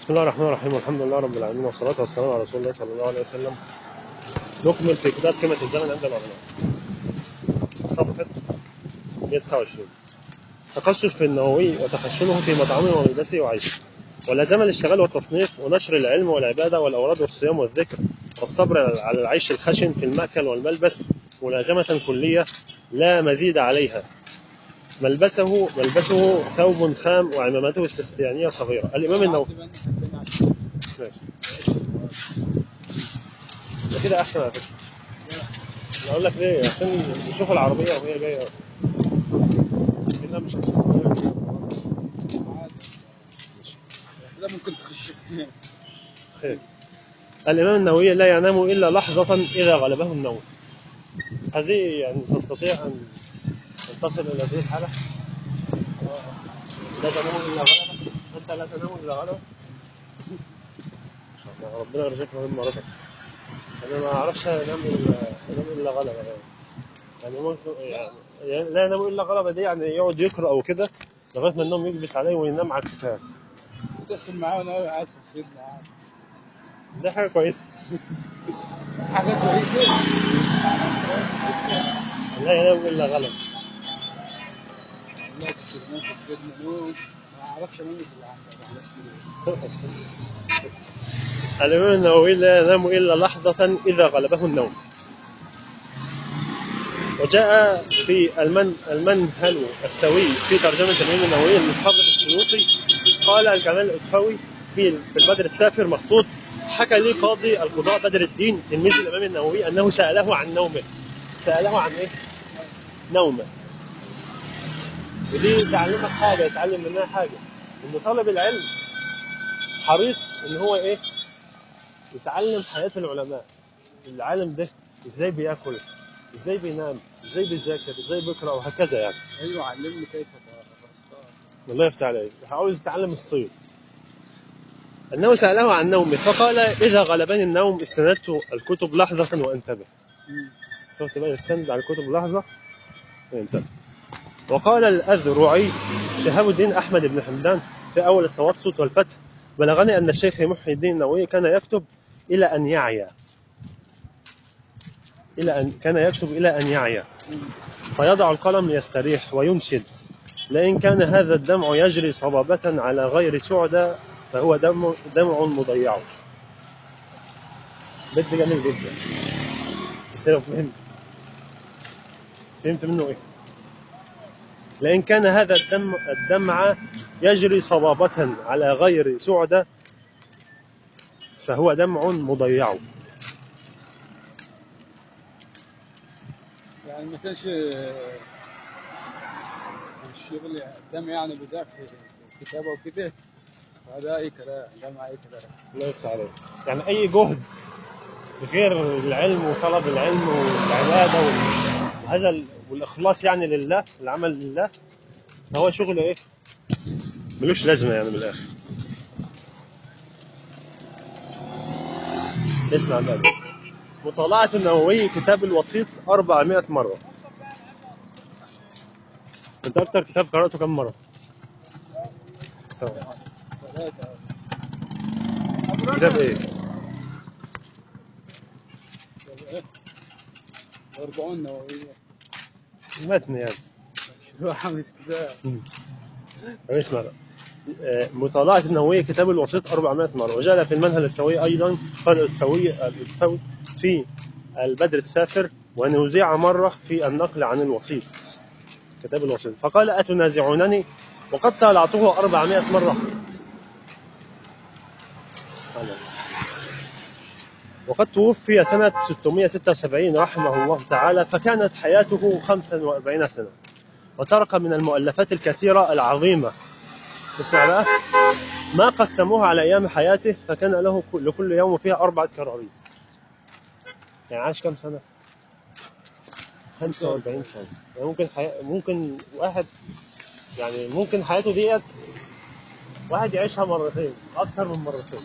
بسم الله الرحمن الرحيم والحمد لله رب العالمين والصلاة والسلام على رسول الله صلى الله عليه وسلم نكمل في كتاب قيمة الزمن عند العلماء صفحة 129 تقشف في النووي وتخشنه في مطعمه وملبسه وعيشه ولازم الاشتغال والتصنيف ونشر العلم والعبادة والأوراد والصيام والذكر والصبر على العيش الخشن في المأكل والملبس ملازمة كلية لا مزيد عليها ملبسه ملبسه ثوب خام وعمامته استختيانية صغيرة الإمام النووي ماشي ده كده أحسن على فكرة أنا أقول لك ليه عشان نشوف العربية وهي جاية كده مش ده ممكن تخش في خير الإمام النووي لا ينام إلا لحظة إذا غلبه النوم هذه يعني تستطيع أن أن تصل إلى هذه الحالة لا تنام إلا غلبة أنت لا تنام إلا غلبة إن شاء الله ربنا يرزقنا مما رزق أنا ما أعرفش أنام إلا أنام إلا غلبة يعني يعني ممكن يعني لا ينام إلا غلبة دي يعني يقعد يقرأ أو كده لغاية ما النوم يكبس عليه وينام على الكتاب تقسم معاه وانا قاعد في الخدمة عادي ده حاجة كويسة حاجة كويسة لا ينام إلا غلبة والله كنت زمان في الخدمة نوم ما اعرفش انام في العمل على السرير الإمام النووي لا ينام إلا لحظة إذا غلبه النوم وجاء في المن المنهل السوي في ترجمة الإمام النووي المحافظ السيوطي قال الكمال الأدفوي في في البدر السافر مخطوط حكى لي قاضي القضاء بدر الدين تلميذ الإمام النووي أنه سأله عن نومه سأله عن إيه؟ نومه ودي تعلمك حاجة يتعلم منها حاجة إن طالب العلم حريص إن هو إيه؟ يتعلم حياة العلماء العالم ده ازاي بياكل ازاي بينام ازاي بيذاكر ازاي بيقرا وهكذا يعني ايوه علمني كيف تصطاد الله يفتح عليك عاوز يتعلم الصيد انه ساله عن نومه فقال اذا غلبني النوم استندت الكتب لحظه وانتبه شفت بقى يستند على الكتب لحظه وينتبه وقال الاذرعي شهاب الدين احمد بن حمدان في اول التوسط والفتح بلغني ان الشيخ محي الدين النووي كان يكتب الى ان يعيا الى ان كان يكتب الى ان يعيا فيضع القلم ليستريح وينشد لئن كان هذا الدمع يجري صبابة على غير سعدى فهو دمع, دمع مضيع بيت جميل جدا بس لو فهمت فهمت منه ايه لئن كان هذا الدم الدمع يجري صبابة على غير سعدى فهو دمع مضيع يعني ما كانش الشغل قدام يعني بدا في الكتابة وكده فده اي كلام جمع اي كلام الله يفتح عليك يعني اي جهد غير العلم وطلب العلم والعباده وال- وهذا ال- والاخلاص يعني لله العمل لله فهو شغل ايه ملوش لازمه يعني من الاخر اسمع بقى مطالعة النووي كتاب الوسيط 400 مرة انت اكتر كتاب قرأته كم مرة؟ ثلاثة كتاب ايه؟ أربعون نووية متن يعني شروحها مش كده طب اسمع بقى. آه، مطالعة النووية كتاب الوسيط 400 مرة وجاء في المنهل السوي أيضا قال الأدفوي الأدفوي في البدر السافر ونوزع مرة في النقل عن الوسيط كتاب الوسيط فقال أتنازعونني وقد طالعته 400 مرة سبحان الله. وقد توفي سنة 676 رحمه الله تعالى فكانت حياته 45 سنة وترك من المؤلفات الكثيرة العظيمة اسمع بقى ما قسموها على أيام حياته فكان له كل- لكل يوم فيها أربعة كراريس يعني عاش كم سنة؟ 45 سنة يعني ممكن حي... ممكن واحد يعني ممكن حياته ديت واحد يعيشها مرتين أكثر من مرتين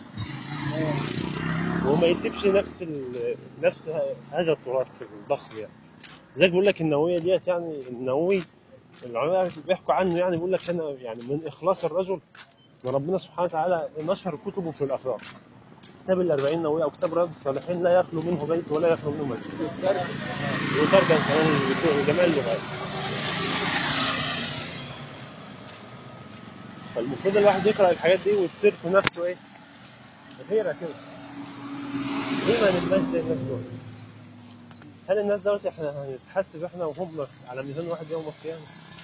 وما يسيبش نفس ال... نفس ه- هذا التراث الضخم يعني زي بيقول لك النووية ديت يعني النووي العلماء بيحكوا عنه يعني بيقول لك كان يعني من إخلاص الرجل وربنا سبحانه وتعالى نشر كتبه في الافاق كتاب الأربعين نووية او كتاب رياض الصالحين لا يخلو منه بيت ولا يخلو منه مسجد وترجم كمان لجميع اللغات فالمفروض الواحد يقرا الحاجات دي وتصير في نفسه ايه غيره كده ليه ما نبقاش زي الناس دول هل الناس دول احنا هنتحسب احنا وهم على ميزان واحد يوم القيامه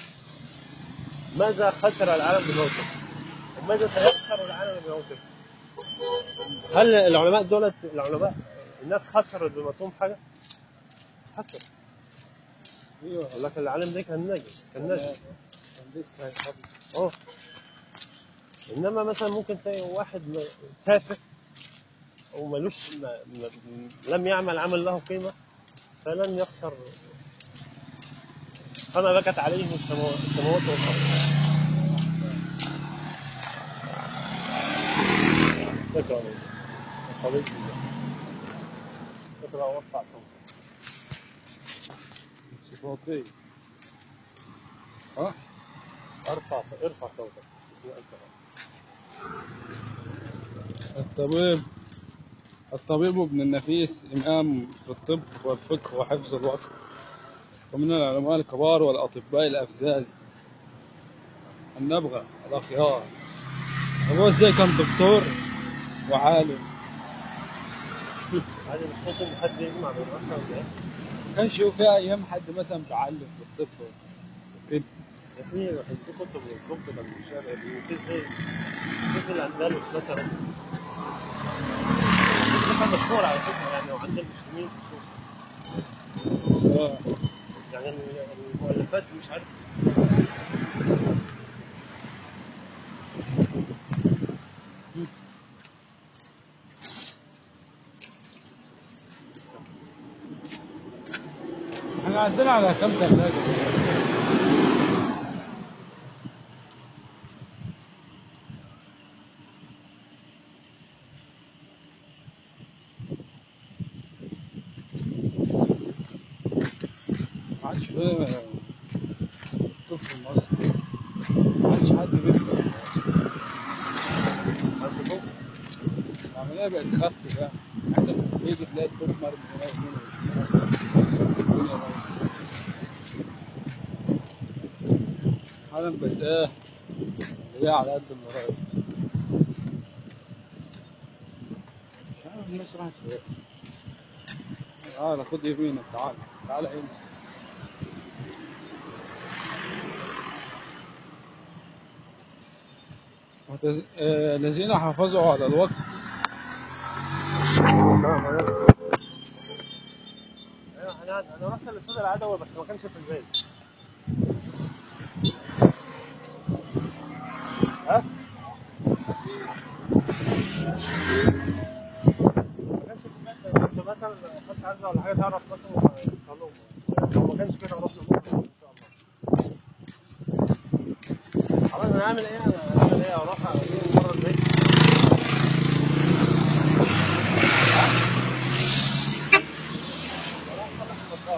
ماذا خسر العالم بموته وماذا سيخسر العالم بموته هل العلماء دولت العلماء الناس خسرت بموتهم حاجه خسر ايوه لكن العالم ده كان ناجي كان ناجي كان لسه هيخبط اه انما مثلا ممكن تلاقي واحد م- تافه وملوش ما ما لم يعمل عمل له قيمه فلن يخسر فما بكت عليهم السماوات السماوات والارض اقرا يا حبيبي اقرا وارفع صوتك صفاتي ها ارفع ارفع صوتك الطبيب الطبيب ابن النفيس إمام في الطب والفقه وحفظ الوقت ومن العلماء الكبار والأطباء الأفزاز النبغة الأخيار هو ازاي كان دكتور وعالم هذه مش ممكن حد يجمع بين اصلا ولا ايه؟ ما كانش في أيام حد مثلا بيعلم في الطب وكده في في كتب الطب كان بيشتغل في زي في الاندلس مثلا كتاب مشهور على فكره يعني وعند المسلمين مشهور. آه. يعني المؤلفات مش عارف احنا عندنا على كم ثلاجة ما عادش في طب في مصر ما عادش حد بيفهم عندكم العملية بقت خف بقى عندك تيجي تلاقي الطب مرمي هنا وهنا وشمال. الدنيا بايظة. العالم بقت ايه اللي هي على قد المراية مش عارف الناس راحت فين تعالى خد يمينك تعالى تعالى هنا وتز... آه، الذين حافظوا على الوقت ايوه انا انا رحت الاستاذ العدوي بس ما كانش في البيت ها؟ ما كانش في البيت لو كنت مثلا خدت عزه ولا حاجه تعرف مثلا يوصلوا لو ما كانش كده رحنا بكره ان شاء الله خلاص انا هعمل ايه انا هعمل ايه اروح اجيب بره البيت اروح اصلح المطار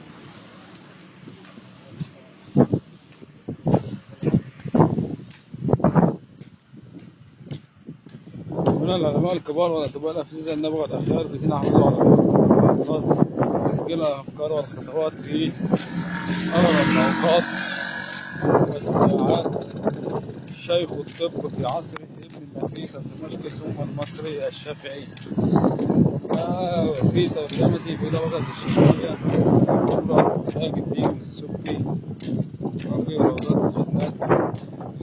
من العلماء الكبار والأطباء الأفزاز النبغة الأخيار الذين حافظوا على الوقت تسجيل الأفكار والخطوات في أغلب الأوقات والساعات شيخ الطب في عصره ابن النفيس الدمشقي ثم المصري الشافعي آه، في ترجمته في لغة الشافعية الكبرى تاج الدين السبكي وفي روضات الجنات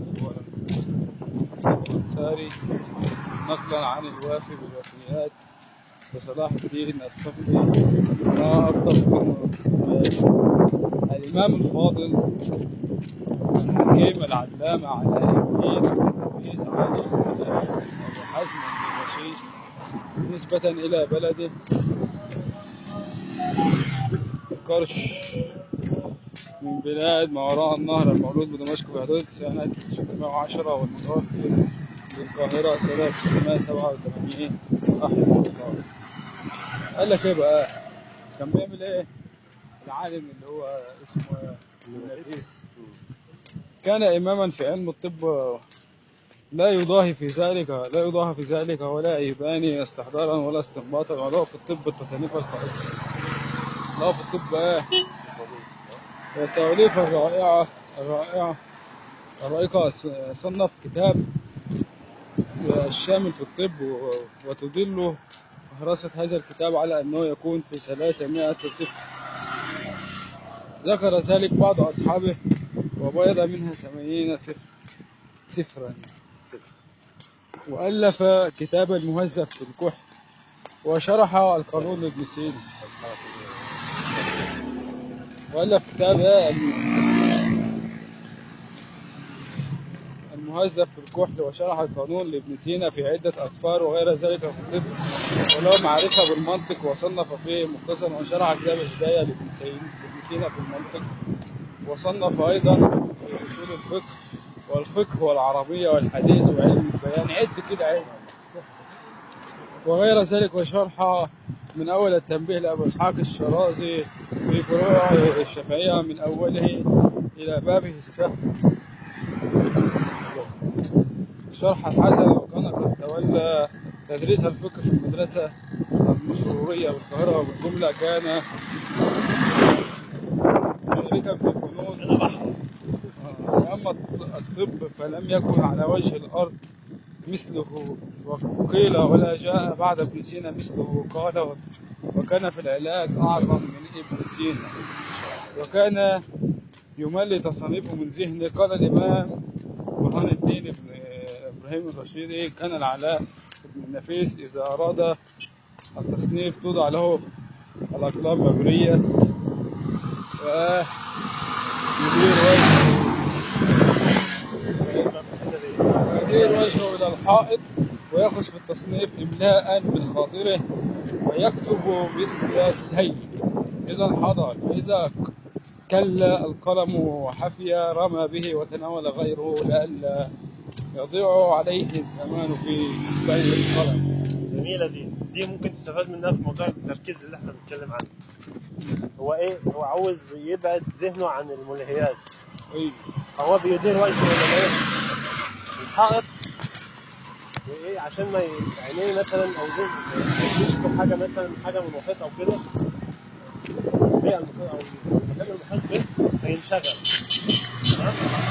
الأنصاري نقلا عن الوافي بالوفيات وصلاح الدين الصفي ما أفضل منه الإمام الفاضل الحكيم العلامة علاء الدين التلميذ علي بن أبي حزم الدمشقي نسبة إلى بلده قرش من بلاد ما وراء النهر المولود بدمشق في حدود سنة 610 والمتوفي بالقاهرة سنة 687 رحمه الله قال لك ايه بقى كان بيعمل ايه العالم اللي هو اسمه النفيس كان إماما في علم الطب لا يضاهي في ذلك لا يضاهى في ذلك ولا يباني استحضارا ولا استنباطا ولا في الطب التصانيف الخارجية لا في الطب ايه التأليف الرائعة الرائعة الرائقة صنف كتاب الشامل في الطب و- وتدل فهرسة هذا الكتاب على أنه يكون في 300 صفر ذكر ذلك بعض أصحابه وبيض منها ثمانين صفر صفرا وألف كتاب المهذب في الكحل وشرح القانون لابن سينا وألف كتاب إيه؟ المهذب في الكحل وشرح القانون لابن سينا في عدة أسفار وغير ذلك في الطب وله معرفة بالمنطق وصنف فيه مختصرا وشرح كتاب الهداية لابن سينا لابن سينا في المنطق وصنف أيضا في أصول الفقه والفقه والعربية والحديث وعلم البيان عد كده عد وغير ذلك وشرح من أول التنبيه لأبو إسحاق الشرازي في فروع الشافعية من أوله إلى بابه السهل شرح الحسن وكان قد تولى تدريس الفقه في المدرسة المسرورية بالقاهرة وبالجملة كان مشاركا في الفنون انا بحر أما الطب فلم يكن على وجه الأرض مثله وقيل ولا جاء بعد ابن سينا مثله قال وكان في العلاج أعظم من ابن سينا وكان يملي تصانيفه من ذهنه قال الإمام برهان الدين ابن إبراهيم الرشيدي كان العلاء بن النفيس إذا أراد التصنيف توضع له الأقلام مبرية ويدير وجهه يدير وجهه إلى الحائط ويأخذ في التصنيف إملاء من خاطره ويكتب مثل السيل إذا حضر فإذا كل القلم وحفي رمى به وتناول غيره لئلا يضيع عليه الزمان في بين القلم جميلة دي دي ممكن تستفاد منها في موضوع التركيز اللي احنا بنتكلم عنه هو ايه هو عاوز يبعد ذهنه عن الملهيات أي هو بيدير وجهه الى ايه الحائط وايه عشان ما ي- عينيه مثلا او ذهن ما يجيش في حاجه مثلا حاجه من المحيط او كده هي المحيط او المكان المحيط به هينشغل تمام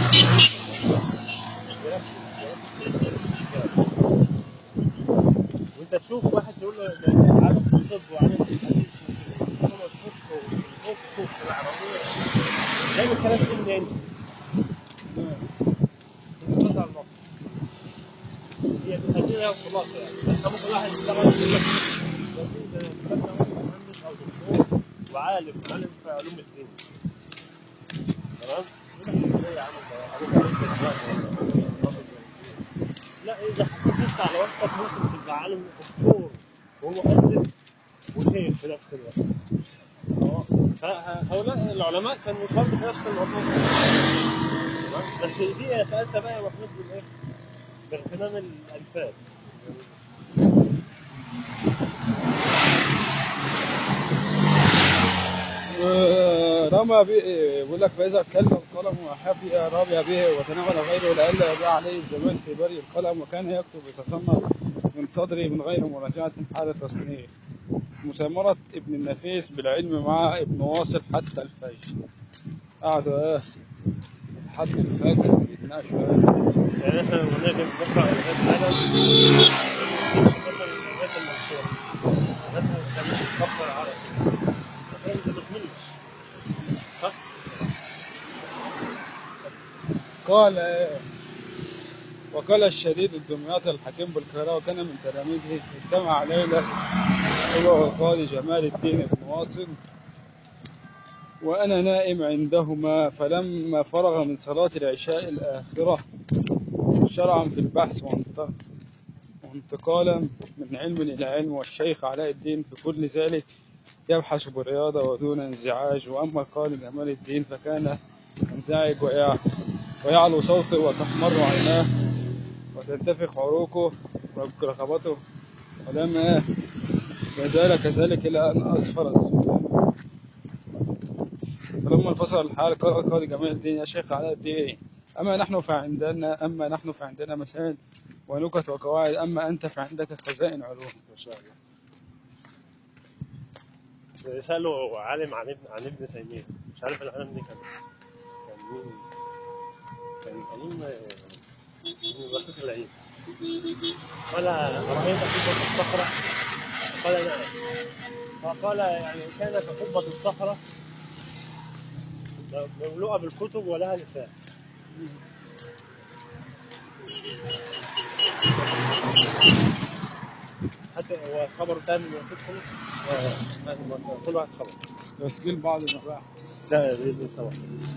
يركز يركز وانت تشوف واحد تقول له ده عارف الطب وعارف الحديث وعارف الفقه والفقه والعربيه جايب الكلام ده منين؟ من النظر النص هي بتخليها خلاصة يعني انت ممكن واحد يشتغل يقول لك ده في ده الكلام ده هو مهندس او دكتور وعالم عالم في علوم الدين تمام؟ يقول لك ازاي يا عم ده ابوك عليك دلوقتي لا اذا حطيت على وقتك ممكن تبقى عالم دكتور ومؤلف وشيخ في نفس الوقت فهؤلاء العلماء كانوا برضه في نفس الموضوع تمام؟ بس دي سألت بقى يا محمود بالايه؟ باغتنام الألفاظ رمى به بيقول لك فإذا كل القلم وحفي رمي به وتناول غيره لئلا يضيع عليه الزمان في بري القلم وكان يكتب يتصنف من صدره من غير مراجعة حال التصنيف مثمرة ابن النفيس بالعلم مع ابن واصل حتى الفجر قعدوا ايه لحد الفجر يتناقشوا ايه يعني احنا لما نيجي نقرأ الآيات فعلا مثلا الآيات المنصورة مثلا كان الخط العربي مثلا انت بتمل صح؟ قال إيه؟ وقال الشديد الدمياطي الحكيم بالقاهرة وكان من تلاميذه اجتمع ليلة هو والقاضي جمال الدين بن واصل وأنا نائم عندهما فلما فرغ من صلاة العشاء الآخرة شرعا في البحث وانت- وانتقالا من علم إلى علم والشيخ علاء الدين في كل ذلك يبحث برياضة ودون انزعاج وأما القاضي جمال الدين فكان ينزعج ويع- ويعلو صوته وتحمر عيناه وتنتفخ عروقه ورقبته ولما يزال كذلك إلى أن أسفر الظلام فلما انفصل الحال قال القاضي جمال الدين يا شيخ علاء الدين أما نحن فعندنا أما نحن فعندنا مسائل ونكت وقواعد أما أنت فعندك خزائن علوم ما شاء الله سألوا عالم عن ابن عن ابن تيمية مش عارف العالم دي كان كان مين كان أظن من رفيق العيد قال أرأيت قبة الصخرة قال نعم فقال يعني كانت قبة الصخرة مملوءة بالكتب ولها لسان حتى هو خبر تاني من الفقه آه، كل واحد خبر تسجيل بعض المباحث لا بإذن سوا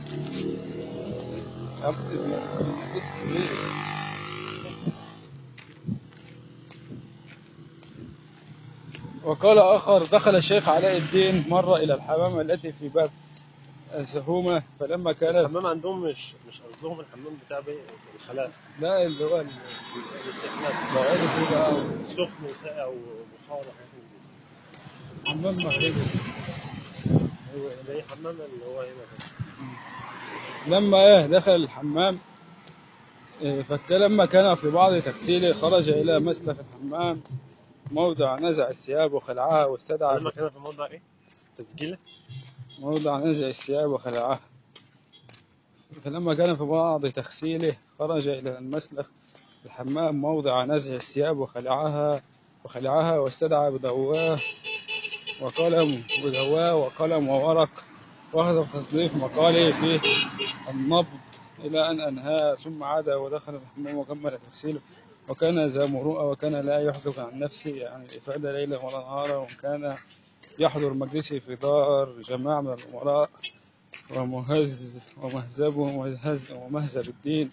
وقال آخر دخل الشيخ علاء الدين مرة إلى الحمامة التي في باب السهومة فلما كانت الحمام عندهم مش مش قصدهم الحمام بتاع بي- الخلاء لا اللي هو الاستحمام القواعد فيه بقى سخن وساقع وبخار وحاجات من دي حمام مغربي ايوه زي حمام اللي هو هنا كده لما إيه دخل الحمام إيه، فلما كان في بعض تغسيله خرج إلى مسلخ الحمام موضع نزع الثياب وخلعها واستدعى لما كان في موضع ايه؟ تسجيله موضع نزع الثياب وخلعها فلما كان في بعض تغسيله خرج إلى المسلخ الحمام موضع نزع الثياب وخلعها وخلعها واستدعى بدواه وقلم بدواه وقلم وورق وأخذ تصنيف مقالي فيه النبض إلى أن أنهى ثم عاد ودخل الحمام وكمل تغسيله وكان ذا مروءة وكان لا يحدث عن نفسه يعني الإفادة ليلا ولا نهارا وكان يحضر مجلسه في دار جماعة من الأمراء ومهز ومهزبه ومهز ومهزب الدين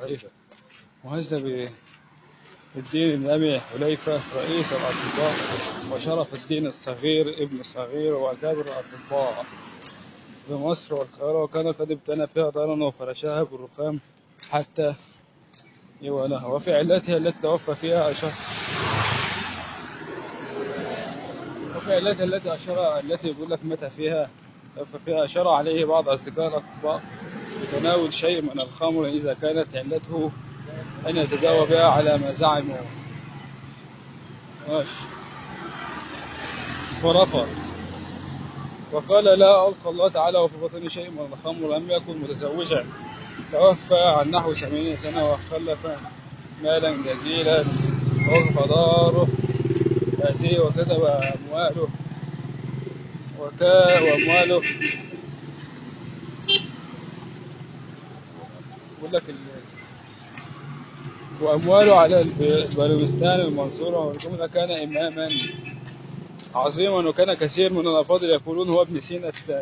مهزب الدين بن أبي حليفة رئيس الأطباء وشرف الدين الصغير ابن الصغير وأكابر الأطباء بمصر والقاهرة وكان قد ابتنى فيها دارا وفرشها بالرخام حتى يوالها وفي علتها التي توفى فيها أشار وفي علتها التي أشار التي يقول لك متى فيها توفى فيها أشار عليه بعض أصدقاء الأطباء بتناول شيء من الخمر إذا كانت علته أن يتداوى بها على ما زعموا ماشي فرفض وقال لا ألقى الله تعالى وفي بطني شيء من الخمر لم يكن متزوجا توفى عن نحو ثمانين سنة وخلف مالا جزيلا ووقف داره هذه وكتب أمواله وكا وأمواله يقول لك ال... وأمواله على الب- البلوستان المنصورة والجملة كان إماما عظيما وكان كثير من الأفاضل يقولون هو ابن سينا الثاني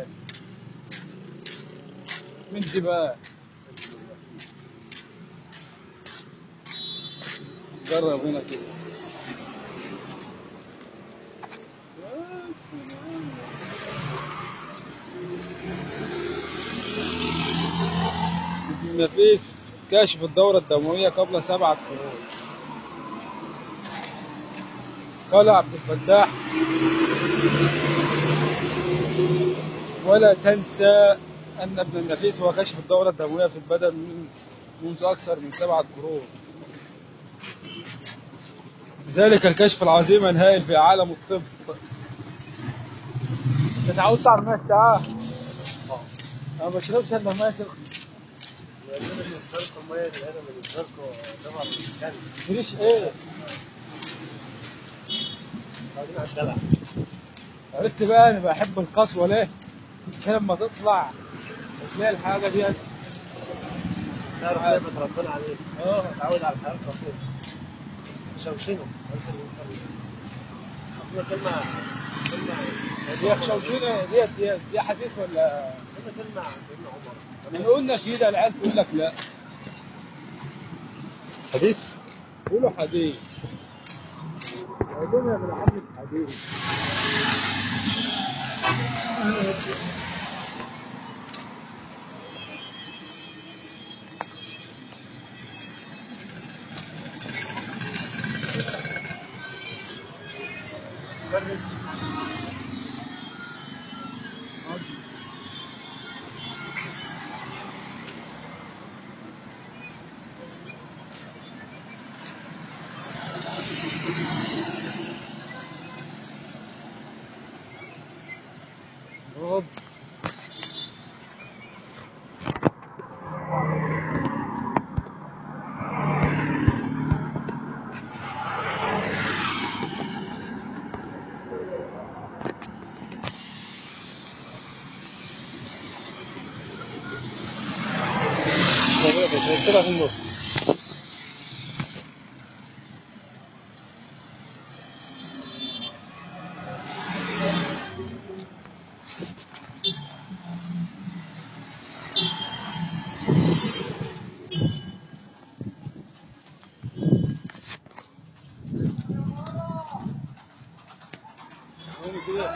من دي بقى جرب هنا كده ابن نفيس كاشف الدورة الدموية قبل سبعة قرون قال عبد الفتاح ولا تنسى أن ابن النفيس هو كشف الدورة الدموية في البدن من منذ أكثر من سبعة قرون ذلك الكشف العظيم الهائل في عالم الطب تتعود تعرف ميه ساعة أنا ما بشربش إلا ميه سخنة بالنسبه لكم ميه الهنا بالنسبه لكم طبعا كان فريش إيه قاعدين على الدلع عرفت بقى أنا بحب القسوة ليه؟ عشان لما تطلع وتلاقي الحاجة دي تعرف نعمه ربنا عليك اه تعود على الحياه القصيره شوشنه بس اللي يخلي كلمه كلمه دي خشوشينة ديت دي, دي حديث ولا كلمه كلمه عن سيدنا عمر احنا قلنا كده العيال تقول لك لا حديث قولوا حديث قولوا يا ابن عم حديث ولا في النص هوني كده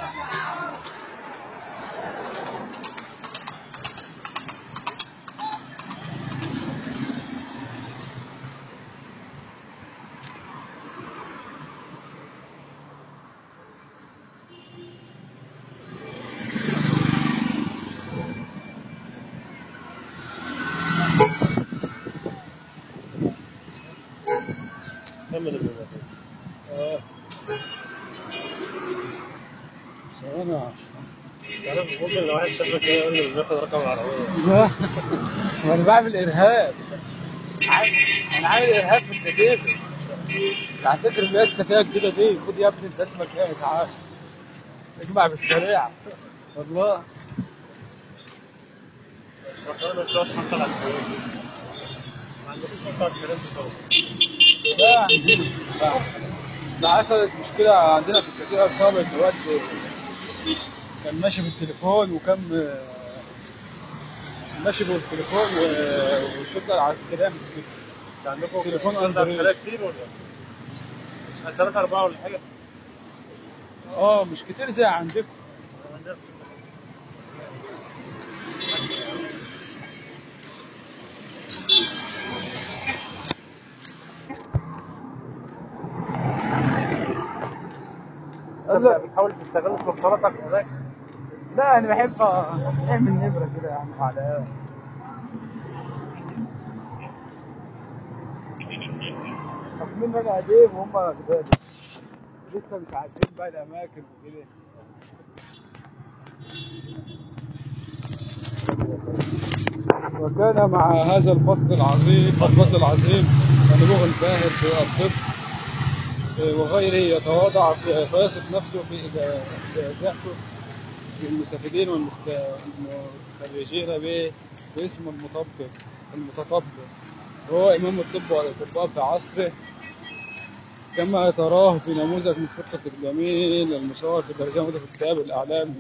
كمل الموضوع اه ثواني عشان تعرف ممكن لو واحد شافك كده يقول لي بناخد رقم العربية لا ما انا بعمل ارهاب عامل- انا عامل ارهاب في الكتيبه على فكره اللي هي السفينه الجديده دي خد يا ابني انت اسمك ايه تعال اجمع بالسريع والله رقم بتوع الشرطة العسكرية ما عندكوش شرطة عسكرية في الصوت لا عندنا لا. ده حصلت مشكلة عندنا في الكتيبة بسبب إن الواد كان ماشي بالتليفون وكان ماشي بالتليفون و- والشرطة العسكرية مسكته انت عندكم تليفون شرطة أندرويد. عسكرية كتير ولا؟ ثلاثة أربعة ولا حاجة؟ اه مش كتير زي عندكم عندنا لا. بتحاول تستغل سلطنتك هناك لا انا بحب اعمل نبرة كده يعني على حاكمين انا قديم وهم جداد لسه مش عارفين بقى الاماكن وكده وكان مع هذا الفصل العظيم الفصل العظيم ونبوغ الباهر في الطب وغيره يتواضع في- فيصف نفسه في إذا- إذاعته للمستفيدين والمخت- والمتخرجين به باسم المطبب المتطبب وهو إمام الطب والأطباء في عصره كما تراه في نموذج من خطة الجميل المصور في ترجمة في كتاب الأعلام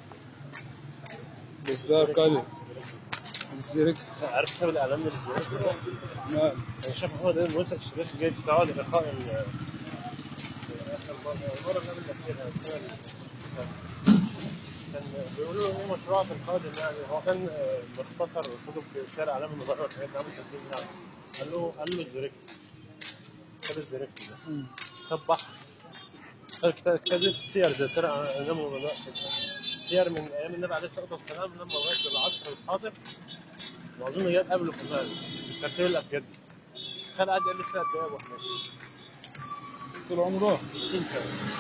للزرقلي الزركس عارف كتاب الإعلام من الزيارة؟ نعم أنا شايف محمد إمام موسى الشريف جاي في سعودي لقاء ال آخر مرة المرة اللي قبل الأخيرة السنة اللي- كان بيقولوا له إيه مشروعك القادم يعني هو كان آه، مختصر كتب في شارع إعلام النبوة والحاجات دي عامل تسجيل يعني قال له قال له الزريكي كتاب الزريكي ده كتاب بحر قال كتاب كتاب في السير زي سير إعلام النبوة سير من أيام النبي عليه الصلاة والسلام لما لغاية العصر الحاضر واظن جت قبله كمان ترتيب الابجدي كان قاعد يقول لي فيها قد ايه يا ابو حميد طول عمره 60 سنه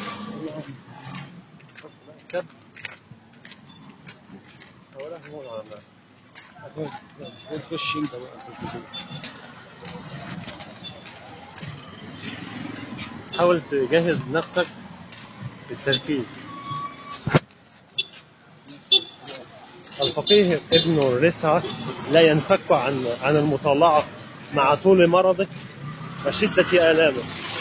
كتاب اولا هو على الناس خش انت بقى في الكتب حاول تجهز نفسك بالتركيز الفقيه ابن الرفعة لا ينفك عن عن المطالعة مع طول مرضه وشدة آلامه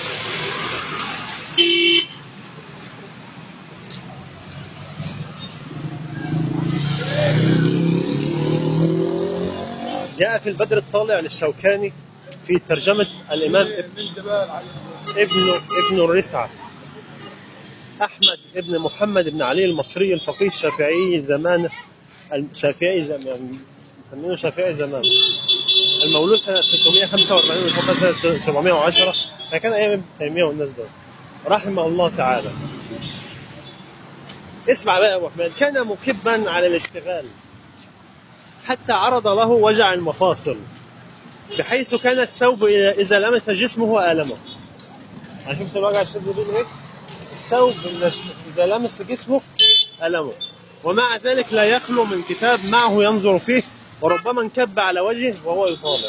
جاء في البدر الطالع للشوكاني في ترجمة الإمام ابن مين ده بقى العيل ابن ابن الرفعة أحمد ابن محمد بن علي المصري الفقيه الشافعي زمانه الشافعي زمان مسمينه شافعي زمانه المولود سنة 645 وتوفى سنة 710 فكان أيام ابن تيمية والناس دول رحمه الله تعالى اسمع بقى يا أبو أحمد كان مكبا على الاشتغال حتى عرض له وجع المفاصل بحيث كان الثوب إذا لمس جسمه آلمه يعني شفت الوجع الشديد بيقول ايه؟ الثوب إذا- اذا لمس جسمه ألمه ومع ذلك لا يخلو من كتاب معه ينظر فيه وربما انكب على وجهه وهو يطالع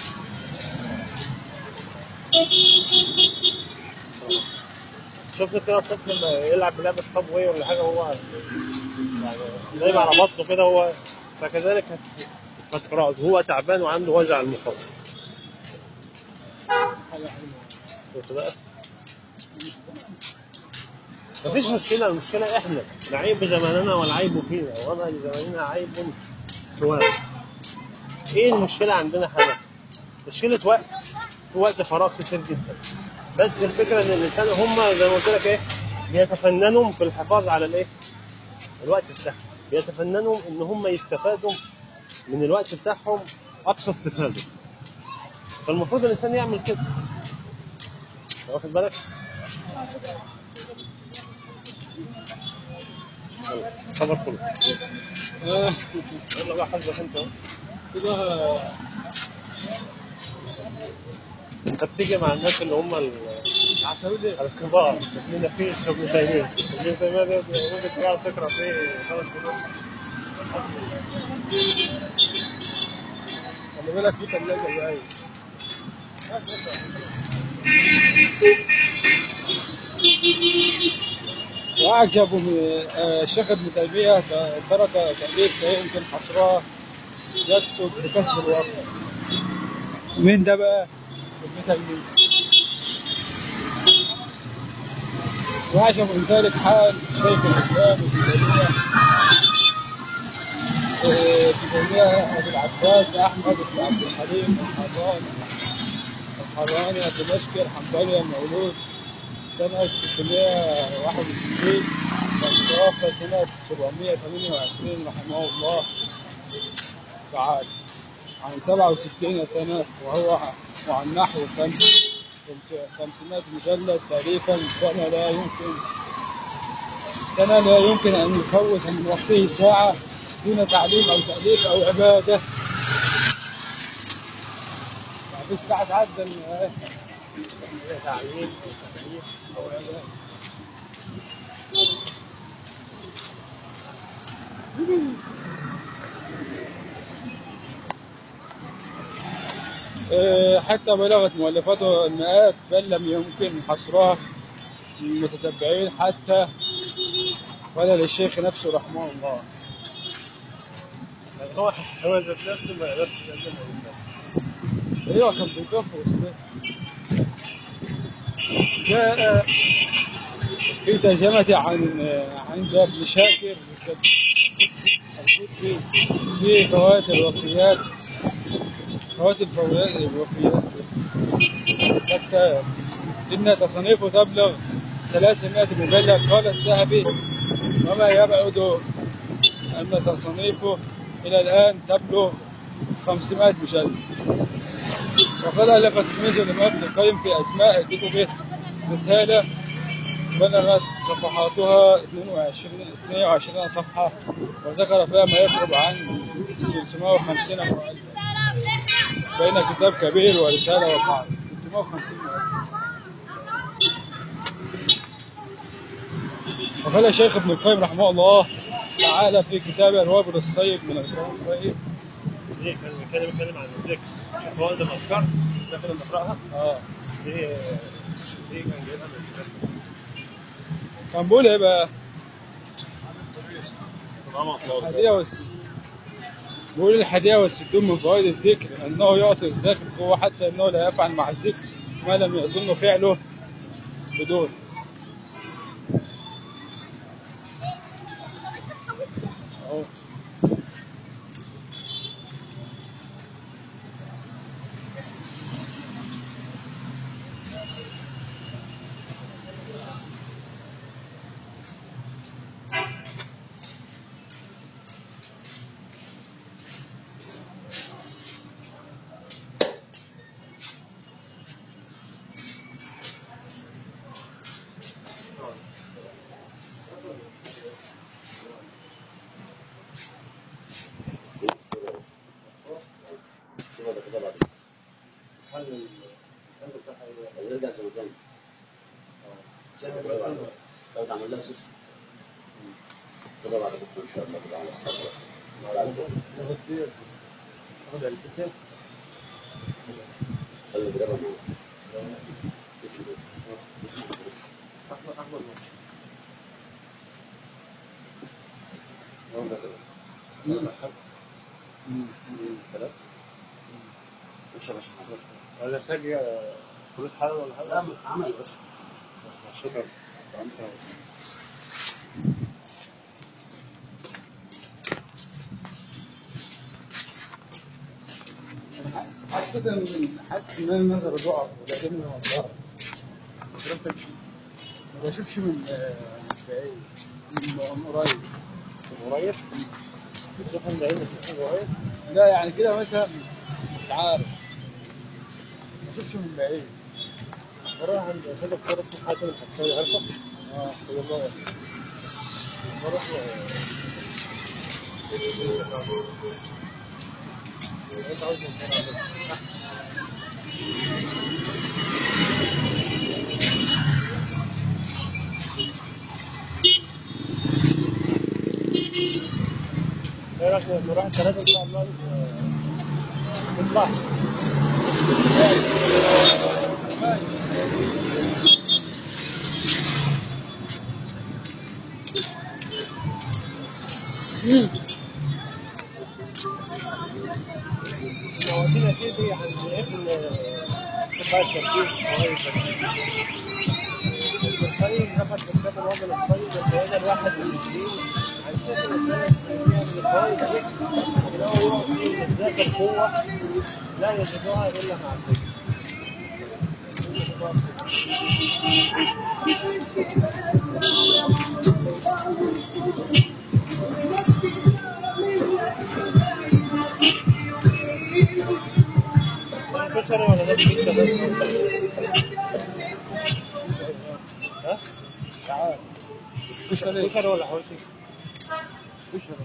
شفت كده الطفل لما يلعب بلعبة صابوي ولا حاجة هو يعني نايم على بطنه كده هو فكذلك هتقرأه هو تعبان وعنده وجع المفاصل حاجه حلوه شفت بقى مفيش مشكلة المشكلة احنا العيب زماننا والعيب فينا وما لزماننا عيب سواء ايه المشكلة عندنا احنا؟ مشكلة وقت وقت فراغ كتير جدا بس الفكرة ان الانسان هم زي ما قلت لك ايه بيتفننوا في الحفاظ على الايه؟ الوقت بتاعهم بيتفننوا ان هم يستفادوا من الوقت بتاعهم اقصى استفادة فالمفروض الانسان يعمل كده واخد بالك؟ يلا خبر كله آه، يلا بقى حاسبك انت اهو كده انت بتيجي مع الناس اللي هم ال- عسولي الكبار ابن نفيس وابن تيميه ابن تيميه ده ممكن تقعد تقرا فيه خمس سنين خلي بالك في ثلاجه جايه وأعجب من آه، الشيخ ابن تيمية ترك تأليف لا يمكن حصرها يكسب بكسب الوقت مين ده بقى؟ ابن تيمية وأعجب من ذلك حال شيخ الإسلام ابن تيمية آه، ابن تيمية أبو العباس أحمد بن عبد الحليم الحراني الحراني الدمشقي الحنبلي المولود سنة 661 ومتوفى سنة 728 رحمه الله تعالى عن 67 سنة وهو وعن نحو خمس- 500 مجلد تأليفا سنة لا يمكن سنة لا يمكن أن يفوت من وقته ساعة دون تعليم أو تأليف أو عبادة ما فيش ساعة تعدى إن- تعليم او تكليف أو عبادة آه، حتى بلغت مؤلفاته المئات بل لم يمكن حصرها للمتتبعين حتى ولا للشيخ نفسه رحمه الله يعني هو هو ذات نفسه ما يقدرش يقدم الإنسان. ايوه كان بيكفر اسمه جاء في ترجمة عن عند ابن شاكر القدسي في فوائد الوفيات فوائد الفوائد الوفيات حتى إن تصنيفه تبلغ 300 مجلد قال الذهبي وما يبعد أن تصنيفه إلى الآن تبلغ 500 مجلد وقد ألف تلميذ الإمام ابن القيم في أسماء كتبه رسالة بلغت صفحاتها 22 22 صفحة وذكر فيها ما يقرب عن 350 مؤلف بين كتاب كبير ورسالة وقاعدة 350 مؤلف وقال شيخ ابن القيم رحمه الله تعالى في كتابه الوابل الصيب من القرآن الصيب دي كان بيتكلم بيتكلم عن الذكر فوائد الافكار ده كنا بنقراها اه دي دي كان جايبها من الكتاب كان بيقول ايه بقى؟ سبحان الله الحادية والس... بيقول الحادية والستون من فوائد الذكر أنه يعطي الذكر قوة حتى أنه لا يفعل مع الذكر ما لم يظن فعله بدون أهو. شوف هذا كده بعد هل هل بتاعها ايه؟ نرجع زي ما كان يعني مثلا لو تعمل لها سوس كده بعد بكره ان شاء الله كده على الساعه بعد بكره ناخد دي ناخد علبتين خلي نجربها معاك اسم بس اسم بس احمد احمد مصر هو ده كده مم. ثلاث مش مش حضرتك ولا محتاج فلوس حالا ولا حاجه؟ لا عمل بس بس شكرا خمسة حسيت ان حاسس ان انا نظري ضعف ولكن من ضعف ما بشوفش من آه، من بعيد من من قريب من قريب بتشوف من بعيد بس من قريب لا يعني كده مثلا مش عارف ما بشوفش من بعيد بروح عند استاذ الدكتور اسمه حاتم الحساني عارفه؟ اه هو الله بروح انت عاوز من ايه رايك نروح الثلاثة ان شاء الله آه، نطلع مواعيدنا تيجي عند ابن قطاع التركيز حوالي الطيب نفس كتاب الوطن الطيب القيادة الواحد والعشرين عن ست مسائل فيها من الفوائد دي إن هو يعطي الذات القوة لا يجدها إلا مع الذكر. كشري ولا ده بيجي ها؟ مش عارف كشري كشري ولا حوشي؟ كشري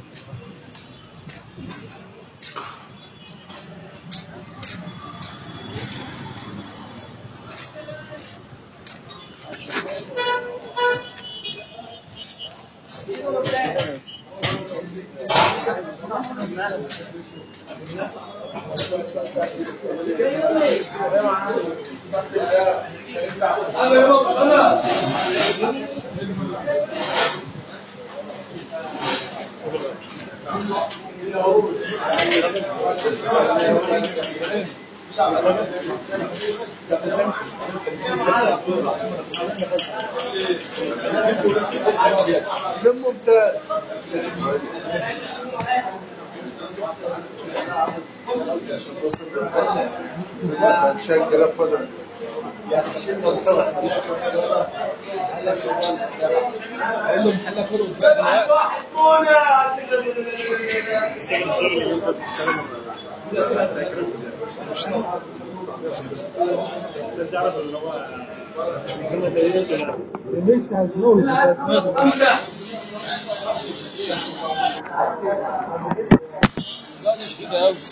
شكرا فضل عشان تعرف ان هو الكلمة دي ولا لسه هتموت لا مش كده قوي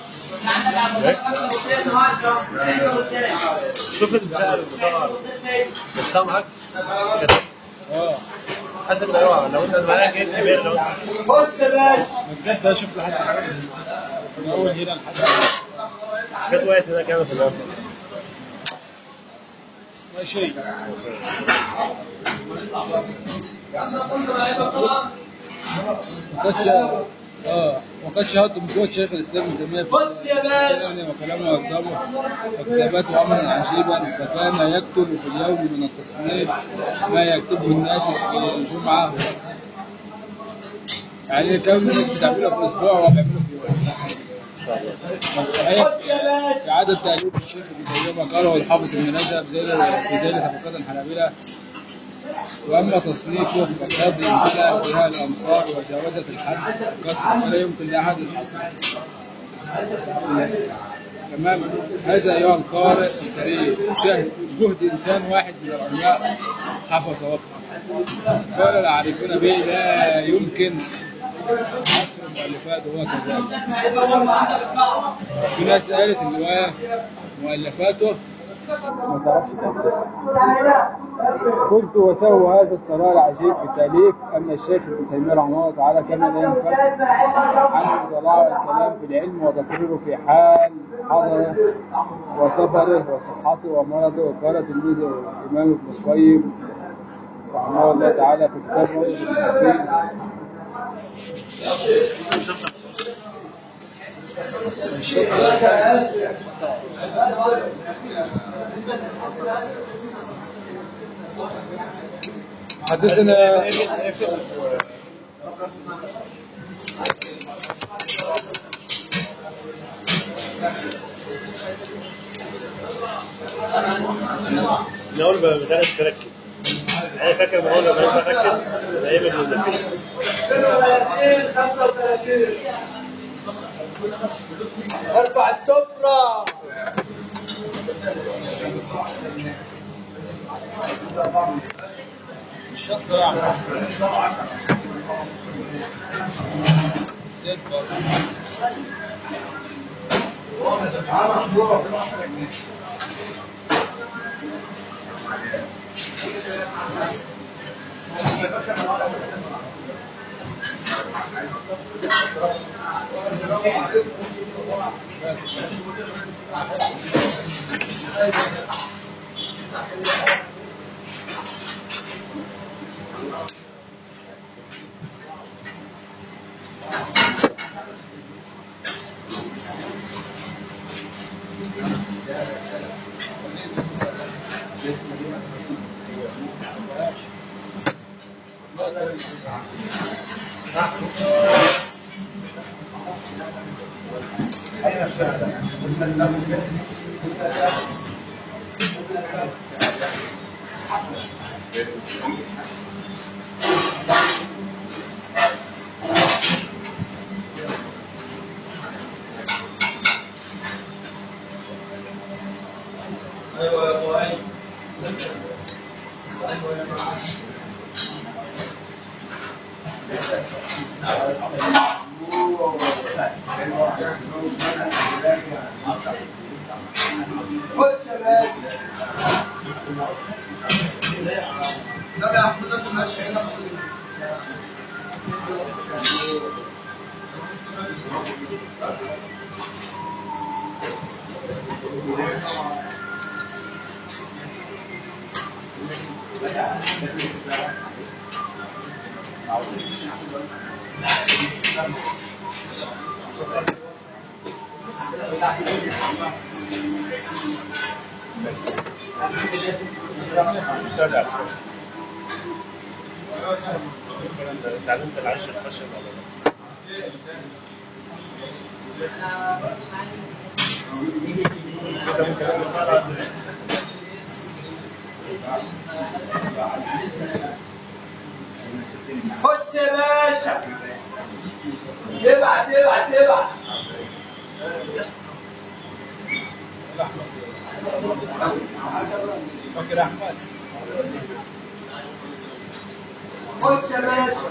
شوف البتاع البطاقة بتاع معاك كده اه حسب النوع لو انت معاك ايه كبير لو بجد ده شوف لحد من اول هنا لحد كانت وقت هناك انا في الوقت لا شيء وقد شا- اه وقد شاهدت من قوة شيخ الاسلام ابن تيمية في الثاني وكلامه يقدمه وكتاباته امرا عجيبا فكان يكتب في اليوم من التصنيف ما يكتبه الناس في الجمعة يعني كم الناس بتعمله في اسبوع وهو بيعمله في يوم صحيح في عدد تأليف الشيخ ابن تيمية قاله الحافظ ابن رجب زي في زي طبقات الحنابلة واما تصنيفه فقد امتلأ بها الامصار وجاوزت الحد كسر فلا يمكن لاحد الحصر تمام هذا ايها القارئ الكريم شاهد جهد انسان واحد من العلماء حفظ وقته قال العارفون به لا يمكن حصر مؤلفاته هو كذلك في ناس قالت ان هو مؤلفاته ما تعرفش تكتب قلت وسووا هذا الثراء العجيب في التأليف أن الشيخ ابن تيمية رحمه الله تعالى كان لا ينفك عن اطلاع الكلام في العلم وتقريره في حال حضره وسفره وصحته ومرضه وقال تلميذه الإمام ابن القيم رحمه الله تعالى في كتاب روضة المحبين حدثنا نقول بمدرس تركز انا فاكر ما اقول لما بركز ايام المدرس ارفع السفرة خش يا باشا لا يا احمد انت ماشي هنا تعلمت العشر الخشب ولا لا؟ كده ممكن نقرا خش يا باشا ابعت ابعت ابعت فاكر احمد خش يا باشا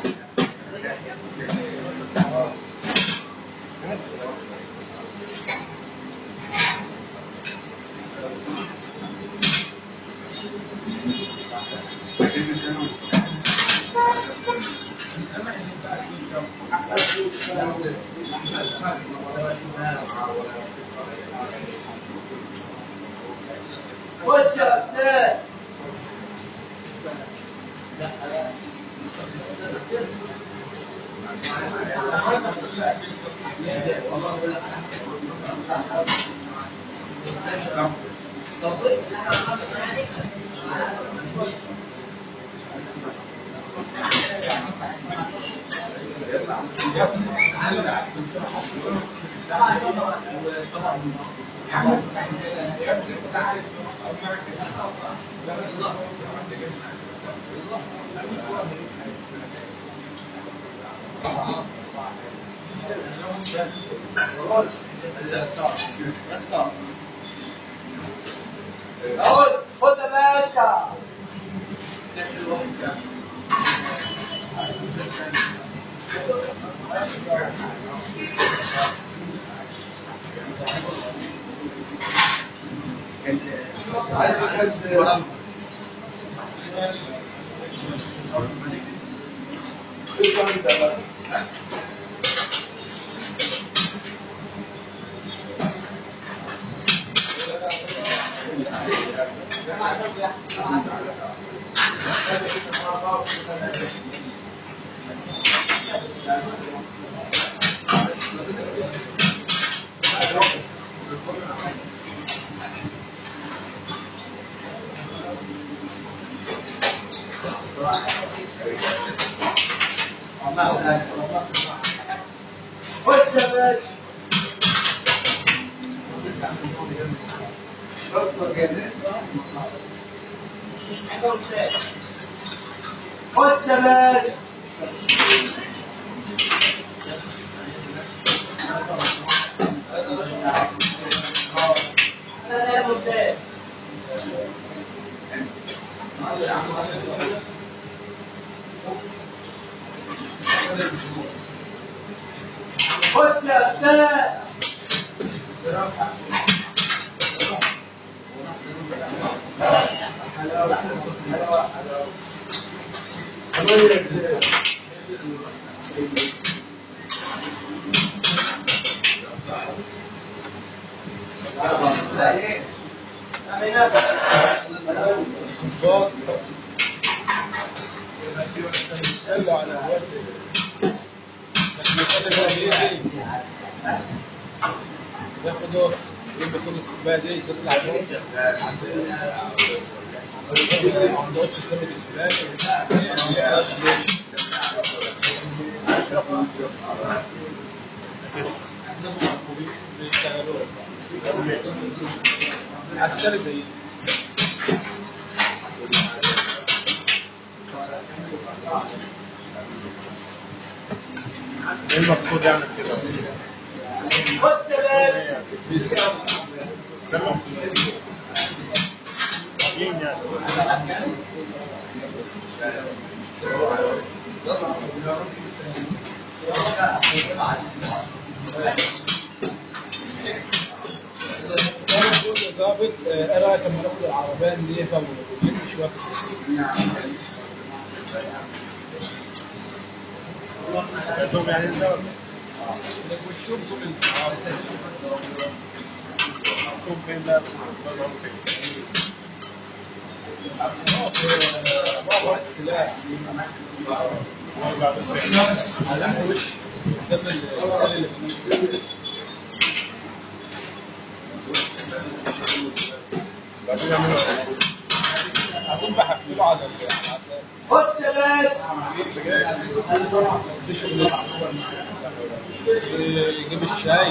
خش يا استاذ خد خد يا باشا عايز حد خش يا باشا خش يا باشا انا ممتاز خش يا استاذ صلوا على الوالد احنا كده بقى ايه ياخدوا يبقى كل الكوبايه دي تطلع فوق عند اوضه السمك الفلاني بيشتغلوا عسكري زي ايه المقصود يعمل كده؟ خش يا باشا سلم طبيعي يعني كل ضابط آه، ايه رايك لما ناخد العربيه نليفها ونلف شويه دوم يعني انت والشوب طول النهار شوف فين ده بابا السلاح على وش قدام الرجال اللي بنمشي بعدين يعملوا هكون بحفله على العسل خش يا باشا في شغل يجيب الشاي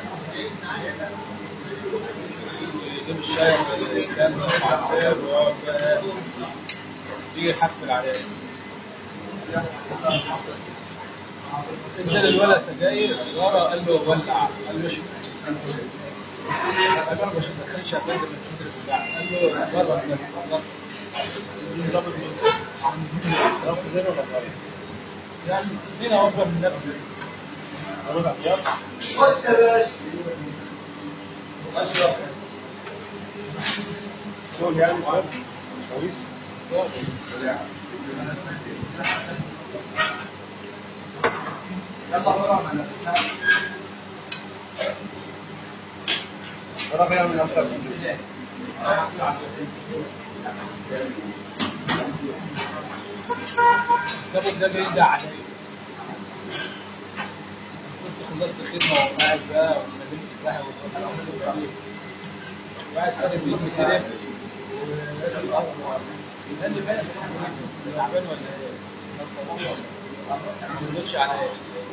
يجيب الشاي والكلام ده والعصير ويقعد بقى يجي يحفل عليه ادى للولد سجاير سيجاره قال له ولع قال له اشرب قال له مش دخلش شغال من الفكر بتاعه قال له جرب ده جرب رفض زين ولا غير؟ يعني هنا افضل من نفسه عمل احياء خش يا باشا اشرب شغل يعني شغل كويس ولا غير من اكثر من كده الضابط ده جاي ده عليا كنت خلصت الخدمه وقاعد بقى ونزلت الذهب وقاعد فارق فيه كده قال لي مالك تعبان ولا ايه؟ ما تردش عليا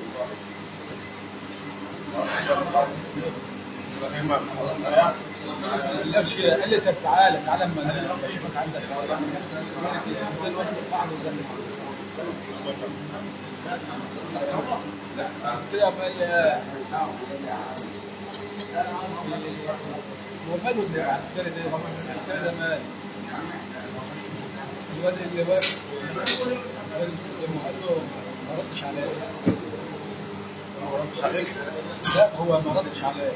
قالش قال لي طب تعالى تعالى اما انا اشوفك عندك وانا صاحبي قدامي كده قال لي هو ماله العسكري ده العسكري ده مال الواد اللي واقف الواد اللي بيسلمه قال له ما ردش عليا ما ردش عليك لا هو ما ردش عليا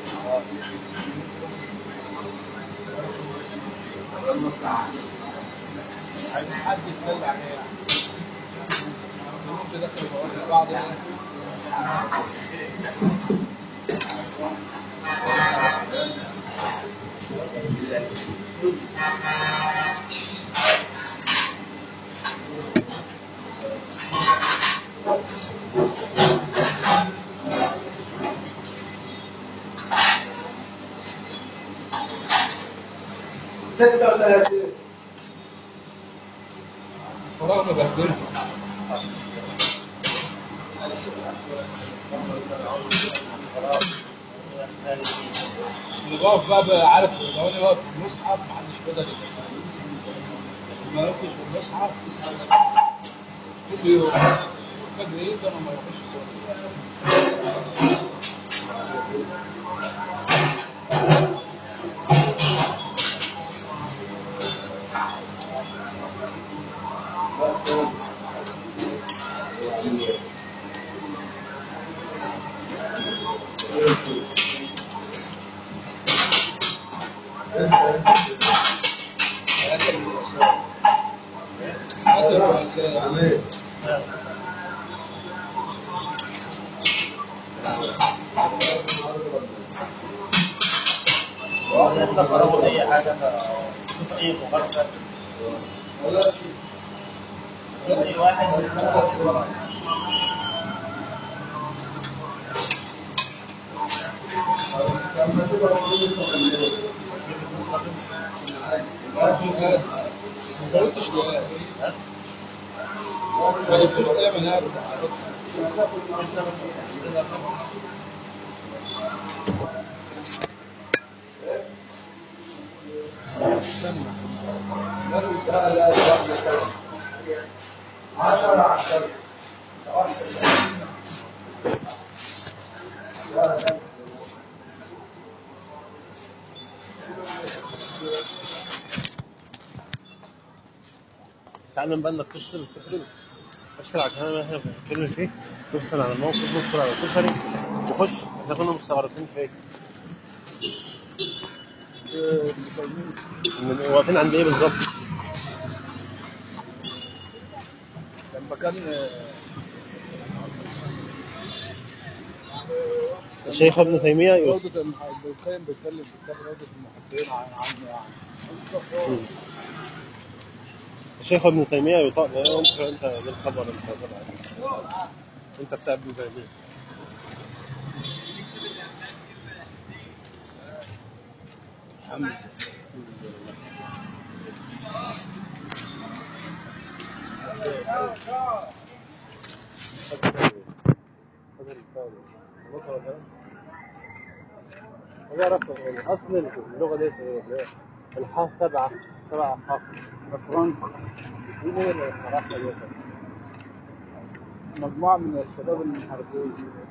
عايزين حد يسأل عليه يعني ممكن دخل في بعض يعني ستة وثلاثين فراغ بهدلته اللي واقف بقى بقى عارف لو انا واقف في المصحف محدش بيقدر يتكلم ما وقفتش في المصحف كل يوم الفجر يقدر وما يروحش الصلاه هذا الرؤساء تقربوا اي حاجه شوف اي مغرفه اي واحد ما زودتش ليه ما جبتوش ايه من هذا تعلم بقى انك تفصل تفصل تفصل على الكلام اللي احنا بنتكلم فيه تفصل على الموقف تفصل على الكشري وخش احنا كنا مستغرقين في ايه؟ إن واقفين عند ايه بالظبط؟ لما كان الشيخ ابن تيميه يقول روضة المحبين بيتكلم في كتاب روضة المحبين عن عنه يعني الشيخ ابن تيميه يطالب انت انت غير خبر انت طبعا انت بتاع ابن تيميه حمزة هو رقم اصل اللغه دي ايه؟ الحاء سبعه سبعه حاء فرانك دي ليه الصراحه دي مجموعة من الشباب المحاربين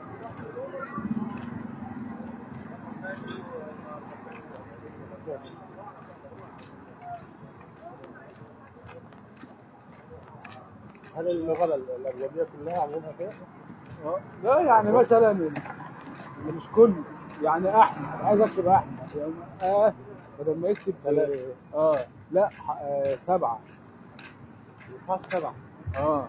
هل اللغه الاجنبيه كلها عمومها كده؟ لا يعني مثلا اللي مش كله يعني احمد عايز اكتب احمد يعني اه بدل ما يكتب ثلاثة. اه لا ح- آه سبعة الحاء سبعه اه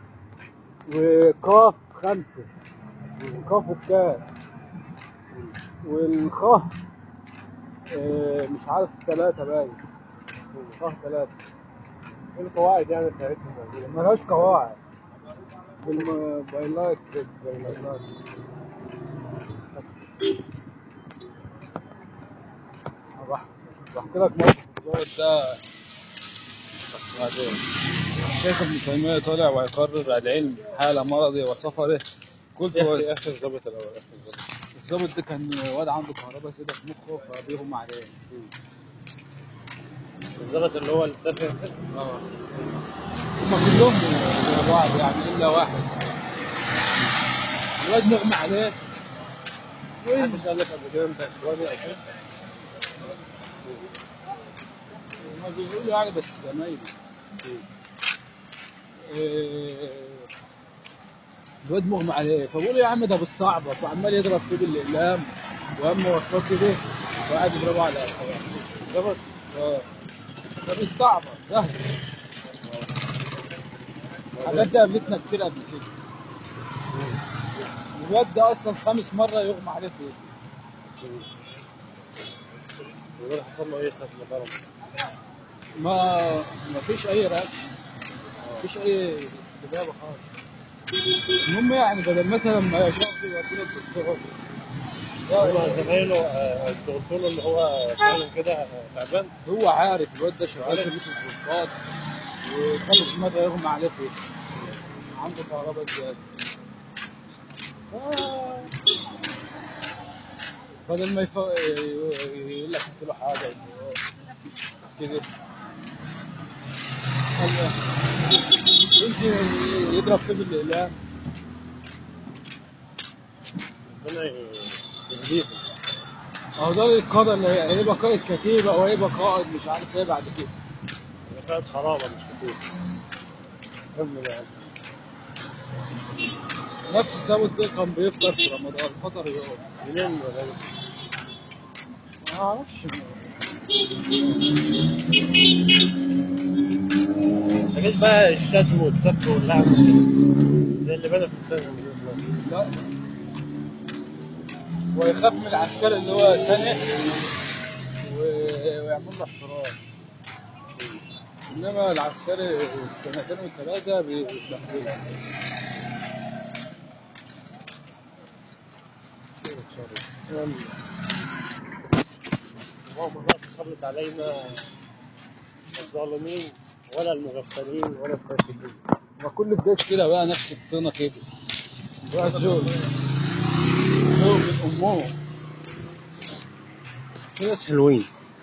وقاف خمسة وقاف والكاف والخاء آه مش عارف ثلاثة باين خاء ثلاثة ايه القواعد يعني بتاعتهم موجوده؟ ملهاش قواعد بالموبايلات بالموبايلات بحكي لك موقف الضابط ده بس بعدين الشيخ ابن تيمية طالع ويقرر العلم حال مرضه وسفره قلت يا هو اخي يا اخي الظابط الاول يا اخي الظابط الضابط ده كان واد عنده كهرباء سيدة في مخه فبيغمى عليه الظابط اللي هو التافه اه هما كلهم زي بعض يعني الا واحد الواد مغمى عليه محدش قال لك قبل كده انت اخواني او كده؟ ما بيقولوا يعني بس زمايلي إيه، الواد مغمى عليه فبقول يا عم ده بالصعبة وعمال يضرب فيه بالاقلام واما وصلت كده وقاعد يضربه على الحوار الظابط اه ده بالصعبة سهل حاجات دي قابلتنا كتير قبل كده الواد ده اصلا خامس مرة يغمى عليه فيه الولد حصل له ايه ساعه ما ضرب؟ ما ما فيش اي رأس ما فيش اي استجابة خالص المهم يعني بدل مثلا ما يشوف يوديه للدكتور هم زمايله آه، قلت له اللي هو فعلا كده آه، تعبان هو عارف الواد ده شغال في بيت الضباط وخامس مرة يغمى عليه فيه عنده كهرباء زيادة آه. بدل ما يف... يقول لك قلت له حاجه كده الله. يمشي يضرب فيه بالاقلام ربنا ي- يهديهم اهو ده القاده اللي هي- هيبقى قائد كتيبه او هيبقى قائد مش عارف ايه بعد كده كانت خرابه مش كتير كمل يعني نفس الزود ده كان بيفطر في رمضان فطر يوم منين الغالي؟ ما اعرفش حاجات بقى الشتم والسب واللعب زي اللي بدا في لسان الانجليزي ده. لا ويخاف من العسكري اللي هو سنة و- ويعمل له احترام انما العسكري السنتين والثلاثه بيتبهدلوا اللهم لا تسلط علينا الظالمين ولا المغفلين ولا الفاسدين ما كل البيت كده بقى نفس الطينه كده واحد زوج زوج من امه في ناس حلوين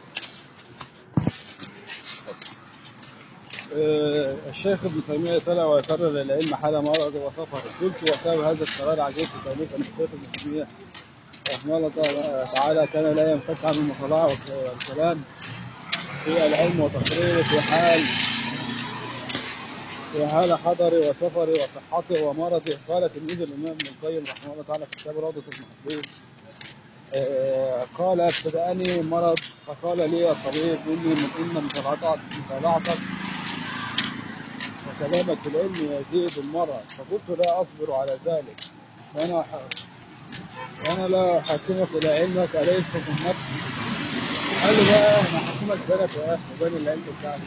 آه، الشيخ ابن تيمية طلع ويقرر العلم حال مرض وسفر قلت وسبب هذا القرار عجبت تأليفا الشيخ ابن تيمية رحمه الله تعالى كان لا ينفك عن المطالعة والكلام في العلم وتقريره في حال في حال حضري وسفري وصحتي ومرضي قال تلميذ الإمام ابن القيم رحمه الله تعالى في كتاب روضة المحبين آه، قال ابتدأني مرض فقال لي الطبيب إني من إن مطالعتك مطالعتك وكلامك في العلم يزيد المرض فقلت لا أصبر على ذلك وأنا وأنا لا أحكمك إلى علمك أليس من نفسي قال له بقى أنا أحكمك بينك يا أخي وبين العلم بتاعك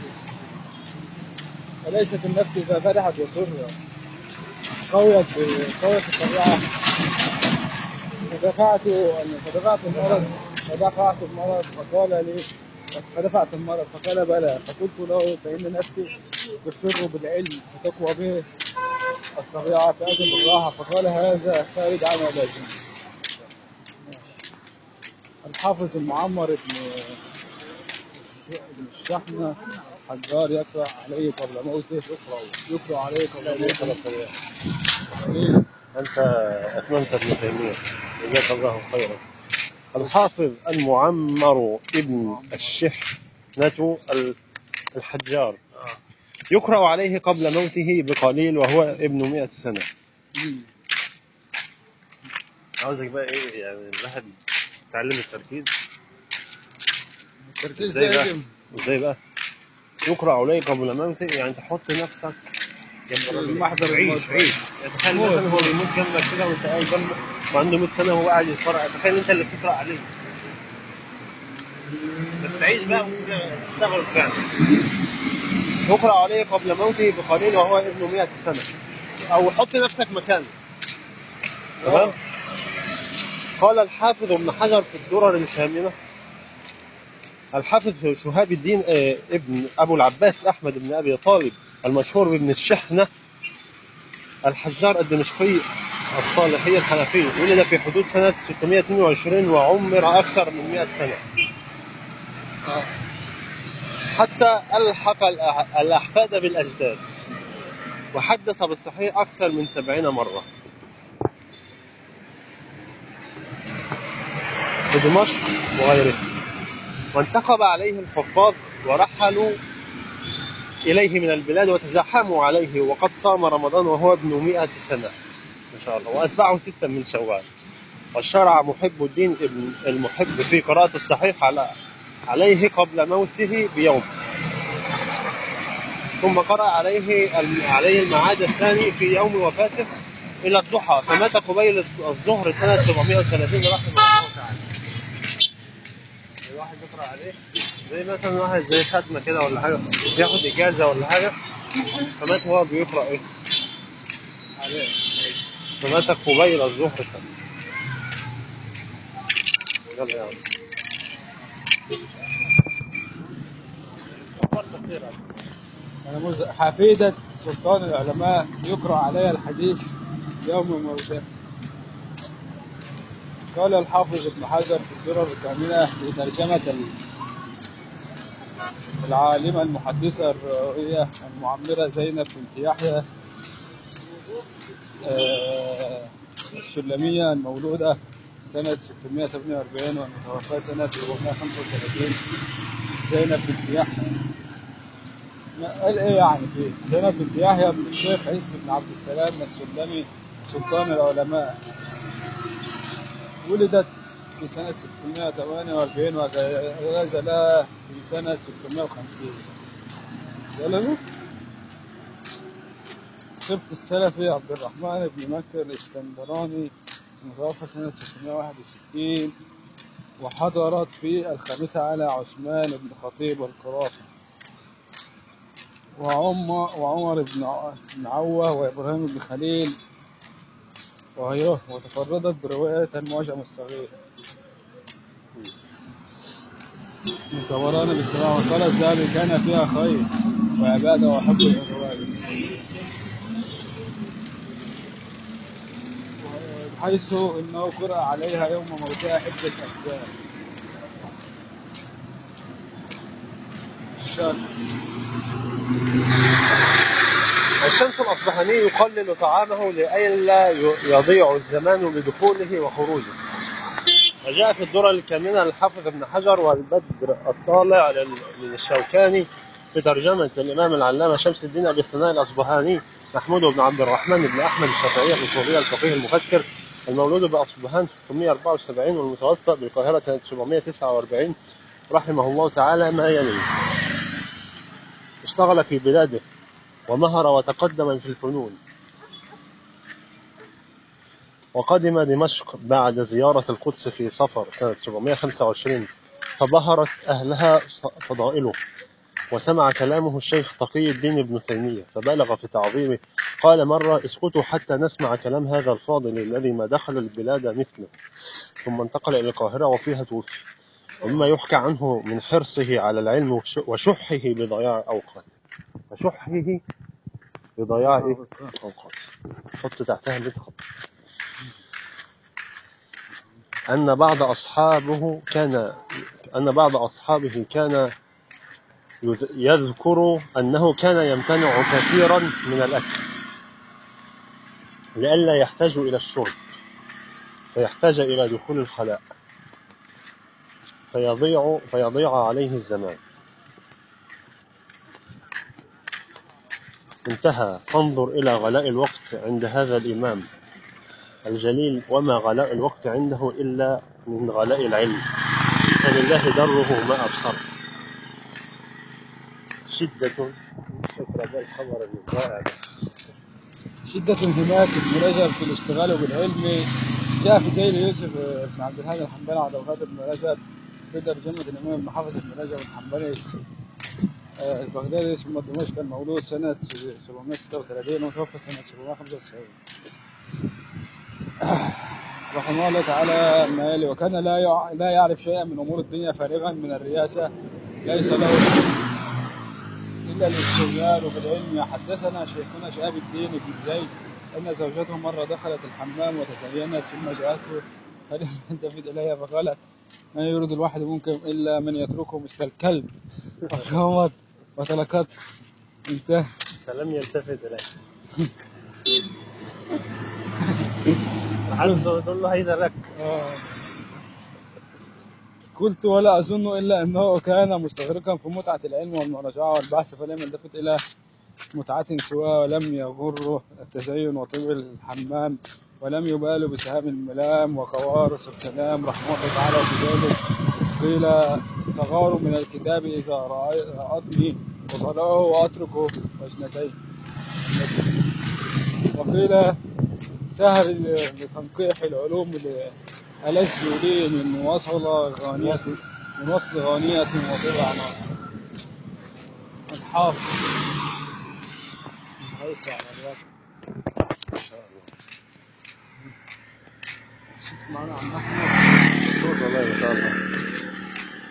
أليست النفس إذا فرحت وسرت قويت قويت الطبيعة فدفعت فدفعت المرض فدفعت المرض فقال لي فدفعت المرض فقال بلى فقلت له فإن نفسي تسر بالعلم فتقوى به الطبيعة فأجل بالراحة فقال هذا خارج عن لازم الحافظ المعمر ابن ابن الشحنة حجار يقرأ عليه قبل موته يقرأ يقرأ عليه قبل موته ليه؟ انت اتممت ابن تيميه جزاك الله خيرا الحافظ المعمر ابن الشحنة ال- الحجار يقرأ عليه قبل موته بقليل وهو ابن مئة سنة مم. عاوزك بقى ايه يعني الواحد يتعلم التركيز التركيز ازاي ده بقى يجب ازاي بقى يقرأ عليه قبل موته يعني تحط نفسك جنب الراجل. المحضر عيش الموت. عيش يعني تخيل مثلا هو بيموت جنبك كده وانت قاعد جنبه وعنده 100 سنة وهو قاعد يتفرج تخيل انت اللي بتقرأ عليه تعيش بقى وتشتغل فعلا يقرأ عليه قبل موته بقليل وهو ابن 100 سنة أو حط نفسك مكانه تمام قال الحافظ ابن حجر في الدرر الثامنة الحافظ شهاب الدين آه، ابن أبو العباس أحمد بن أبي طالب المشهور بابن الشحنة الحجار الدمشقي الصالحي الحنفي ولد في حدود سنة 622 وعمر أكثر من 100 سنة آه. حتى ألحق الأح- الأحفاد بالأجداد وحدث بالصحيح أكثر من سبعين مرة بدمشق وغيره وانتقب عليه الحفاظ ورحلوا إليه من البلاد وتزاحموا عليه وقد صام رمضان وهو ابن مئة سنة ما شاء الله وأتبعه ستا من شوال وشرع محب الدين ابن المحب في قراءة الصحيح على عليه قبل موته بيوم ثم قرأ عليه عليه الميعاد الثاني في يوم وفاته إلى الضحى فمات قبيل الظهر سنة 730 رحمه الله تعالى. الواحد يقرأ عليه زي مثلا واحد زي ختمة كده ولا حاجة ياخد إجازة ولا حاجة فمات هو بيقرأ إيه؟ عليه فمات قبيل الظهر سنة. يلا يا عم. أنا مز... حفيدة سلطان العلماء يقرأ عليها الحديث يوم موته قال الحافظ ابن حجر في الدرر الكاملة في ترجمة ال- العالمة المحدثة الراوية المعمرة زينب بنت يحيى آه، السلمية المولودة سنة 648 والمتوفاة سنة 435 زينب بنت يحيى ما- قال ايه يعني فيه؟ زينب بنت يحيى بن الشيخ عيسى بن عبد السلام السلمي سلطان العلماء ولدت في سنة 648 وجاز لها في سنة 650 سلمت سبت السلفي عبد الرحمن بن مكة الاسكندراني المتوفى سنة 661 وحضرت في الخامسة على عثمان بن خطيب القرافي وعم وعمر بن ع- بن عوة وإبراهيم بن خليل وغيره وتفردت برواية المعجم الصغير من طبراني بالسماع وقال الذهبي كان فيها خير وعبادة وحب الرواية حيث انه قرأ عليها يوم موتها حجة أجزاء الشمس الشمس الأصبحاني يقلل طعامه لئلا يضيع الزمان بدخوله وخروجه وجاء في الدرر الكامنة للحافظ ابن حجر والبدر الطالع لل- للشوكاني في ترجمة الإمام العلامة شمس الدين أبي الثناء الأصبهاني محمود بن عبد الرحمن بن أحمد الشافعي الأصولي الفقيه المفكر المولود بأصبهان 674 والمتوفى بالقاهرة سنة 749 رحمه الله تعالى ما يلي اشتغل في بلاده ومهر وتقدم في الفنون وقدم دمشق بعد زيارة القدس في صفر سنة 725 فبهرت أهلها فضائله وسمع كلامه الشيخ تقي الدين ابن تيمية فبلغ في تعظيمه قال مرة اسكتوا حتى نسمع كلام هذا الفاضل الذي ما دخل البلاد مثله ثم انتقل إلى القاهرة وفيها توفي ومما يحكى عنه من حرصه على العلم وش- وشحه بضياع أوقات وشحه بضياع إيه؟ أوقات حط تحتها 100 خط أن بعض أصحابه كان أن بعض أصحابه كان يذ- يذكر أنه كان يمتنع كثيرا من الأكل لئلا يحتاج إلى الشرب فيحتاج إلى دخول الخلاء فيضيع فيضيع عليه الزمان انتهى فانظر إلى غلاء الوقت عند هذا الإمام الجليل وما غلاء الوقت عنده إلا من غلاء العلم فلله دره ما أبصر شدة شكرا ده الخبر الرائع ده. شدة انهماك ابن رجب في الاشتغال بالعلم جاء في زيل يوسف بن عبد الهادي الحنبلي عبد الغفار بن رجب في ترجمة الإمام ابن حافظ بن رجب الحنبلي آه، البغدادي ثم دمشق المولود سنة 736 وتوفى سنة 795 رحمه الله تعالى ما يلي وكان لا يع- لا يعرف شيئا من أمور الدنيا فارغا من الرياسة ليس له إلا الاستغلال في العلم حدثنا شيخنا شهاب الدين بن زيد أن زوجته مرة دخلت الحمام وتزينت ثم جاءته فلم يلتفت إليها فقالت ما يريد الواحد منكم إلا من يتركه مثل الكلب فقامت وتركته انتهى فلم يلتفت إليه عارف تقول له هيدا لك آه. قلت ولا أظن إلا أنه كان مستغرقا في متعة العلم والمراجعة والبحث فلم يلتفت إلى متعة سواه ولم يغره التزين وطيب الحمام ولم يبال بسهام الملام وقوارص الكلام رحمه الله تعالى بذلك قيل تغار من الكتاب إذا رأي- رأتني وقرأه وأتركه وجنتين وقيل سهر لتنقيح العلوم ألذ لي من وصل غانية من وصل غانية وطبع نار الحافظ حريص على الوقت إن شاء الله معنا عم أحمد صوت والله ما شاء الله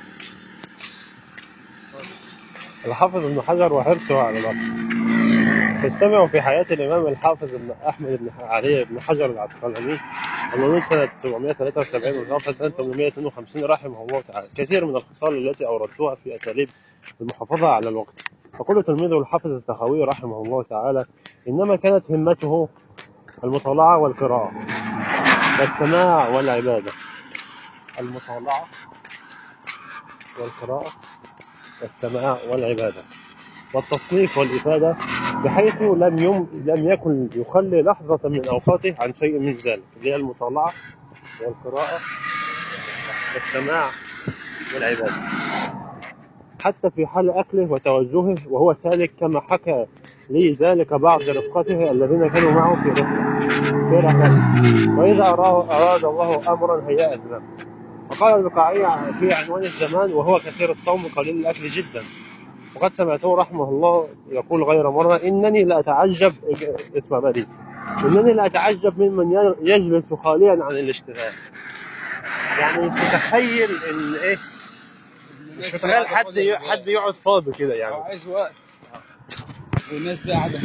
الحافظ ابن حجر وحرصه على الوقت تجتمع في حياة الإمام الحافظ بن أحمد بن علي بن حجر العسقلاني المولود سنة 773 وتوفى سنة 852 رحمه الله تعالى كثير من الخصال التي أوردتها في أساليب المحافظة على الوقت يقول تلميذه الحافظ السخاوي رحمه الله تعالى إنما كانت همته المطالعة والقراءة والسماع والعبادة المطالعة والقراءة والسماع والعبادة والتصنيف والإفادة بحيث لم يم لم يكن يخلي لحظة من أوقاته عن شيء من ذلك اللي هي المطالعة والقراءة والسماع والعبادة حتى في حال أكله وتوجهه وهو سالك كما حكى لي ذلك بعض رفقته الذين كانوا معه في رحلة في رحلة وإذا أراه- أراد الله أمرا هيأت له وقال البقاعي في عنوان الزمان وهو كثير الصوم قليل الأكل جدا وقد سمعته رحمه الله يقول غير مرة إنني لأتعجب اسمع بقى دي إنني لأتعجب ممن يجلس خاليا عن الاشتغال يعني تتخيل إن إيه مش متخيل حد حد يقعد فاضي كده هو يعني عايز وقت والناس دي قاعدة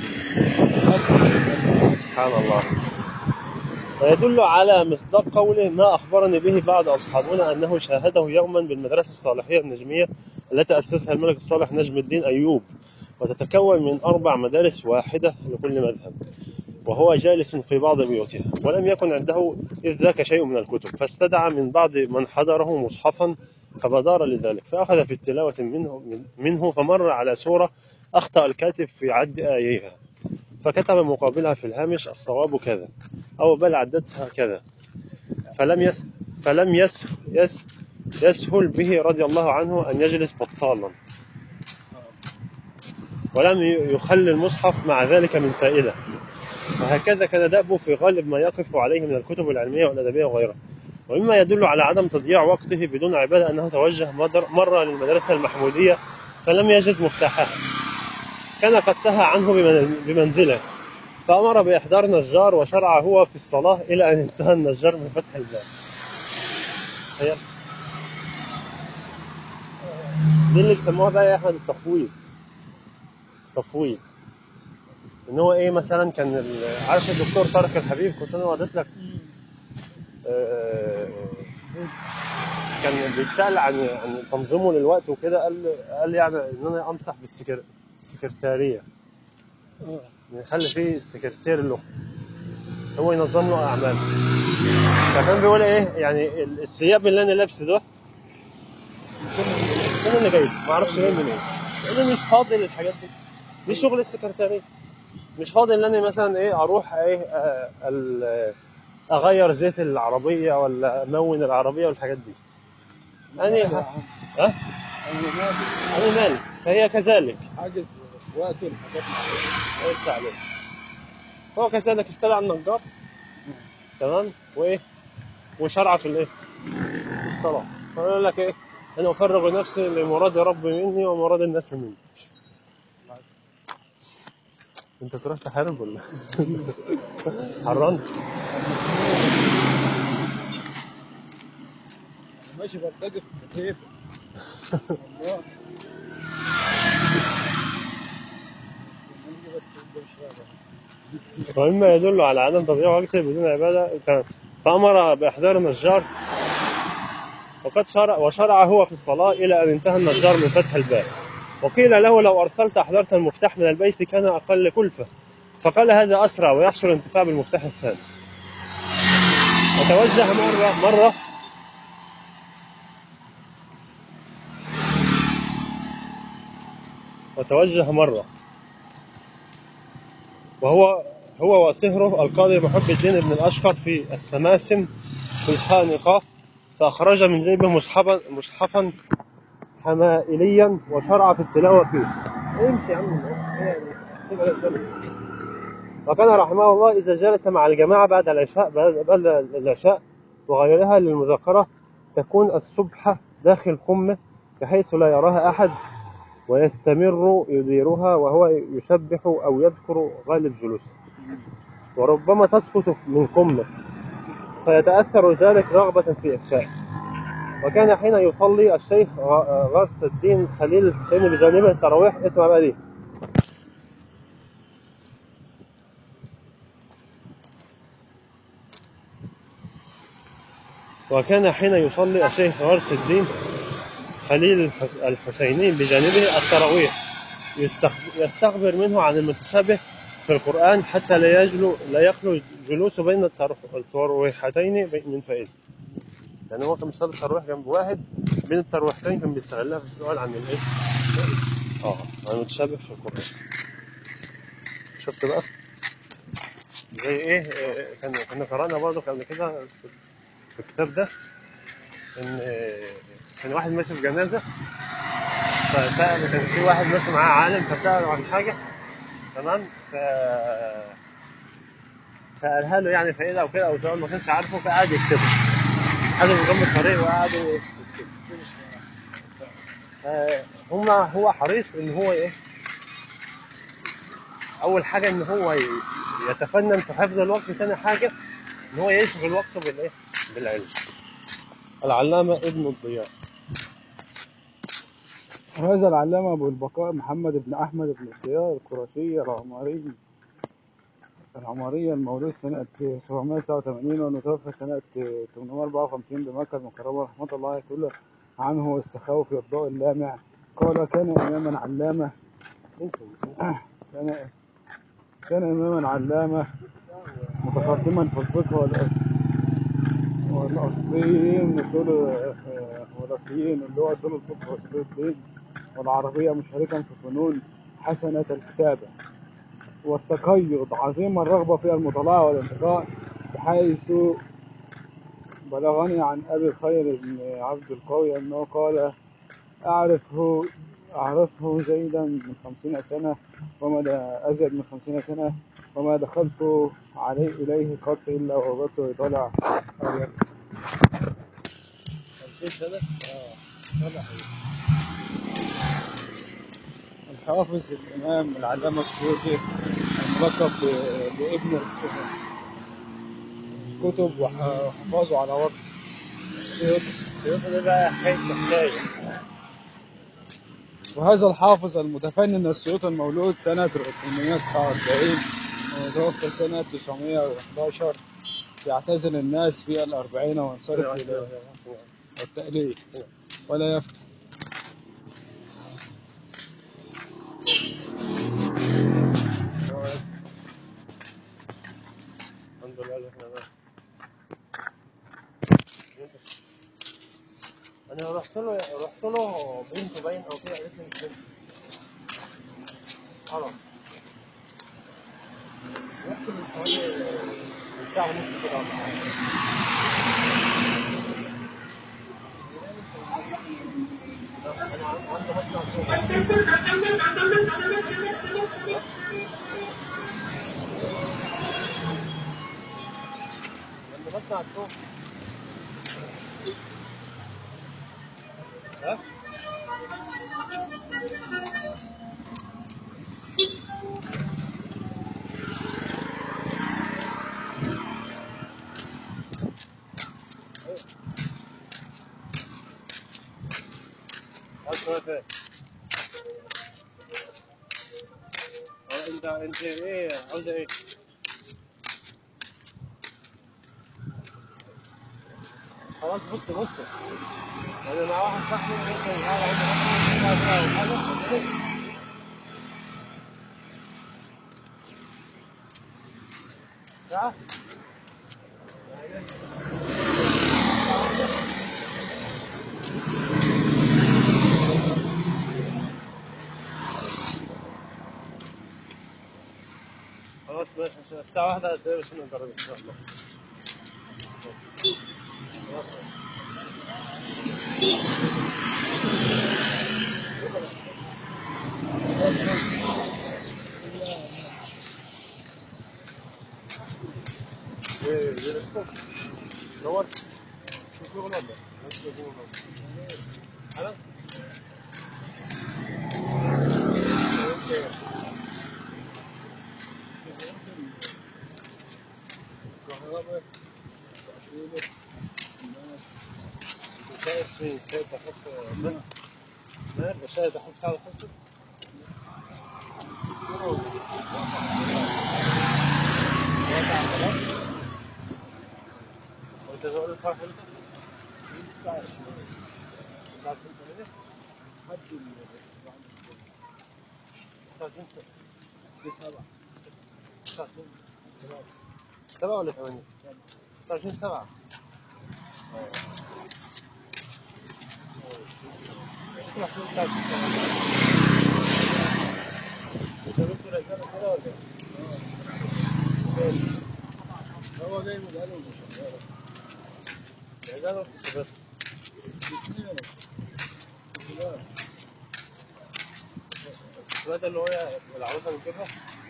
سبحان الله ويدل على مصداق قوله ما أخبرني به بعض أصحابنا أنه شاهده يوما بالمدرسة الصالحية النجمية التي أسسها الملك الصالح نجم الدين أيوب وتتكون من أربع مدارس واحدة لكل مذهب وهو جالس في بعض بيوتها ولم يكن عنده إذ ذاك شيء من الكتب فاستدعى من بعض من حضره مصحفا فبدار لذلك فأخذ في التلاوة منه, منه فمر على سورة أخطأ الكاتب في عد آيها فكتب مقابلها في الهامش الصواب كذا أو بل عدتها كذا فلم يس فلم يس يس يسهل به رضي الله عنه أن يجلس بطالا ولم يخل المصحف مع ذلك من فائدة وهكذا كان دأبه في غالب ما يقف عليه من الكتب العلمية والأدبية وغيرها ومما يدل على عدم تضييع وقته بدون عبادة أنه توجه مدر- مرة للمدرسة المحمودية فلم يجد مفتاحها كان قد سهى عنه بمن- بمنزله فأمر بإحضار نجار وشرع هو في الصلاة إلى أن انتهى النجار من فتح الباب تخيل دي اللي بيسموها بقى يا أحمد التفويض تفويض ان هو ايه مثلا كان ال- عارف الدكتور طارق الحبيب كنت انا وريت لك آه، كان بيتسال عن عن تنظيمه للوقت وكده قال قال يعني ان انا انصح بالسكر السكرتاريه إن يخلي فيه سكرتير له هو ينظم له اعماله فكان بيقول ايه يعني ال- الثياب اللي انا لابسه ده من اللي جايبه ما اعرفش جاي منين لان مش فاضي للحاجات دي دي شغل السكرتاريه مش فاضي ان انا مثلا ايه اروح ايه آه، ال- اغير زيت العربيه ولا امون العربيه والحاجات دي انا ها ها انا مالي فهي كذلك حاجة وقت الحاجات قلت عليه هو كذلك استدعى النجار تمام وايه وشرع في الايه في الصلاه فيقول لك ايه انا افرغ نفسي لمراد ربي مني ومراد الناس مني انت تروح تحارب ولا حرنت ماشي برتجف في كيف والله بس بس ده مش راجع ومما يدل على عدم تضييع وقته بدون عبادة كان فأمر بإحضار النجار وقد شرع وشرع هو في الصلاة إلى أن انتهى النجار من فتح الباب وقيل له لو أرسلت أحضرت المفتاح من البيت كان أقل كلفة فقال هذا أسرع ويحصل الانتفاع بالمفتاح الثاني وتوجه مرة مرة وتوجه مرة وهو هو وصهره القاضي محب الدين بن الأشقر في السماسم في الخانقة فأخرج من جيبه مصحفا مصحفا حمائليا وشرع في التلاوة فيه امشي يا عم يعني كده قدامك. وكان رحمه الله إذا جلس مع الجماعة بعد العشاء بعد العشاء وغيرها للمذاكرة تكون السبحة داخل قمة بحيث لا يراها أحد ويستمر يديرها وهو يسبح أو يذكر غالب جلوسه وربما تسقط من قمة فيتأثر ذلك رغبة في إخفاء وكان حين يصلي الشيخ غ- غرس الدين خليل الحسيني بجانبه التراويح اسمع بقى دي وكان حين يصلي الشيخ غرس الدين خليل الحس- الحسيني بجانبه التراويح يستخ- يستخبر منه عن المتشابه في القرآن حتى لا يجلو لا يخلو جلوسه بين التر- الترويحتين من فائدة يعني هو كان بيصلي التراويح جنب واحد بين الترويحتين كان بيستغلها في السؤال عن الايه؟ اه عن المتشابه في القرآن شفت بقى؟ زي ايه إيه، كان كنا قرانا برضه قبل كده في في الكتاب ده ان إيه، كان واحد ماشي في جنازه فسأل كان في واحد ماشي معاه عالم فسأله عن حاجه تمام ف فقالها له يعني فائده او كده او سؤال ما كانش عارفه فقعد يكتبه حاجه جنب الطريق وقعدوا يكتبوا فهم هو حريص ان هو ايه اول حاجه ان هو ي- يتفنن في حفظ الوقت ثاني حاجه ان هو يشغل وقته بالايه بالعلم العلامه ابن الضياء هذا العلامة أبو البقاء محمد بن أحمد بن الضياء القرشي العمري العمرية المولود سنة 789 والمتوفى سنة 854 بمكة المكرمة رحمة الله كله عنه والسخاوي في الضوء اللامع قال كان إماما علامة كان كان إماما علامة متقدما في الفقه والأصل والأصليين أصول آه، والأصليين اللي هو أصول الفقه وأصول الدين والعربية مشاركا في فنون حسنة الكتابة والتقيض عظيم الرغبة في المطالعة والانتقاء بحيث بلغني عن أبي خير بن عبد القوي أنه قال أعرفه أعرفه زيدا من خمسين سنة وما د- أزيد من خمسين سنة وما دخلت عليه إليه قط إلا ووجدته يطلع على 50 سنه الحافظ الإمام العلامة السيوطي الملقب ب- بابن الكتب كتب وحفاظه على وقت السيوطي السيوف ده بقى حكايه حكايه وهذا الحافظ المتفنن السيوطي المولود سنة 849 ومتوفى سنة 911 يعتزل الناس في الأربعين وينصرف إلى التأليف ولا يفتي الحمد لله اللي احنا معاه. انا رحت له رحت له بنته باين او كده قالت لي مش بنت حرام رحت من حوالي من ساعه ونص كده ولا حاجه انا عندي مصنع شغل لما بسمع الصوت ها أسمع فين انت انت ايه عاوزه ايه خلاص بص بص انا مع واحد صاحبي ممكن يقعد عنده مثلا ساعه كده او حاجه ساعه خلاص ماشي عشان الساعة واحدة هتلاقي بس نجرب إن شاء الله إيه إيه نور شو شغل ولا؟ نفس شغل ولا؟ أنا؟ كهرباء تأثير شايف فين؟ شايف أحط ماء ماء وشايف أحط على الخشب وضع خلاص وأنت تقول الفرح أنت؟ 29 الساعة 8 حد ال 29 7 29 7 ولا 8 29 7 انت جبت رجاله كده ولا ايه؟ هو جاي من قالوا مش شغال رجاله في السباق الاثنين لا السباق ده اللي هو العروسه بتجيبها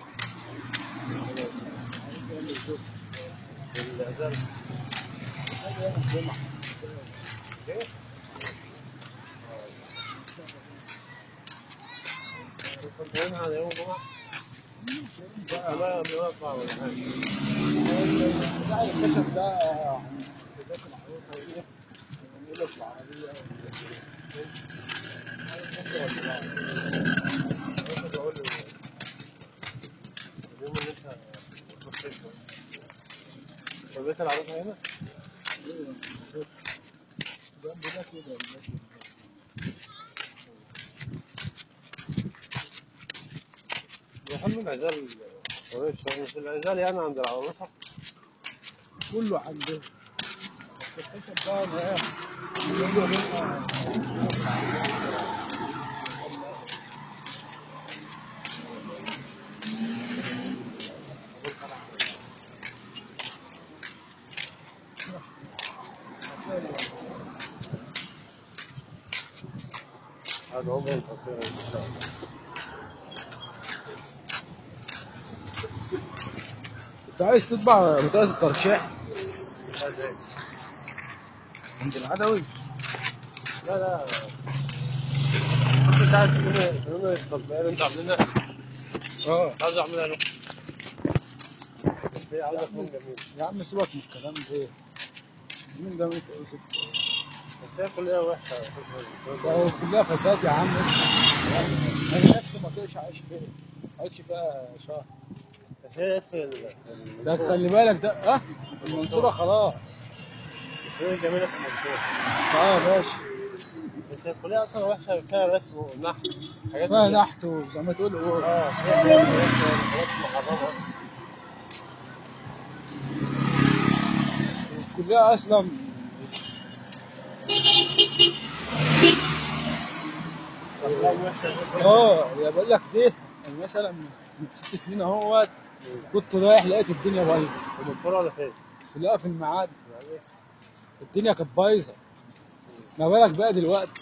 العزال الجمعة ايه؟ مصدقينها على يوم الجمعة؟ لا بيوقع ولا حاجة لا الكشف ده بداية العروسة ايه يعمل لك العربية بس بقول له اليوم اللي انت بتروح فيه طب بيت العروسة هنا؟ جنب ده كده الناس بيحب العزال قريب شوية مش العزال يعني عند العروسة كله عنده بس الكشف ده انا ايه بيقولوا هنا هذا هو القصير ان شاء الله انت عايز تطبع بطاقة الترشيح هذا ايه؟ عند العدوي لا لا انت عايز تقول التطبيقات انت عاملينها اه عاوز اعملها له بس هي عاوزة تكون جميل يا عم سيبك من الكلام ده مين ده مين فلوسك بس هي كلها وحشة ده هو كلها فساد يا عم انا نفسي ما طقش عايش فيها عايش فيها شهر بس هي اسم ال- ال- ده خلي بالك ده اه المنصورة خلاص هي جميلة في المنصورة اه يا باشا بس هي الكلية أصلا وحشة فيها رسم ونحت حاجات فيها كتير. نحت وزي ما تقول هو اه فيها حاجات وحشة حاجات محرمة كلها اصلا أفلام وحشة اه يا بقول لك دي يعني مثلا من ست سنين اهوت كنت رايح لقيت الدنيا بايظه في المنصورة ولا فين؟ لا في الميعاد يعني الدنيا كانت بايظه ما بالك بقى دلوقتي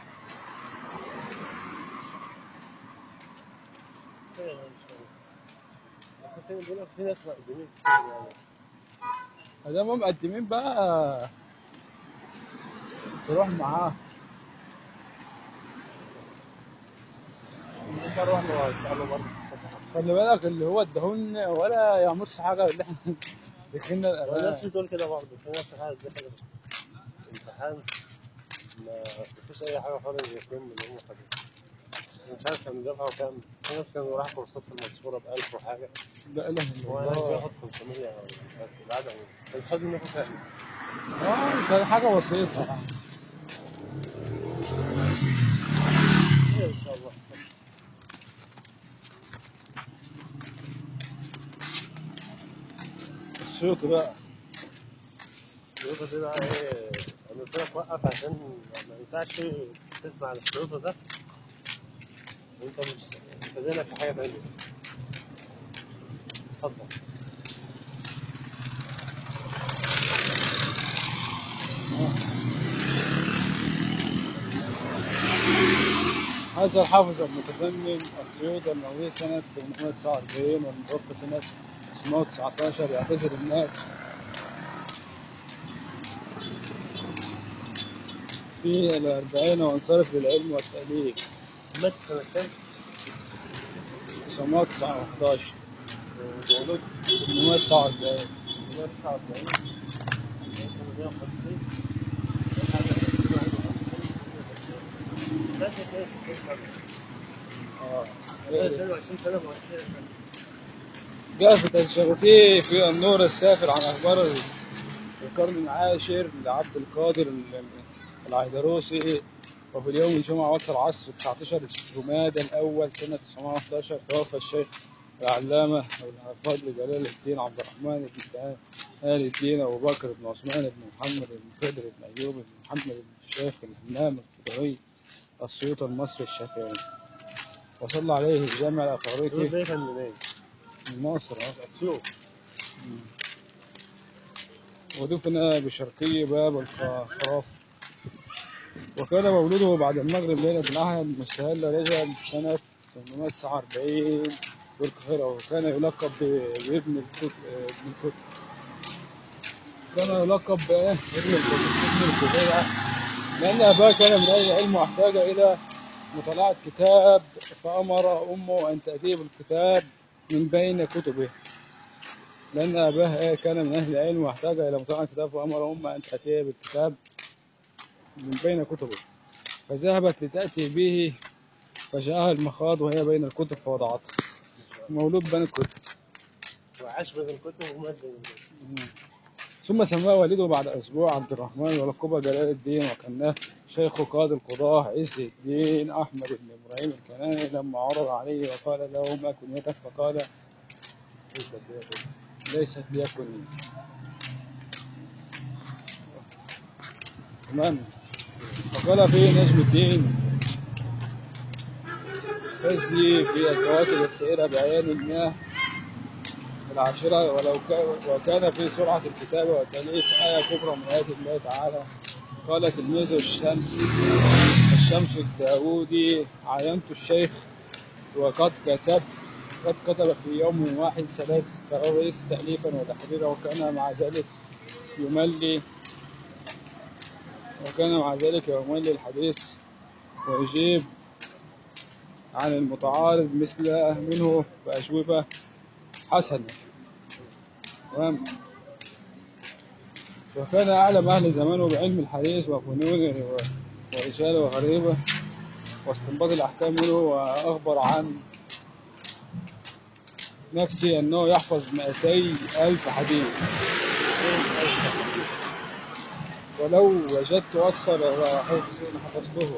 فين أنا مش فاهم. بس فين بيقول لك في ناس مقدمين كتير يعني ما دام هم مقدمين بقى تروح معاه ممكن أروح له أسأله برضه في الصفحة. خلي بالك اللي هو ادهن ولا يعملش حاجه اللي احنا دخلنا والناس الأمان. بتقول كده برضه في ناس قاعد دخل امتحان ما فيش أي حاجة خالص يتم اللي هم خدوه مش عارف كانوا دفعوا كام في ناس كانوا راحوا كورسات في المنصورة ب 1000 وحاجة لا اله الا هو هناك الله بياخد 500 أو مش عارف العدد كان خد منه كام اه كان حاجه بسيطه خير إن شاء الله الصوت بقى الشروط دي بقى إيه أنا قلت لك وقف عشان ما ينفعش تسمع الشروط ده وأنت مش أنت ذهنك في حاجة تانية اتفضل هذا الحافظ المتضمن الصيود المولود سنة 849 والمتوفى سنة 1919 يعتذر الناس في الأربعين وانصرف للعلم والتأليف مات سنة كام؟ 1911 مولود 849 149 150 مات 62 سنة اه 22 سنة مؤثرة جافت الشغوفي في النور السافر عن أخبار القرن العاشر لعبد القادر ال- العيدروسي وفي اليوم الجمعة وقت العصر 19 جماد الأول سنة 1911 توفى الشيخ العلامة أبو الفضل جلال الدين عبد الرحمن بن آل الدين أبو بكر بن عثمان بن محمد بن خضر بن أيوب بن محمد بن الشيخ الهمام الخضري السيوط المصري الشافعي وصلى عليه الجامع الأفريقي ده كان منين؟ من مصر آه. السوق ودفن بشرقي باب الخراف وكان مولده بعد المغرب ليلة الأحد مستهل رجب سنة 849 بالقاهرة وكان يلقب ب- بابن الكتب ابن الكتب كان يلقب بابن الكتب ابن الكتب لأن أباه كان من أهل العلم واحتاج إلى مطالعة كتاب فأمر أمه أن تأتيه بالكتاب من بين كتبه لأن أباه كان من أهل العلم واحتاج إلى مطالعة كتاب فأمر أمه أن تأتيه بالكتاب من بين كتبه فذهبت لتأتي به فجاءها المخاض وهي بين الكتب فوضعته مولود بين الكتب وعاش بين الكتب ومات بين الكتب ثم سماه والده بعد أسبوع عبد الرحمن ولقبه جلال الدين وكناه شيخ قاضي القضاة عز الدين أحمد بن إبراهيم الكناني لما عرض عليه وقال له ما كنيتك فقال ليس فيها ليست لي كنية تمام وقال فيه نجم الدين فزي في الكواكب السائرة بعيان المياه العاشرة ولو كان وكان في سرعة الكتابة والتأليف آية كبرى من آيات الله تعالى قال تلميذ الشمس الشمس الداودي عاينت الشيخ وقد كتب قد كتب في يوم واحد ثلاث كراريس تأليفا وتحريرا وكان مع ذلك يملي وكان مع ذلك يملي الحديث ويجيب عن المتعارض مثل منه بأجوبة حسنة تمام وكان أعلم أهل زمانه بعلم الحديث وفنونه و- ورجاله وغريبه واستنباط الأحكام منه وأخبر عن نفسي أنه يحفظ 200 ألف حديث ولو وجدت أكثر لحفظ- لحفظته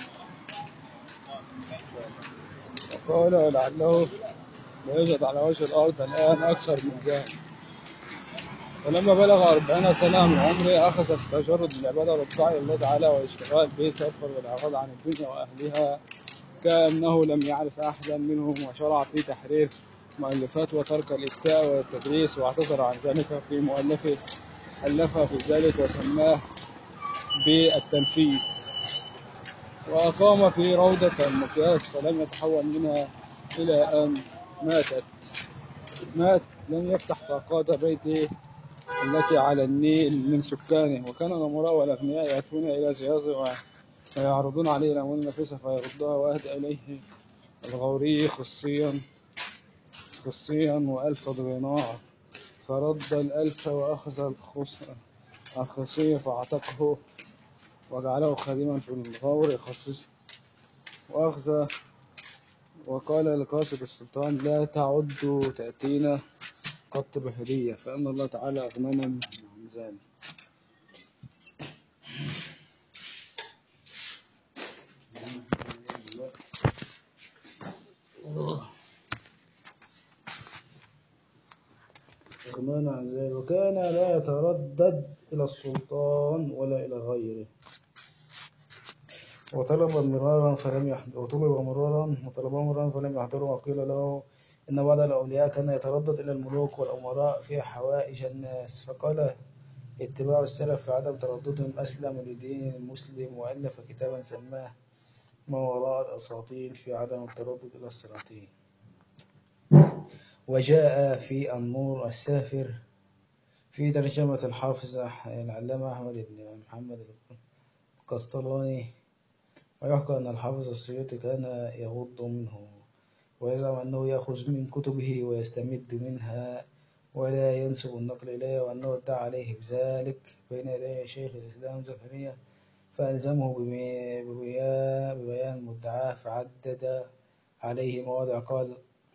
وقال لعله لا يوجد على وجه الأرض الآن أكثر من ذلك ولما بلغ أربعين سنة من عمره أخذ في التجرد بالعبادة والسعي لله تعالى والاشتغال به صرفا والإعراض عن الدنيا وأهلها كأنه لم يعرف أحدا منهم وشرع في تحرير مؤلفات وترك الإفتاء والتدريس واعتذر عن ذلك في مؤلفه ألفها في ذلك وسماه بالتنفيذ وأقام في روضة المقياس فلم يتحول منها إلى أن ماتت مات لم يفتح فقاد بيته التي على النيل من سكانه وكان الأمراء والأغنياء يأتون إلى زيارته و- ويعرضون عليه الأموال النفيسة فيردها وأهدى إليه الغوري خصيا خصيا وألف دينار فرد الألف وأخذ الخص الخصي فاعتقه وجعله خادما في الغور خصيص وأخذ وقال لقاصد السلطان لا تعدوا تأتينا قط بهدية فإن الله تعالى أغنانا عن ذلك أغنانا عن ذلك وكان لا يتردد إلى السلطان ولا إلى غيره وطلب مرارا فلم يحضر وطلب مرارا وطلب مرارا فلم يحضره وقيل له إن بعض الأولياء كان يتردد إلى الملوك والأمراء في حوائج الناس فقال اتباع السلف في عدم ترددهم أسلم لدين المسلم وألف كتابا سماه ما وراء الأساطين في عدم التردد إلى السلاطين وجاء في النور السافر في ترجمة الحافظ العلامة أحمد بن محمد القسطلاني ويحكى أن الحافظ السيوطي كان يغض منه ويزعم أنه يأخذ من كتبه ويستمد منها ولا ينسب النقل إليه وأنه ادعى عليه بذلك بين يدي شيخ الإسلام زكريا فألزمه بمي- ببيان ببيان مدعاه فعدد عليه مواضع قال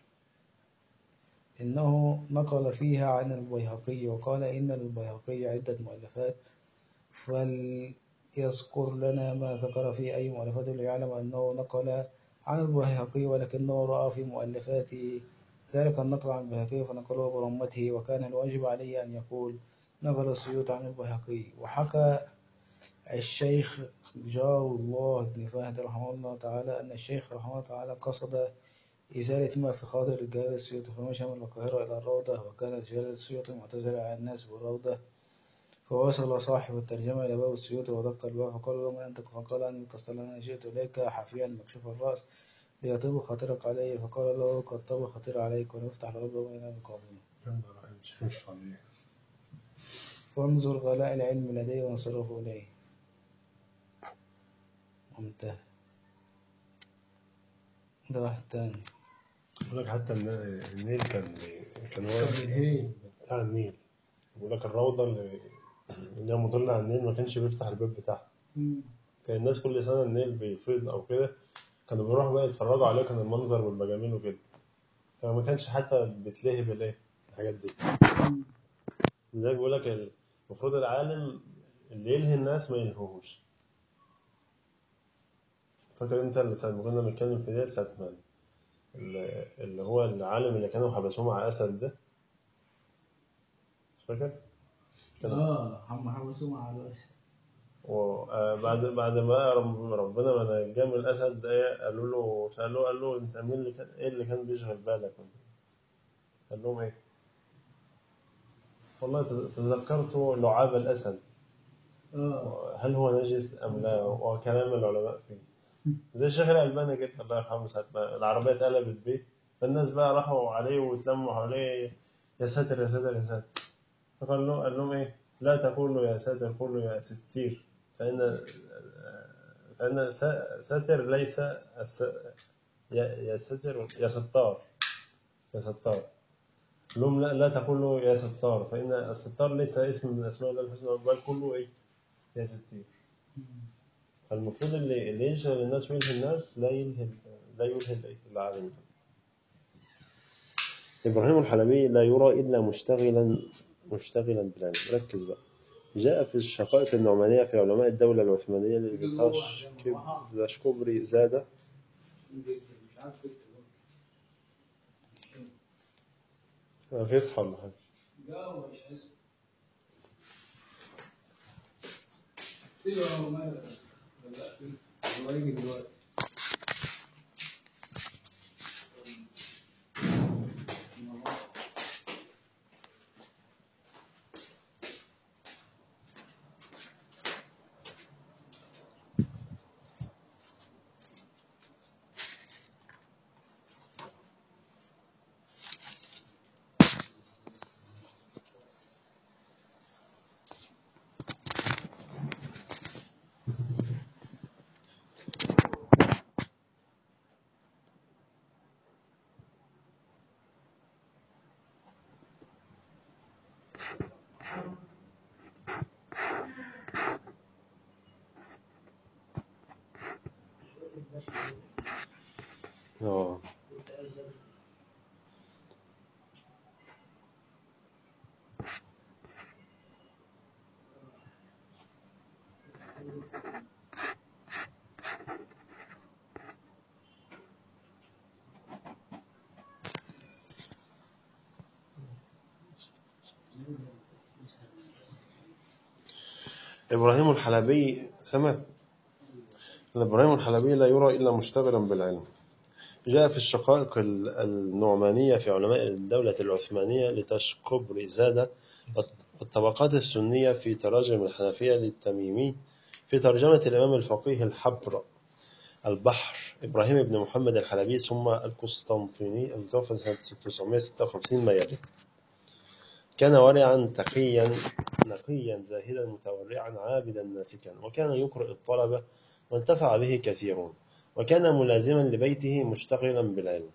إنه نقل فيها عن البيهقي وقال إن للبيهقي عدة مؤلفات فال يذكر لنا ما ذكر في أي مؤلفاته ليعلم أنه نقل عن البيهقي ولكنه رأى في مؤلفاته ذلك النقل عن البيهقي فنقله برمته وكان الواجب عليه أن يقول نقل السيوط عن البيهقي وحكى الشيخ جار الله بن فهد رحمه الله تعالى أن الشيخ رحمه الله تعالى قصد إزالة ما في خاطر رجال السيوط فمشى من القاهرة إلى الروضة وكانت رجال السيوط معتزلة عن الناس بالروضة فوصل صاحب الترجمة إلى باب السيوط ودق الباب فقال له من أنت فقال أني القسطلاني أنا جئت إليك حافيا مكشوف الرأس ليطيب خاطرك علي فقال له قد طاب خاطري عليك ونفتح الأرض بين المقامين مش مش فاضي فانظر غلاء العلم لدي وانصرف إليه وانتهى ده واحد تاني بيقول لك حتى الن- النيل كان كان واقف بتاع النيل بيقول لك الروضة اللي اللي هي مطلة على النيل ما كانش بيفتح الباب بتاعها كان الناس كل سنة النيل بيفيض أو كده كانوا بيروحوا بقى يتفرجوا عليه كان المنظر والمجاميل وكده فما كانش حتى بتلهي بالإيه الحاجات دي زي بيقول لك المفروض العالم اللي يلهي الناس ما يلهوهوش فاكر انت اللي ساعة ما كنا بنتكلم في ديت ساعة ما اللي اللي هو العالم اللي كانوا حبسوه مع أسد ده مش فاكر؟ كان اه هم حبسوه مع الواسع وبعد بعد ما رب- ربنا ما نجاه من الأسد ده قالوا له سألوه قال له أنت مين اللي كان إيه اللي كان بيشغل بالك؟ قال لهم إيه؟ والله تذكرت لعاب الأسد اه هل هو نجس أم لا وكلام العلماء فيه زي الشيخ الألباني كده الله يرحمه ساعة ما العربية اتقلبت بيه فالناس بقى راحوا عليه واتلموا حواليه يا ساتر يا ساتر يا ساتر فقال له قال لهم إيه لا تقولوا يا ساتر قولوا يا ستير فإن فإن سا- ساتر ليس الس... يا يا ساتر يا ستار يا ستار قال لهم لا لا تقولوا يا ستار فإن الستار ليس اسم من أسماء الله الحسنى بل كله إيه يا ستير فالمفروض اللي اللي يشغل الناس ويلهي الناس لا يلهي لا يلهي بقية العالم إبراهيم الحلبي لا يرى إلا مشتغلا مشتغلا بالعلم ركز بقى جاء في الشقائق النعمانية في علماء الدولة العثمانية للاشكبري زاد في يصحى ولا حاجة لا هو مش حاسس سيبه هو ما هو هيجي دلوقتي اه إبراهيم الحلبي سمع إبراهيم الحلبي لا يرى إلا مشتغلا بالعلم جاء في الشقائق ال- النعمانية في علماء الدولة العثمانية لتشكبر زادة والطبقات السنية في تراجم الحنفية للتميمي في ترجمة الإمام الفقيه الحبر البحر إبراهيم بن محمد الحلبي ثم القسطنطيني المتوفى سنة 656 ميلادي كان ورعا تقيا نقيا زاهدا متورعا عابدا ناسكا وكان يقرئ الطلبة وانتفع به كثيرون وكان ملازما لبيته مشتغلا بالعلم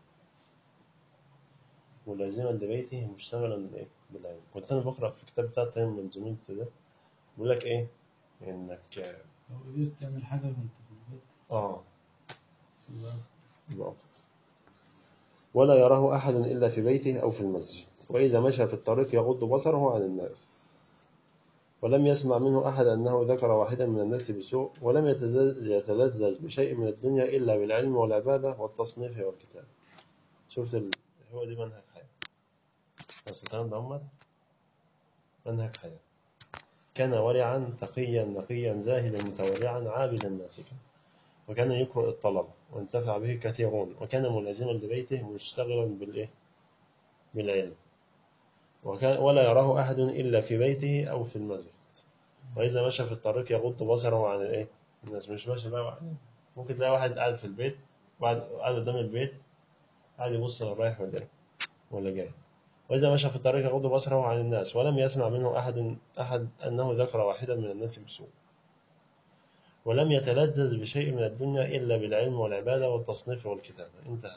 ملازما لبيته مشتغلا إيه؟ بالعلم كنت انا بقرا في كتاب بتاع تايم منزومين ده بيقول لك ايه انك لو قدرت تعمل حاجة وانت في البيت اه الله يبقى أفضل. ولا يراه احد الا في بيته او في المسجد واذا مشى في الطريق يغض بصره عن الناس ولم يسمع منه أحد أنه ذكر واحدا من الناس بسوء ولم يتزز- يتلذذ بشيء من الدنيا إلا بالعلم والعبادة والتصنيف والكتاب شفت ال... هو دي منهج حياة بس الكلام ده هم منهج حياة كان ورعا تقيا نقيا زاهدا متورعا عابدا ناسكا وكان يقرأ الطلب وانتفع به كثيرون وكان ملازما لبيته مشتغلا بالإيه؟ بالعلم وكان ولا يراه أحد إلا في بيته أو في المسجد وإذا مشى في الطريق يغض بصره عن الإيه؟ الناس مش ماشي بقى واحد. ممكن تلاقي واحد قاعد في البيت وقاعد قاعد قدام البيت قاعد يبص لو رايح ولا إيه ولا جاي وإذا مشى في الطريق يغض بصره عن الناس ولم يسمع منه أحد أحد أنه ذكر واحدا من الناس بسوء ولم يتلذذ بشيء من الدنيا إلا بالعلم والعبادة والتصنيف والكتابة انتهى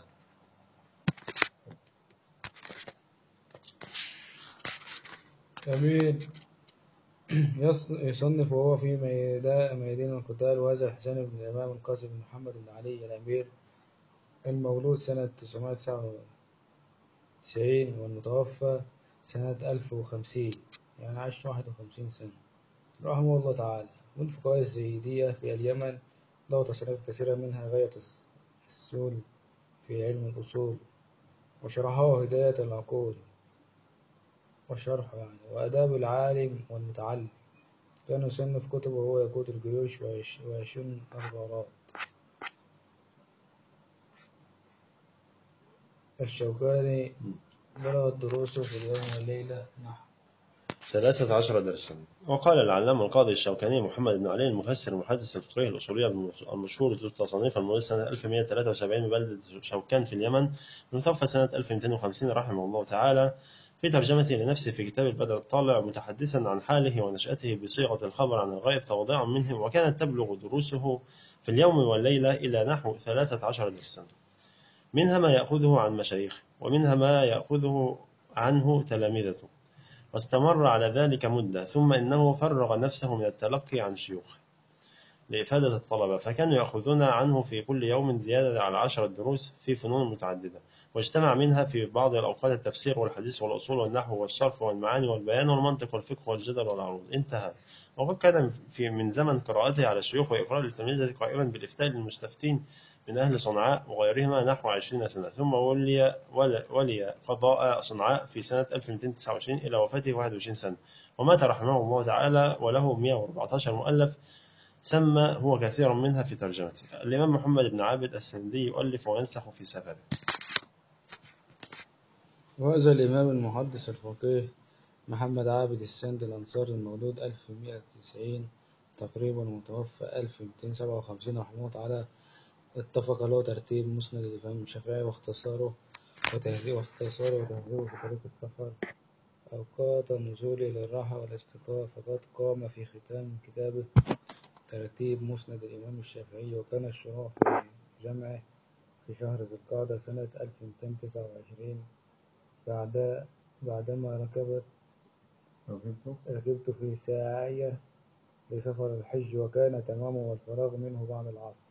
جميل يص- يصنف وهو في ميدا- ميادين القتال وهذا الحسين بن الإمام القاسم بن محمد بن علي الأمير المولود سنة 999 والمتوفى سنة 1050 يعني عاش 51 سنة رحمه الله تعالى من فقهاء الزيدية في اليمن له تصنيف كثيرة منها غاية الس- السول في علم الأصول وشرحه هداية العقول وشرحه يعني وآداب العالم والمتعلم كان يصنف كتبه وهو يقود الجيوش ويش- ويشن الغارات الشوكاني بلغت دروسه في اليوم والليلة نحو ثلاثة عشر درسا وقال العلامة القاضي الشوكاني محمد بن علي المفسر المحدث الفقيه الأصولي المشهور ذو التصانيف المولود سنة 1173 ببلدة شوكان في اليمن المتوفى سنة 1250 رحمه الله تعالى في ترجمته لنفسه في كتاب البدر الطالع متحدثا عن حاله ونشأته بصيغة الخبر عن الغائب تواضعا منه وكانت تبلغ دروسه في اليوم والليلة إلى نحو ثلاثة عشر درسا منها ما يأخذه عن مشايخه ومنها ما يأخذه عنه تلامذته واستمر على ذلك مدة ثم إنه فرغ نفسه من التلقي عن شيوخه لإفادة الطلبة فكانوا يأخذون عنه في كل يوم زيادة على عشرة دروس في فنون متعددة واجتمع منها في بعض الأوقات التفسير والحديث والأصول والنحو والصرف والمعاني والبيان والمنطق والفقه والجدل والعروض انتهى وقد كان في من زمن قراءته على الشيوخ وإقرار التلاميذ قائما بالإفتاء للمستفتين من أهل صنعاء وغيرهما نحو عشرين سنة ثم ولي, ولي, ولي قضاء صنعاء في سنة 1229 إلى وفاته 21 سنة ومات رحمه الله تعالى وله 114 مؤلف سمى هو كثير منها في ترجمته الإمام محمد بن عابد السندي يؤلف وينسخ في سفره وهذا الإمام المحدث الفقيه محمد عابد السند الأنصاري المولود 1190 تقريبا ومتوفى 1257 رحمه الله تعالى اتفق له ترتيب مسند الإمام الشافعي واختصاره وتهذيب واختصاره وتهذيبه في طريق السفر أوقات النزول إلى الراحة والاستقاء فقد قام في ختام كتابه ترتيب مسند الإمام الشافعي وكان الشروع في جمعه في شهر ذي القعدة سنة 1229 بعد بعدما ركبت ركبت في ساعية لسفر الحج وكان تمامه والفراغ منه بعد العصر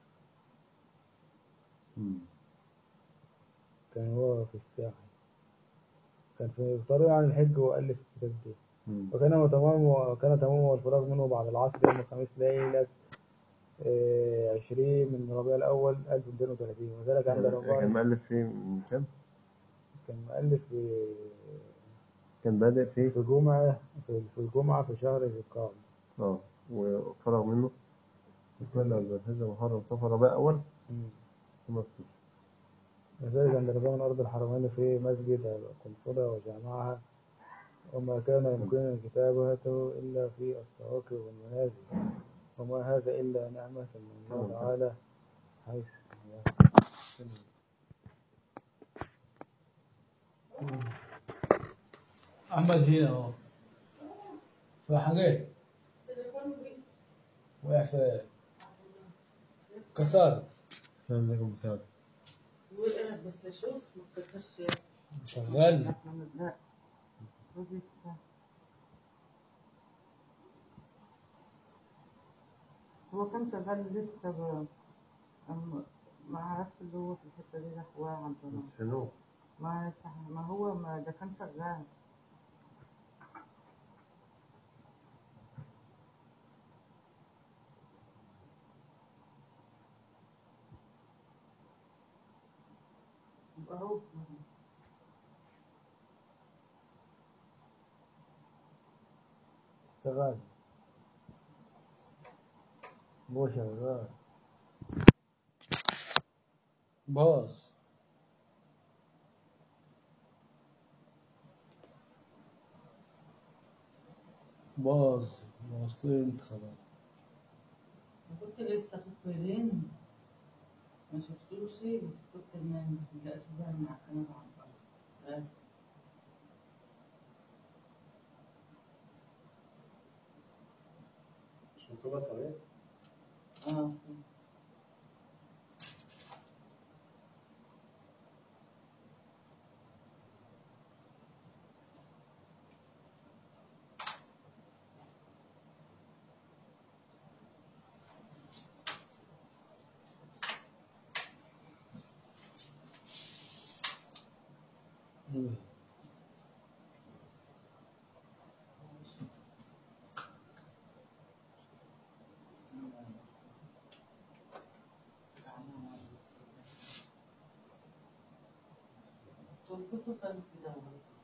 كان هو في الساحل كان في طريق عن الحج وألف الكتاب ده وكان تمامه كان تمامه والفراغ منه بعد العصر يوم الخميس ليلة آه، 20 من ربيع الأول 1230 وذلك عند كان رمضان مؤلف فيه من كم؟ كان مؤلف في كان بادئ فيه في جمعة في في الجمعة في شهر ذي القعدة اه وفرغ منه بسم الله الحجة محرم صفر ربيع أول مم. ثم الصيف وذلك عند رجاء من أرض الحرمين في مسجد القنفذة وجامعها وما كان يمكن كتابته إلا في السواقي والمنازل وما هذا إلا نعمة من الله تعالى حيث أحمد هنا أهو في حاجات وقع في كسر كان زيكم مساعد وقع بس شوف ما تكسرش يعني شغال لا رضيت هو كان شغال لسه ب... أم- ما عرفت اللي هو في الحتة دي ده هو عبد الله شنو؟ ما يفتح ما هو ما ده كان شغال اهو شغال مو شغال باص باص باصتين انت خلاص كنت لسه في البيرين ما شفتوش كنت نايم لقيته بقى مع الكنبة على الأرض بس شوفوا بقى طريقة اه كنت فاهم كده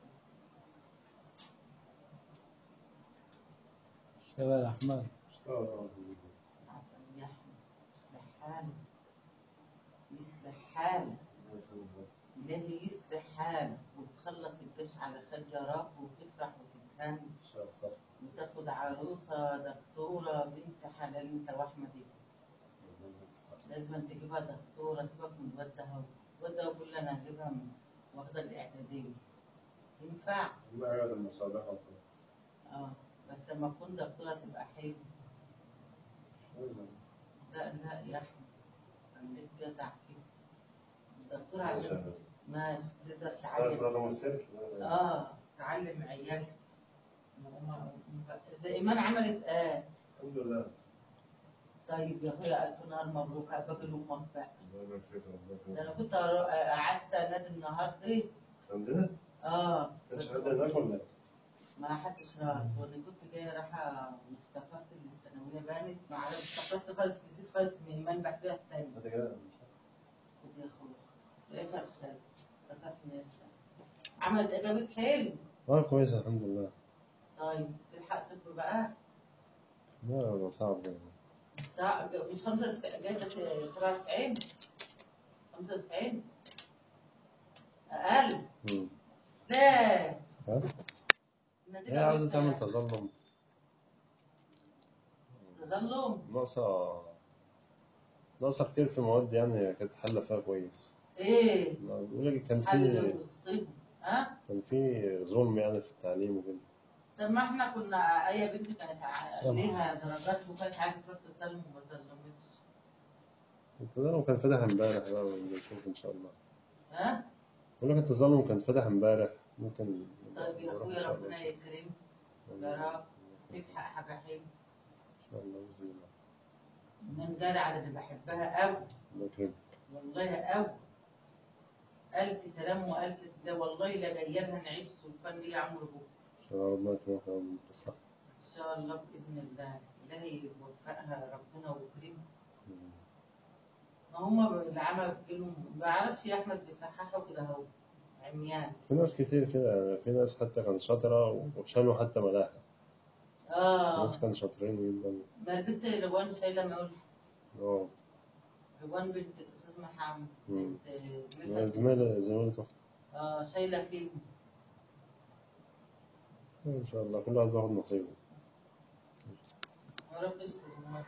شغال احمد اشتغل عشان يحمي يصلح حاله يصلح حاله إلهي يصلح حاله وتخلص الجيش على خير يا رب وتفرح وتتهنى شغال صح وتاخد عروسة دكتورة بنت حلال انت واحمد لازم تجيبها دكتورة سيبك من الواد ده هو الواد ده بيقول لي انا هجيبها من واخدة الاعدادية ينفع ما قاعد المصابيح اه بس لما تكون دكتورة تبقى حلوة لا لا يا احمد خليك جدع كده الدكتورة عشان ماشي تقدر تعلم انا ممثل اه تعلم عيالها وما- زي ايمان عملت اه الحمد لله طيب يا اخويا الف نهار مبروك هبقى لامك بقى الله يبارك فيك ربنا ده انا يكرمك. كنت هرو- قعدت انادي النهارده عندنا اه كانش حد هناك ولا إيه؟ ما حدش راضي وانا كنت جايه رايحه افتكرت ان الثانويه بانت ما عرفت افتكرت خالص نسيت خالص ان ايمان بحكيها تاني انت كده خد يا اخويا لقيتها اختلفت افتكرت ان هي الثانوية. عملت اجابت حلو اه كويس الحمد لله طيب تلحق طب بقى لا صعب يعني ساعة مش 95 جايبة 97 95 أقل مم. لا ها؟ النتيجة هي عاوزة مش- تعمل تظلم تظلم ناقصة ناقصة كتير في مواد يعني هي كانت حلة فيها كويس ايه بيقول لك كان حل في وسطهم ها كان في ظلم يعني في التعليم وكده طب ما احنا كنا اي بنت كانت ع- سبعة. ليها درجات وكانت عايزه تروح تتظلم وما ظلمتش التظلم كان فتح امبارح بقى ونشوف ان شاء الله ها بقول لك التظلم كان فتح امبارح ممكن طيب يا نروح ان اخويا شاء ربنا الله يكرم يا رب تلحق حاجه حلوه ان شاء الله باذن الله من جدع على اللي بحبها قوي الله يكرمك والله قوي ألف سلام وألف ده والله لا جاية لها نعيش وكان لي عمر بكرة ان شاء الله ربنا يكرمك يا رب بالصحة إن شاء الله بإذن الله إلهي يوفقها ربنا ويكرمها ما هما اللي عملوا لهم ما بعرفش يا أحمد بيصححوا كده أهو عميان في ناس كتير كده يعني في ناس حتى كانت شاطرة وشالوا حتى ملاحق آه ناس كانوا شاطرين جدا ما البنت روان شايلة مقول اه روان بنت الأستاذ محمد مم. بنت هي ميرفت. زميلة زميلة أختي آه شايلة كلمة إن شاء الله كل واحد بياخد نصيبه ما عرفتش هما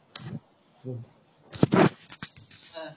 آه.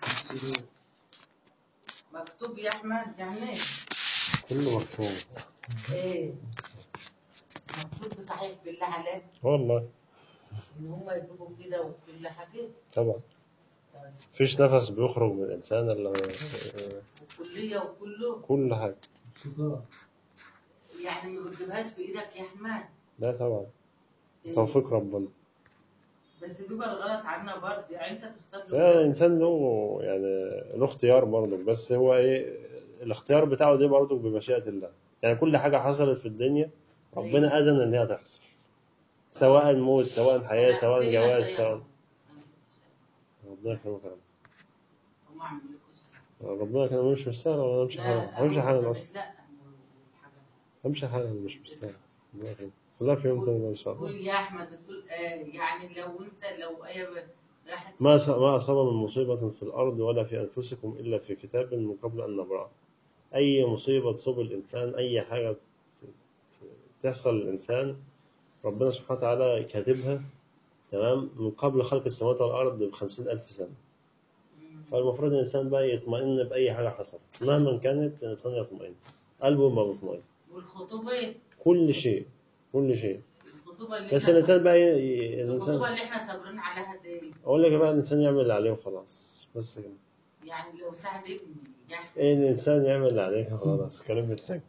مكتوب يا أحمد يعني كله مكتوب ايه مكتوب صحيح بالله عليك والله ان هم يجيبوا كده وكل حاجه طبعا طيب. مفيش نفس بيخرج من الإنسان إلا وكليه وكله كل حاجة شطار يعني ما بتجيبهاش بايدك يا احمد لا طبعا إيه؟ توفيق ربنا بس بيبقى الغلط عنا برضه يعني انت تختار لا له الإنسان له يعني له اختيار برضه بس هو إيه الاختيار بتاعه ده برضه بمشيئة الله يعني كل حاجة حصلت في الدنيا ربنا أذن إن هي تحصل سواء موت سواء حياة سواء جواز سواء ربنا يكرمك يا رب. هم عملوا لكم شيء ربنا كان مش مستاهل ولا امشي حالا امشي حالا اصلا لا امشي حالا مش مستاهل ربنا كان- خليها في يوم تاني ان شاء الله قول يا احمد تقول آه يعني لو انت لو ايه راحت ما أص- ما أصاب من مصيبة في الأرض ولا في أنفسكم إلا في كتاب من قبل أن نبرأ أي مصيبة تصيب الإنسان أي حاجة ت- ت- تحصل للإنسان ربنا سبحانه وتعالى كاتبها تمام من قبل خلق السماوات والأرض بخمسين ألف سنة فالمفروض الإنسان بقى يطمئن بأي حاجة حصلت مهما كانت الإنسان يطمئن قلبه ما مطمئن والخطوبه كل شيء كل شيء الخطوبه اللي بس احنا الإنسان بقى ي- ي- الخطوبه الإنسان اللي احنا صابرين عليها دي أقول لك بقى الإنسان يعمل اللي عليه وخلاص بس كده يعني لو ساعد ابني يعني إيه الإنسان يعمل اللي عليه خلاص كلام بتسجل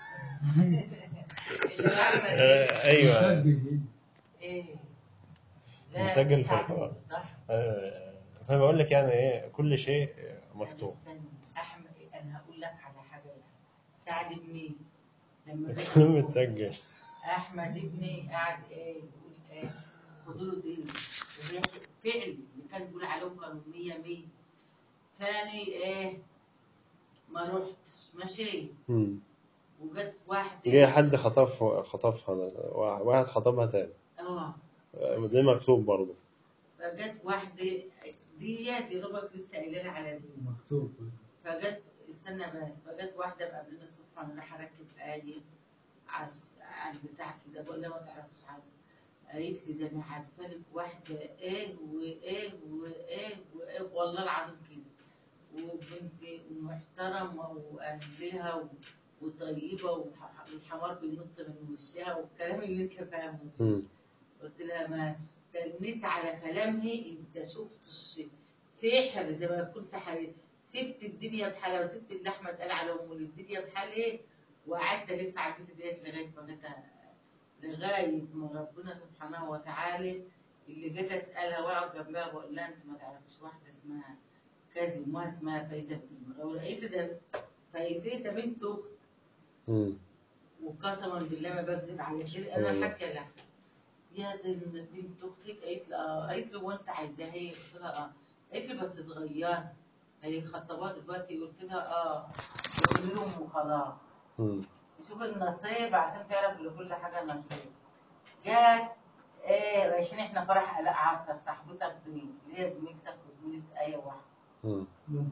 اللي يعمل آه، ايوه ايه لا مسجل في ساعد القرآن. صح آه، فانا بقول لك يعني ايه كل شيء مكتوب استنى احمد انا هقول لك على حاجه يعني سعد ابني لما كلام جه متسجل احمد ابني قاعد ايه يقول ايه خدوا له دي الريح فعل اللي كان بيقول عليهم كانوا 100 100 ثاني ايه ما رحتش ماشي مم. وجت واحده جه حد خطف خطفها مثلا واحد خطبها تاني اه آه، ده مكتوب برضه فجت واحده ديت يا دوبك لسه قايلين على دي مكتوب فجت استنى بس فجت واحده مقابلين الصبح وانا رايحه اركب آية عس- على البتاع كده بقول لها ما تعرفش عاوزه قالت لي ده انا عارفه لك واحده ايه وايه وايه وايه والله العظيم كده وبنت محترمه واهلها و- وطيبه وح- والحمار بينط من وشها والكلام اللي انت فاهمه مم. قلت لها ما استنيت على كلامها انت شفت الش- سحر زي ما يكون سحر سبت الدنيا بحالها وسبت اللي احمد قال على ام الدنيا بحالها وقعدت الف على البيت ديت لغايه ما جت لغايه ما ربنا سبحانه وتعالى اللي جيت اسالها واقعد جنبها بقول لها انت ما تعرفيش واحده اسمها كذا امها اسمها فايزه بنت المغاوي لقيت ده فايزه بنت اخت مم. وقسما بالله ما بكذب على شيء انا والله. حكي لها يا دي بنت اختك قالت لي اه قالت لي وانت عايزاها ايه قلت لها اه قالت لي بس صغيره هي خطبات دلوقتي قلت لها اه قلت لهم وخلاص مم. شوف النصيب عشان تعرف ان كل حاجه نصيب جات ايه رايحين احنا فرح الاء عصر صاحبتك دي اللي هي زميلتك وزميله ايه واحده مم.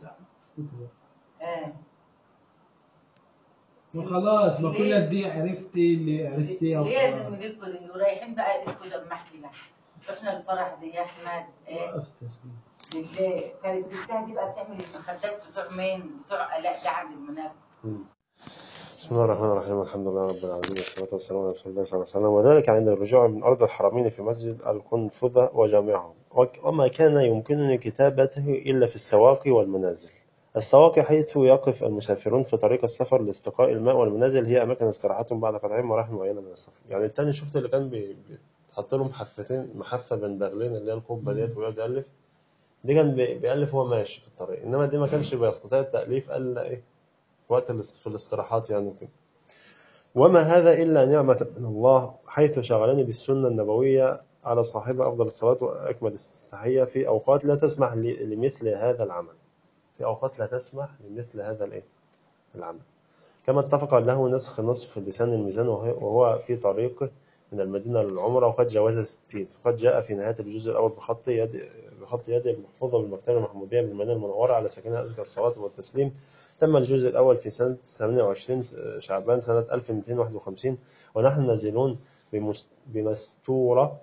اه ما خلاص ما ليه؟ كل دي عرفتي اللي عرفتيها ليه وخلاص. زميلتكم دي ورايحين بقى اسكت لما احكي لك رحنا الفرح دي يا احمد ايه وقفت تسجيل. بالله كانت بنتها دي بقى بتعمل المخدات بتوع مين؟ بتوع الاء ده عند المنافع مم. بسم الله الرحمن الرحيم الحمد لله رب العالمين والصلاة والسلام على رسول الله صلى الله عليه وسلم وذلك عند الرجوع من أرض الحرمين في مسجد القنفذة وجامعهم وك- وما كان يمكنني كتابته إلا في السواقي والمنازل السواقي حيث يقف المسافرون في طريق السفر لاستقاء الماء والمنازل هي أماكن استراحتهم بعد قطع مراحل معينة من السفر يعني التاني شفت اللي كان بي- بيتحط له محفتين محفة بين برلين اللي هي القبة ديت ويقعد يألف دي كان بي- بيألف وهو ماشي في الطريق إنما دي ما كانش بيستطيع التأليف إلا إيه في وقت الاست- في الاستراحات يعني وكده وما هذا إلا نعمة من الله حيث شغلني بالسنة النبوية على صاحبها أفضل الصلاة وأكمل التحية في أوقات لا تسمح ل- لمثل هذا العمل في أوقات لا تسمح لمثل هذا الإيه؟ العمل كما اتفق له نسخ نصف لسان الميزان وهو وهو في طريقه من المدينة للعمرة وقد جاوز الستين فقد جاء في نهاية الجزء الأول بخط يد بخط يد المحفوظة بالمكتبة المحمودية بالمدينة المنورة على ساكنها أزكى الصلاة والتسليم تم الجزء الأول في سنة 28 شعبان سنة 1251 ونحن نازلون بمس- بمستورة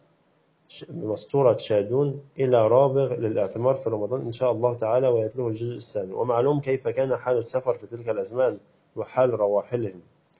بمستورة شادون إلى رابغ للاعتمار في رمضان إن شاء الله تعالى ويتلوه الجزء الثاني ومعلوم كيف كان حال السفر في تلك الأزمان وحال رواحلهم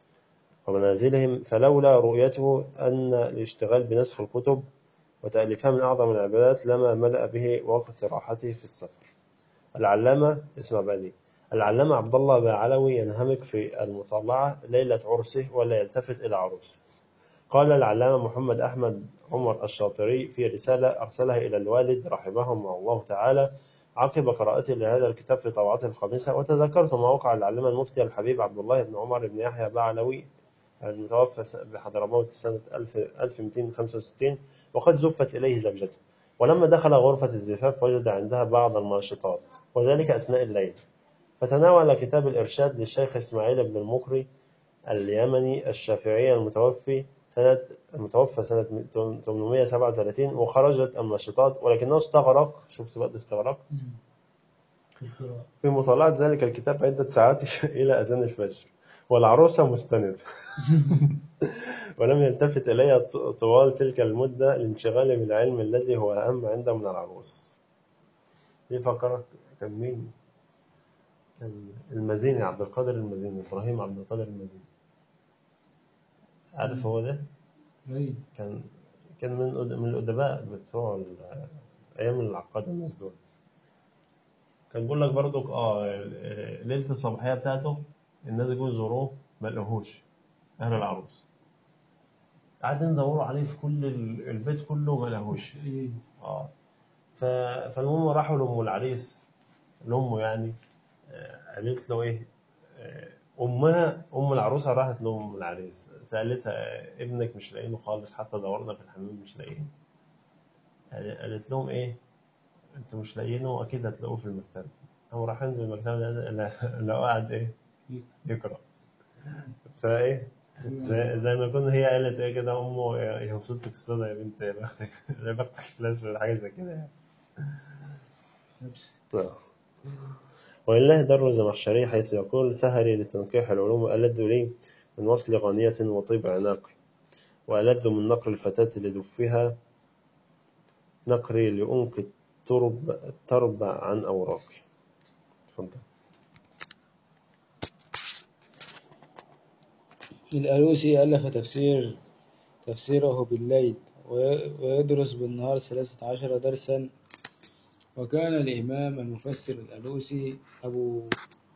ومنازلهم فلولا رؤيته أن الاشتغال بنسخ الكتب وتأليفها من أعظم العبادات لما ملأ به وقت راحته في السفر العلامة اسمع بقى دي العلامة عبد الله بعلوي ينهمك في المطالعة ليلة عرسه ولا يلتفت إلى عروسه قال العلامة محمد أحمد عمر الشاطري في رسالة أرسلها إلى الوالد رحمهم الله تعالى عقب قراءتي لهذا الكتاب في طبعته الخامسة وتذكرت ما وقع العلامة المفتي الحبيب عبد الله بن عمر بن يحيى بعلوي المتوفى س- بحضرموت سنة 1000 1265 وقد زفت إليه زوجته ولما دخل غرفة الزفاف وجد عندها بعض الناشطات وذلك أثناء الليل فتناول كتاب الإرشاد للشيخ إسماعيل بن المقري اليمني الشافعي المتوفي سنة المتوفى سنة 837 وخرجت النشطات ولكنه استغرق شفت بقى استغرق في مطالعة ذلك الكتاب عدة ساعات إلى أذان الفجر والعروسة مستندة ولم يلتفت إليها ط- طوال تلك المدة لانشغاله بالعلم الذي هو أهم عنده من العروس دي فكرك كان مين؟ كان المزيني عبد القادر المزيني إبراهيم عبد القادر المزيني عارف هو ده؟ أي كان كان من الأد- من الأدباء بتوع ال- أيام العقاد الناس دول كان بيقول لك برضك اه ال- ليلة الصباحية بتاعته الناس جوا يزوروه ما لقوهوش أهل العروس قاعدين يدوروا عليه في كل ال- البيت كله ما لقوهوش أي اه ف... فالمهم راحوا لأم العريس لأمه يعني آه، قالت له إيه آه، أمها أم العروسة راحت لأم العريس سألتها آه، ابنك مش لاقينه خالص حتى دورنا في الحمام مش لاقينه قال- قالت لهم إيه أنتوا مش لاقيينه أكيد هتلاقوه في المكتبة قاموا رايحين المكتبة لقوا قاعد إيه يقرأ فإيه زي, زي ما يكون هي قالت إيه كده أمه يا يا مصيبتك السودا يا بنت يا بختك يا بختك في الأسود حاجة زي كده يعني نعم. ولله در الزمخشري حيث يقول سهري لتنقيح العلوم ألذ لي من وصل غانية وطيب عناقي وألذ من نقر الفتاة لدفها نقري لأنقي الترب, الترب عن أوراقي تفضل الألوسي ألف تفسير تفسيره بالليل وي- ويدرس بالنهار ثلاثة عشر درسا وكان الإمام المفسر الألوسي أبو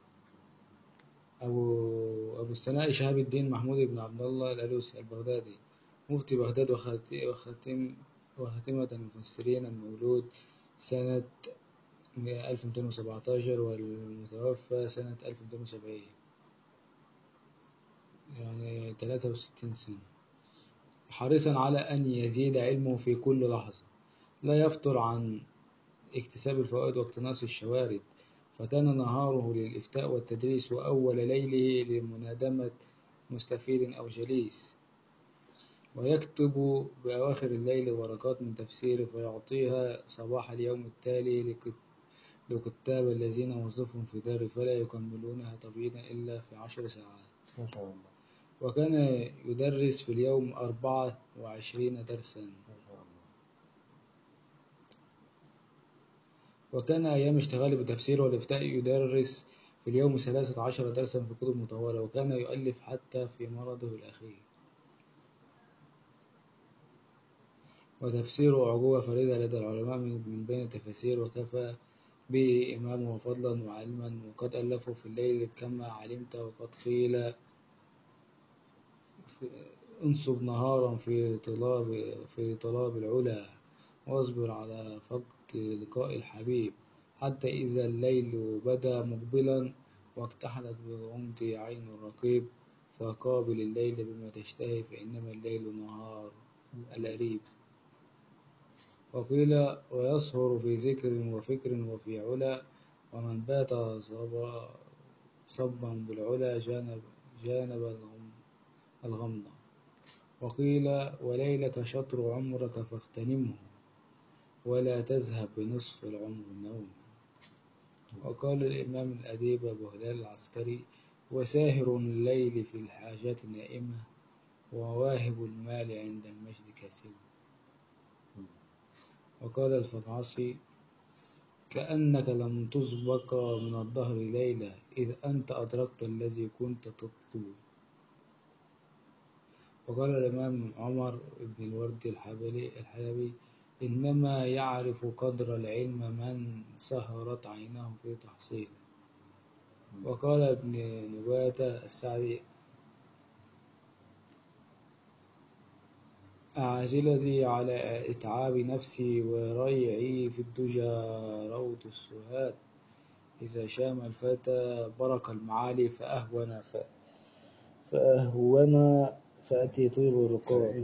أبو أبو الثناء شهاب الدين محمود بن عبد الله الألوسي البغدادي مفتي بغداد وخات- وخاتم وخاتمة المفسرين المولود سنة 1217 والمتوفى سنة 1270 يعني 63 سنة حريصا على أن يزيد علمه في كل لحظة لا يفتر عن اكتساب الفوائد واقتناص الشوارد فكان نهاره للإفتاء والتدريس وأول ليله لمنادمة مستفيد أو جليس ويكتب بأواخر الليل ورقات من تفسيره فيعطيها صباح اليوم التالي لكت- لكتاب الذين وظفهم في دار فلا يكملونها تبييضا إلا في عشر ساعات ما شاء الله وكان يدرس في اليوم أربعة وعشرين درسا ما شاء الله وكان أيام اشتغاله بالتفسير والإفتاء يدرس في اليوم ثلاثة عشر درسا في كتب مطولة وكان يؤلف حتى في مرضه الأخير وتفسيره أعجوبة فريدة لدى العلماء من من بين التفاسير وكفى به إماما وفضلا وعلما وقد ألفوا في الليل كما علمت وقد قيل في- انصب نهارا في طلاب في طلاب العلا واصبر على فقد لقاء الحبيب حتى إذا الليل بدا مقبلا واكتحلت بغمض عين الرقيب فقابل الليل بما تشتهي فإنما الليل نهار الأريب وقيل ويسهر في ذكر وفكر وفي علا ومن بات صبا صبا بالعلا جانب جانب الغم الغمضة وقيل وليلك شطر عمرك فاغتنمه ولا تذهب بنصف العمر نوما وقال الإمام الأديب أبو هلال العسكري وساهر الليل في الحاجات نائمة وواهب المال عند المجد كاسب وقال الفضعصي كأنك لم تسبق من الدهر ليلة إذ أنت أدركت الذي كنت تطلب وقال الإمام عمر بن الورد الحبلي الحلبي إنما يعرف قدر العلم من سهرت عيناه في تحصيله وقال ابن نباتة السعدي أعزلتي على إتعاب نفسي وريعي في الدجى روض السهاد إذا شام الفتى برك المعالي فأهون ف... فأهون فأتي طيب الرقاب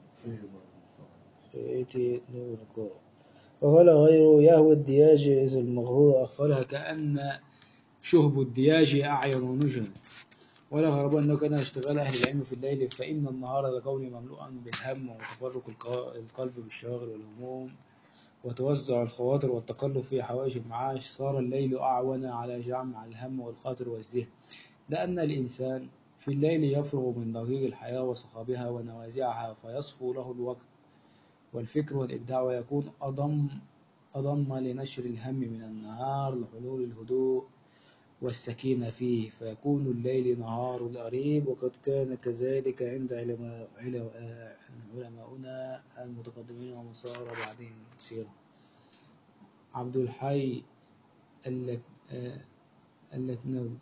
فأتي طيب الرقاب وقال غيره يهوى الدياج إذ المغرور أغفلها كأن شهب الدياج أعين ونجم ولا غرب أنه كان اشتغال أهل العلم في الليل فإن النهار لكونه مملوءا بالهم وتفرق الق- القلب بالشواغل والهموم وتوزع الخواطر والتقلب في حوائج المعاش صار الليل أعون على جمع الهم والخاطر والذهن لأن الإنسان في الليل يفرغ من ضجيج الحياة وصخابها ونوازعها فيصفو له الوقت والفكر والإبداع ويكون أضم أضم لنشر الهم من النهار لحلول الهدوء والسكينة فيه فيكون الليل نهار القريب وقد كان كذلك عند علماء علماء- علماؤنا المتقدمين ومن صار بعدهم سيرا عبد الحي اللك آه، اللكنوي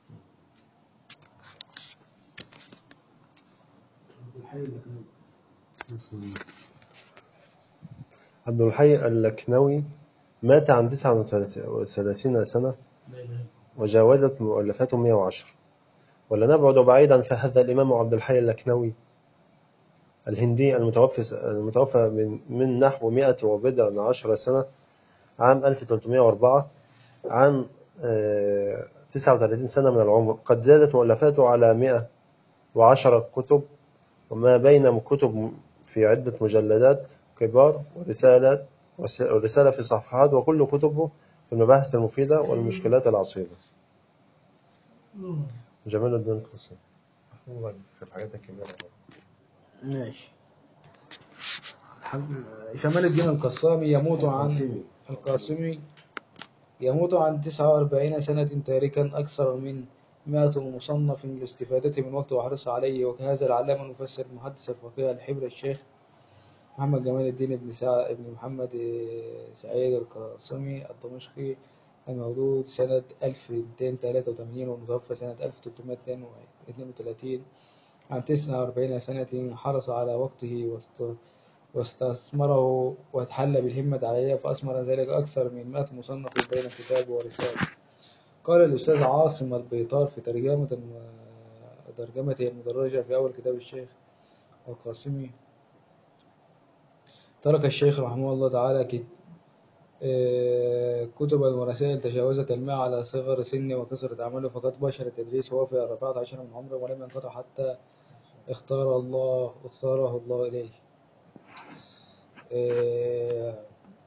عبد الحي اللكنوي عبد الحي اللكنوي مات عن 39 سنة وجاوزت مؤلفاته 110 ولا نبعد بعيدا فهذا الإمام عبد الحي اللكنوي الهندي المتوفى المتوفى من من نحو 100 وبضع عشر سنة عام 1304 عن آه، 39 سنة من العمر قد زادت مؤلفاته على 110 كتب وما بين كتب في عدة مجلدات كبار ورسالات ورسالة في صفحات وكل كتبه في المباحث المفيدة والمشكلات العصيبة جمال الدين القصي في الحاجات الكبيرة ماشي الحمد- شمال الدين القسامي يموت عن القاسمي يموت عن 49 سنة تاركا أكثر من 100 مصنف لاستفادته من وقته وحرص عليه وكهذا العلامة المفسر المحدث الفقيه الحبر الشيخ محمد جمال الدين بن سع... بن محمد سعيد القاسمي الدمشقي المولود سنة 1283 والمتوفى سنة 1332 عن 49 سنة حرص على وقته واست... واستثمره وتحلى بالهمة عليه فأثمر ذلك أكثر من 100 مصنف بين كتاب ورسالة قال الأستاذ عاصم البيطار في ترجمة ترجمته المدرجة في أول كتاب الشيخ القاسمي ترك الشيخ رحمه الله تعالى كت- آه، كتبا ورسائل تجاوزت الماء على صغر سنه وكثرة عمله فقد بشر التدريس وهو في الرابعة عشر من عمره ولم ينقطع حتى اختار الله اختاره الله إليه آه،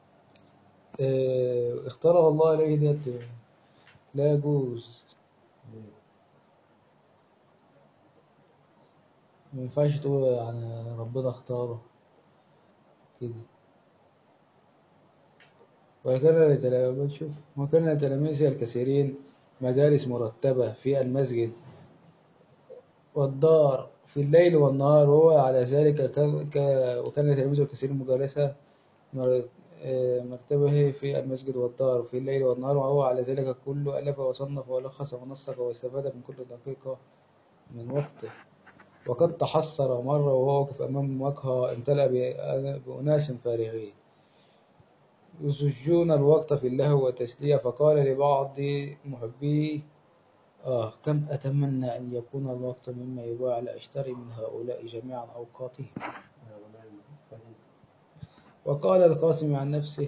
آه، اختاره الله إليه ديت لا يجوز ما ينفعش تقول يعني ربنا اختاره كده وكان لتلاميذ شوف وكان لتلاميذه الكثيرين مجالس مرتبة في المسجد والدار في الليل والنهار وهو على ذلك كان- ك- وكان لتلاميذه الكثيرين مجالسة مر- آه، مرتبه في المسجد والدار في الليل والنهار وهو على ذلك كله ألف وصنف ولخص ونسق واستفاد من كل دقيقة من وقته وقد تحسر مرة وهو واقف أمام مقهى امتلأ بأ- بأناس فارغين يزجون الوقت في اللهو والتسلية فقال لبعض محبيه آه كم أتمنى أن يكون الوقت مما يباع لأشتري من هؤلاء جميعا أوقاتهم وقال القاسم عن نفسه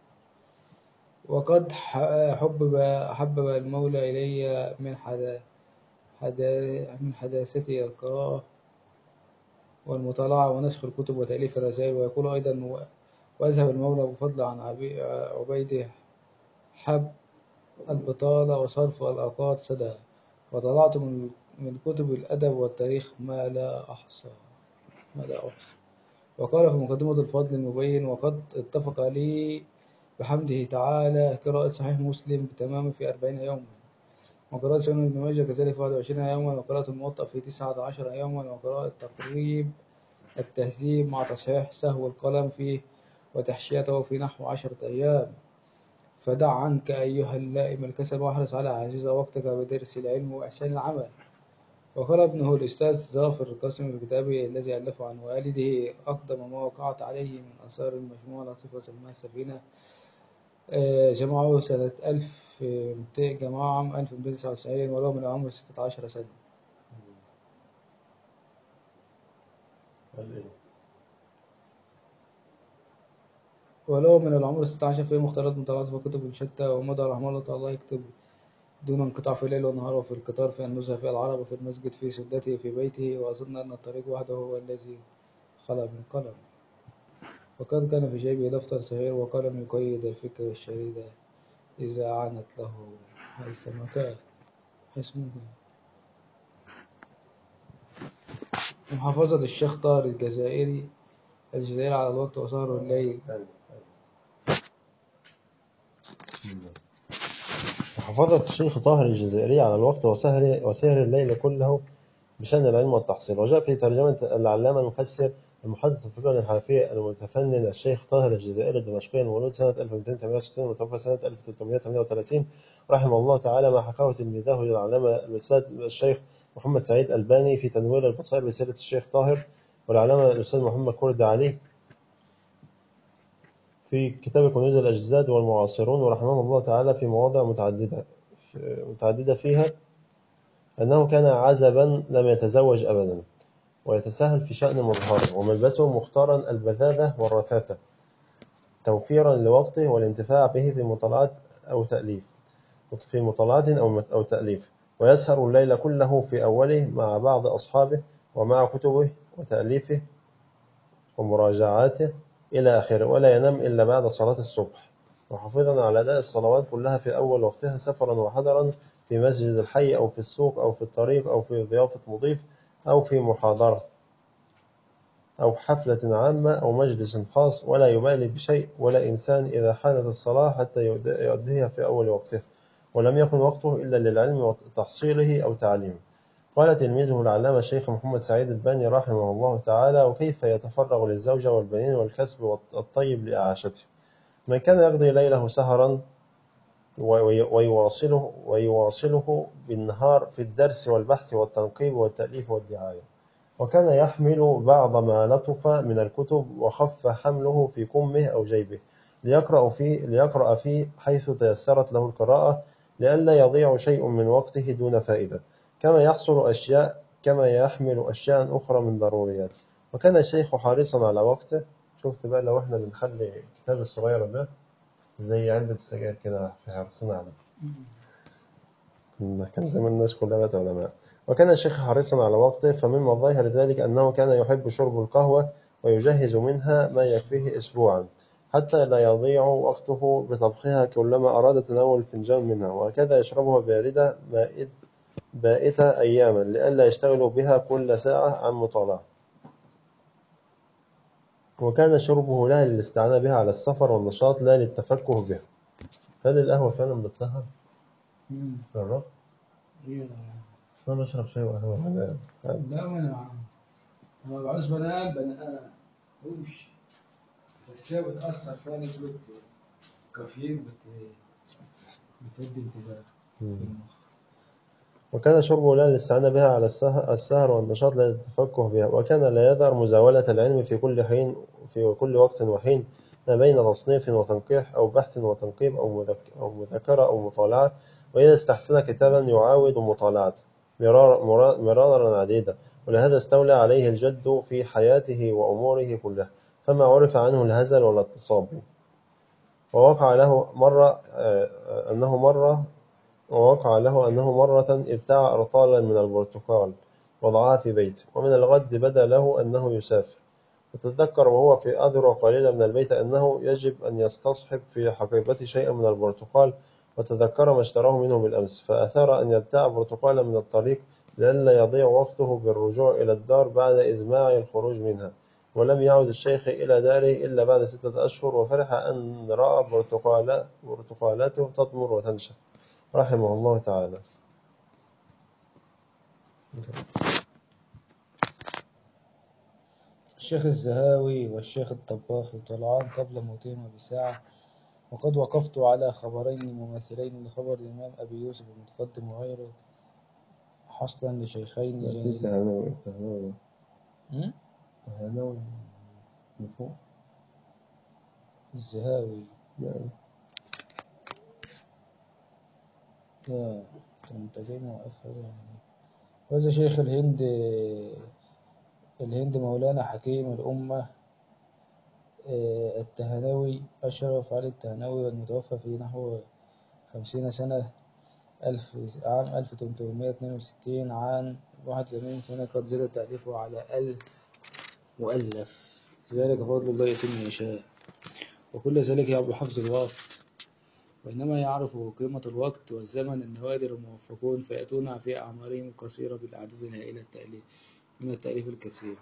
وقد ح- حبب حبب المولى إلي من حدا حدا من حداثتي القراءة والمطالعة ونسخ الكتب وتأليف الرسائل ويقول أيضا و- وأذهب المولى بفضل عن عبي- عبيده حب البطالة وصرف الأوقات سدى وطلعت من من كتب الأدب والتاريخ ما لا أحصى ما لا أحصى وقال في مقدمة الفضل المبين وقد اتفق لي بحمده تعالى قراءة صحيح مسلم بتمام في أربعين يوما وقراءة سنن ابن ماجه كذلك في 21 يوما وقراءة الموطأ في 19 يوما وقراءة تقريب التهذيب مع تصحيح سهو القلم فيه وتحشيته في نحو عشرة أيام فدع عنك أيها اللائم الكسل واحرص على عزيز وقتك بدرس العلم وإحسان العمل وقال ابنه الأستاذ ظافر القاسم في كتابه الذي ألفه عن والده أقدم ما وقعت عليه من آثار المجموعة لطيفة سماها السفينة آه، جمعه سنة 1200 جمعه عام 1299 ولو من العمر 16 سنة ولو من العمر 16 في مختلط مطالعات وكتب شتى ومضى رحمه الله تعالى يكتب دون انقطاع في الليل والنهار وفي القطار في النزهة في العرب وفي المسجد في سدته في بيته وأظن أن الطريق وحده هو الذي خلق من قلم وقد كان في جيبه دفتر صغير وقلم يقيد الفكر الشريدة إذا عنت له حيثما كان اسمه محافظة الشيخ طاهر الجزائري الجزائري على الوقت وسهر الليل وحفظت الشيخ طاهر الجزائري على الوقت وسهر, وسهر الليل كله بشأن العلم والتحصيل وجاء في ترجمة العلامة المفسر المحدث الفقه الحنفي المتفنن الشيخ طاهر الجزائري الدمشقي المولود سنة 1268 ومتوفى سنة 1338 رحمه الله تعالى ما حكاه تلميذه للعلامة الأستاذ الشيخ محمد سعيد الباني في تنوير البصائر بسيرة الشيخ طاهر والعلامة الأستاذ محمد كرد علي في كتاب كنوز الأجداد والمعاصرون ورحمه الله تعالى في مواضع متعددة متعددة فيها أنه كان عزبا لم يتزوج أبدا ويتساهل في شأن مظهره وملبسه مختارا البذاذة والرثاثة توفيرا لوقته والانتفاع به في مطالعات أو تأليف في مطالعات أو أو تأليف ويسهر الليل كله في أوله مع بعض أصحابه ومع كتبه وتأليفه ومراجعاته إلى آخره ولا ينام إلا بعد صلاة الصبح وحافظا على أداء الصلوات كلها في أول وقتها سفرا وحضرا في مسجد الحي أو في السوق أو في الطريق أو في ضيافة مضيف أو في محاضرة أو حفلة عامة أو مجلس خاص ولا يبالي بشيء ولا إنسان إذا حانت الصلاة حتى يؤديها في أول وقتها ولم يكن وقته إلا للعلم وتحصيله أو تعليمه قال تلميذه العلامة الشيخ محمد سعيد الباني رحمه الله تعالى وكيف يتفرغ للزوجة والبنين والكسب الطيب لإعاشته من كان يقضي ليله سهرا ويواصله, ويواصله بالنهار في الدرس والبحث والتنقيب والتأليف والدعاية وكان يحمل بعض ما لطف من الكتب وخف حمله في كمه أو جيبه ليقرأ فيه, ليقرأ فيه حيث تيسرت له القراءة لئلا يضيع شيء من وقته دون فائدة كما يحصل أشياء كما يحمل أشياء أخرى من ضروريات وكان الشيخ حريصا على وقته شفت بقى لو احنا بنخلي الكتاب الصغير ده زي علبة السجاير كده في حرصنا عليه كان زمان الناس كلها بقت علماء وكان الشيخ حريصا على وقته فمن مظاهر ذلك أنه كان يحب شرب القهوة ويجهز منها ما يكفيه أسبوعا حتى لا يضيع وقته بطبخها كلما أراد تناول فنجان منها وهكذا يشربها باردة بائتة أياما لئلا يشتغلوا بها كل ساعة عن مطالعة وكان شربه لها للاستعانة بها على السفر والنشاط لا للتفكه بها هل القهوة فعلا بتسهر؟ جربت؟ بس أنا بشرب شاي وقهوة لا ما أنا لما بعوز بنام بنام وش بس هي بتأثر فيها نسبة كافيين بت بتدي انتباه في المخ وكان شربه لا للاستعانة بها على السهر والنشاط لا للتفكه بها وكان لا يذر مزاولة العلم في كل حين في كل وقت وحين ما بين تصنيف وتنقيح أو بحث وتنقيب أو أو مذاكرة أو مطالعة وإذا استحسن كتابا يعاود مطالعته مرارا عديدة ولهذا استولى عليه الجد في حياته وأموره كلها فما عرف عنه الهزل ولا التصاب ووقع له مرة أنه مرة ووقع له أنه مرة ابتاع أرطالا من البرتقال وضعها في بيت ومن الغد بدا له أنه يسافر وتذكر وهو في أذرع قليلا من البيت أنه يجب أن يستصحب في حقيبته شيئا من البرتقال وتذكر ما اشتراه منه بالأمس فأثار أن يبتاع برتقالا من الطريق لئلا يضيع وقته بالرجوع إلى الدار بعد إزماع الخروج منها ولم يعد الشيخ إلى داره إلا بعد ستة أشهر وفرح أن رأى برتقالات برتقالاته تطمر وتنشف رحمه الله تعالى الشيخ الزهاوي والشيخ الطباخ طلعان قبل موتهما بساعة وقد وقفت على خبرين مماثلين لخبر الإمام أبي يوسف المتقدم وغيره حصلا لشيخين جليلين تهانوي تهانوي م? تهانوي من فوق الزهاوي نعم لا كنت جاي موقفها يعني وهذا شيخ الهند الهند مولانا حكيم الأمة التهنوي أشرف علي التهنوي والمتوفى في نحو خمسين سنة ألف عام 1862 عام 81 سنة قد زاد تأليفه على ألف مؤلف ذلك فضل الله يتم يشاء وكل ذلك يعب حفظ الوقت وإنما يعرف قيمة الوقت والزمن النوادر الموفقون فيأتون في أعمارهم القصيرة بالأعداد الهائلة التأليف من التأليف الكثير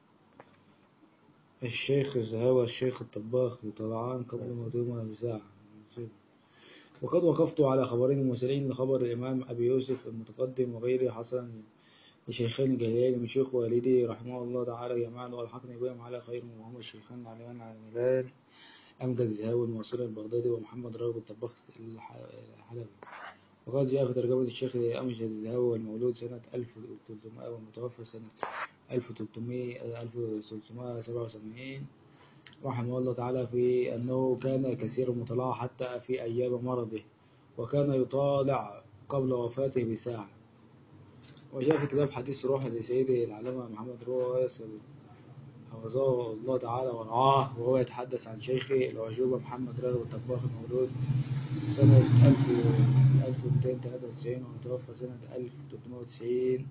الشيخ الزهاوي الشيخ الطباخ لطلعان قبل موتهما بساعة وقد وقفت على خبرين مماثلين لخبر الإمام أبي يوسف المتقدم وغيره حصلا لشيخين جليلين من شيخ والدي رحمه الله تعالى جميعا والحقني بهم على خير وهما الشيخان العلمان عاملان أمجد الزهاوي الموصلي البغدادي ومحمد راغب الطباخ الح- الحلبي وقد جاء في ترجمة الشيخ أمجد الزهاوي والمولود سنة 1300 والمتوفى سنة 1300 1377 رحمه الله تعالى في أنه كان كثير المطالعة حتى في أيام مرضه وكان يطالع قبل وفاته بساعة وجاء في كتاب حديث روح لسيدي العلامة محمد رواس حفظه الله تعالى ورعاه وهو يتحدث عن شيخه العجوبة محمد راغب الطباخ المولود سنة 1000 1293 ومتوفى سنة 1390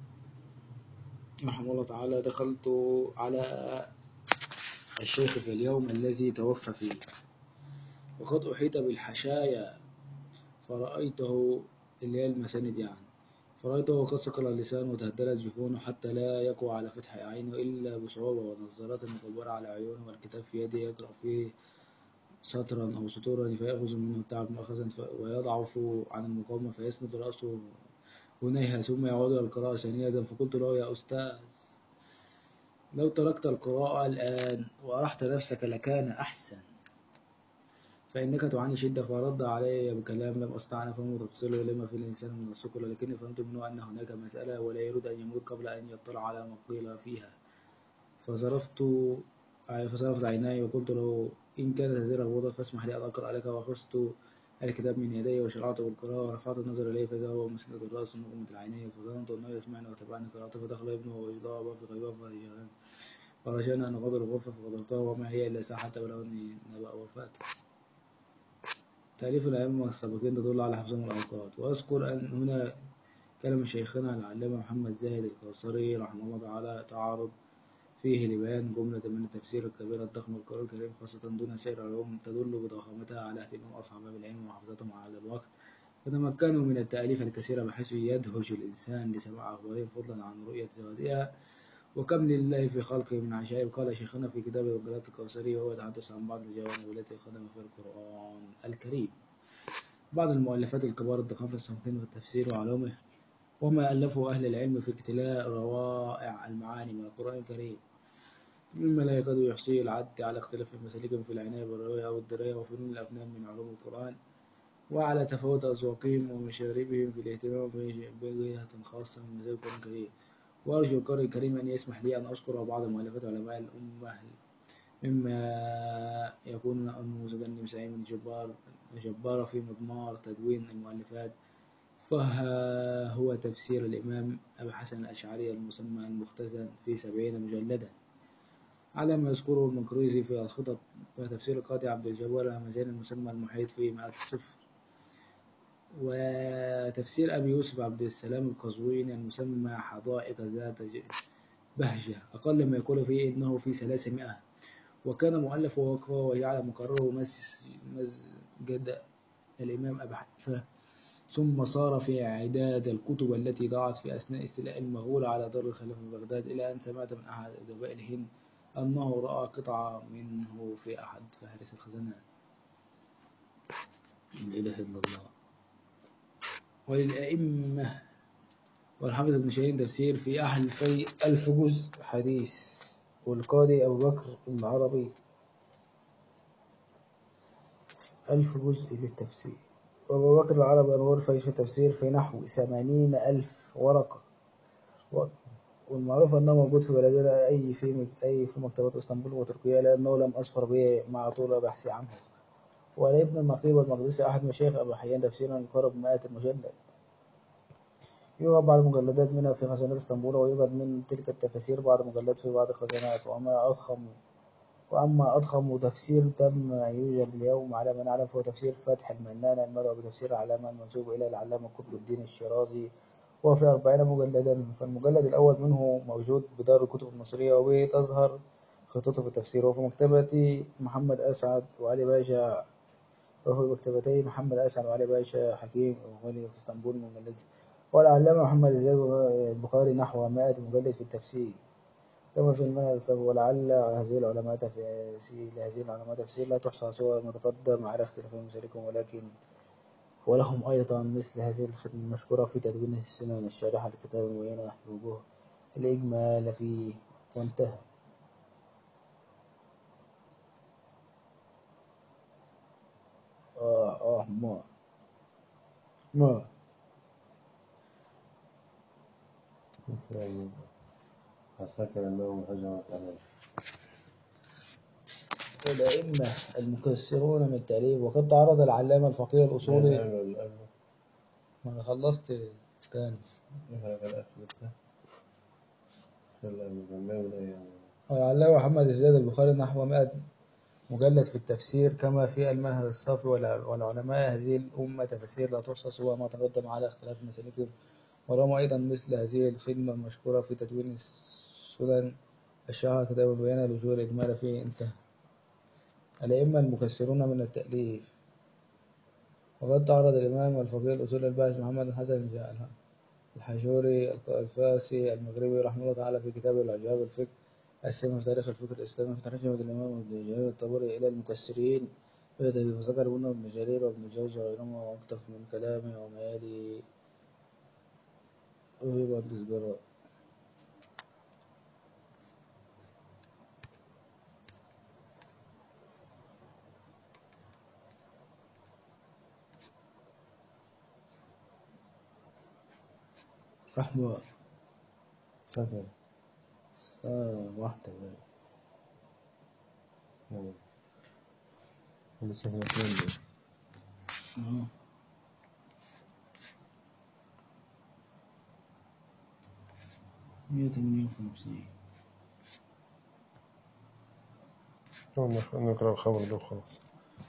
رحمه الله تعالى دخلت على الشيخ في اليوم الذي توفى فيه وقد أحيط بالحشايا فرأيته اللي هي المساند يعني فرأيته قد سقل اللسان وتهدلت جفونه حتى لا يقوى على فتح عينه إلا بصعوبة ونظارات مكبرة على عيونه والكتاب في يده يقرأ فيه سطرا أو سطورا فيأخذ منه التعب مأخذا ف- ويضعف عن المقاومة فيسند رأسه هنيها ثم يعود إلى القراءة ثانية فقلت له يا أستاذ لو تركت القراءة الآن وأرحت نفسك لكان أحسن فإنك تعاني شدة فرد علي بكلام لم أستطع أن أفهمه تفصيله لما في الإنسان من الثقل لكني فهمت منه أن هناك مسألة ولا يريد أن يموت قبل أن يطلع على ما قيل فيها فصرفت فصرفت عيناي وقلت له إن كانت هذه الغوطة فاسمح لي أن أقرأ لك وأخذت الكتاب من يدي وشرعت بالقراءة ورفعت النظر إليه فإذا هو مسند الرأس مغمض العينين فظننت أنه يسمعني وتبعني قراءته فدخل ابنه ويضاء في غيبه فرجعان فرجعنا أن أغادر الغرفة فغادرتها وما هي إلا ساعة حتى بلغني نبأ وفاته تأليف الأئمة السابقين تدل على حفظهم الأوقات وأذكر أن هنا كلام شيخنا العلامة محمد زاهد الكوثري رحمه الله تعالى تعارض فيه لبيان جملة من التفسير الكبير الضخم للقرآن الكريم خاصة دون سائر العلوم تدل بضخامتها على اهتمام أصحاب العلم وحفظتهم على الوقت فتمكنوا من التأليف الكثيرة بحيث يدهش الإنسان لسماع أخبارهم فضلا عن رؤية زوادها وكم لله في خلقه من عجائب قال شيخنا في كتاب الوكالات الكوثري وهو يتحدث عن بعض الجوانب التي خدم في القرآن الكريم بعض المؤلفات الكبار الضخامة السمكين في التفسير وعلومه وما ألفه أهل العلم في اقتلاء روائع المعاني من القرآن الكريم مما لا يكاد يحصيه العد على اختلاف مسالكهم في العناية بالرواية أو الدراية وفنون الأفنان من علوم القرآن وعلى تفاوت أذواقهم ومشاربهم في الاهتمام بج- بجهة خاصة من مزاج القرآن الكريم وأرجو القارئ الكريم أن يسمح لي أن أذكر بعض مؤلفات علماء الأمة مما يكون نموذجا لمساعي من جبار جبار في مضمار تدوين المؤلفات فها هو تفسير الإمام أبي حسن الأشعري المسمى المختزن في سبعين مجلدا على ما يذكره المقريزي في الخطط وتفسير القاضي عبد الجبار الهمزاني المسمى المحيط في مئة صفر وتفسير أبي يوسف عبد السلام القزويني المسمى حدائق ذات ج- بهجة أقل ما يقول فيه إنه في ثلاثمائة وكان مؤلفه وقفه وجعل مقرره مس- مسجد الإمام أبي حنيفة ثم صار في إعداد الكتب التي ضاعت في أثناء استيلاء المغول على دار الخلافة في بغداد إلى أن سمعت من أحد أدباء الهند أنه رأى قطعة منه في أحد فهارس الخزانات لا إله إلا الله وللأئمة والحافظ ابن شاهين تفسير في ألفي ألف جزء حديث والقاضي أبو بكر العربي ألف جزء للتفسير وأبو بكر العربي الغرفي في التفسير في نحو ثمانين ألف ورقة و- والمعروف أنه موجود في بلدنا أي في أي في مكتبات اسطنبول وتركيا لأنه لم أسفر به مع طول بحثي عنه ولابن النقيب المقدسي أحد مشايخ أبو حيان تفسيرا يقارب مائة مجلد يوجد بعض المجلدات منها في خزانات اسطنبول ويوجد من تلك التفاسير بعض المجلدات في بعض الخزانات وما أضخم وأما أضخم تفسير تم يوجد اليوم على ما نعلم هو تفسير فتح المنان المدعو بتفسير العلامة المنسوب إلى العلامة قطب الدين الشيرازي وهو في أربعين مجلدا فالمجلد الأول منه موجود بدار الكتب المصرية وبه تظهر خطته في التفسير وفي مكتبة محمد أسعد وعلي باشا وفي مكتبتي محمد أسعد وعلي باشا حكيم وغني في اسطنبول مجلد والعلامة محمد الزيد البخاري نحو 100 مجلد في التفسير كما في المنهج السابق ولعل هذه العلماء تفسير لهذه العلماء تفسير لا تحصى سوى ما تقدم على اختلاف مسالكهم ولكن ولهم أيضا مثل هذه الخدمة المشكورة في تدوين السنن الشارحة للكتاب المبينة بوجوه الإجمال فيه وانتهى آه آه ما ما عساكر النوم هجمت عليه الأئمة المكسرون من التأليف وقد تعرض العلامة الفقيه الأصولي قالوا الأمر ما أنا خلصت تاني هذا الأخذ في الأمر الأيام العلامة محمد الزيد البخاري نحو 100 مجلد في التفسير كما في المنهج الصافي والع- والعلماء هذه الأمة تفسير لا تحصى سوى ما تقدم على اختلاف مسالكهم ولهم أيضا مثل هذه الخدمة المشكورة في تدوين السنن الشرح كتاب البيان الوجوه الإجمال فيه انتهى الأئمة المكسرون من التأليف وقد تعرض الإمام الفقيه الأصول الباحث محمد الحسن الج- الحجوري الفاسي المغربي رحمه الله تعالى في كتابه العجاب الفكر السلم في تاريخ الفكر الإسلامي في ترجمة الإمام ابن جرير الطبري إلى المكسرين بدأ بفذكر ابن ابن جرير وابن جوزي وغيرهما واقتف من كلامه وما يلي وفي بعض الزجراء رحمة سفر آه واحدة بقى. لسه هنا اثنين آه. مية تمانية وخمسين نقرأ الخبر ده وخلاص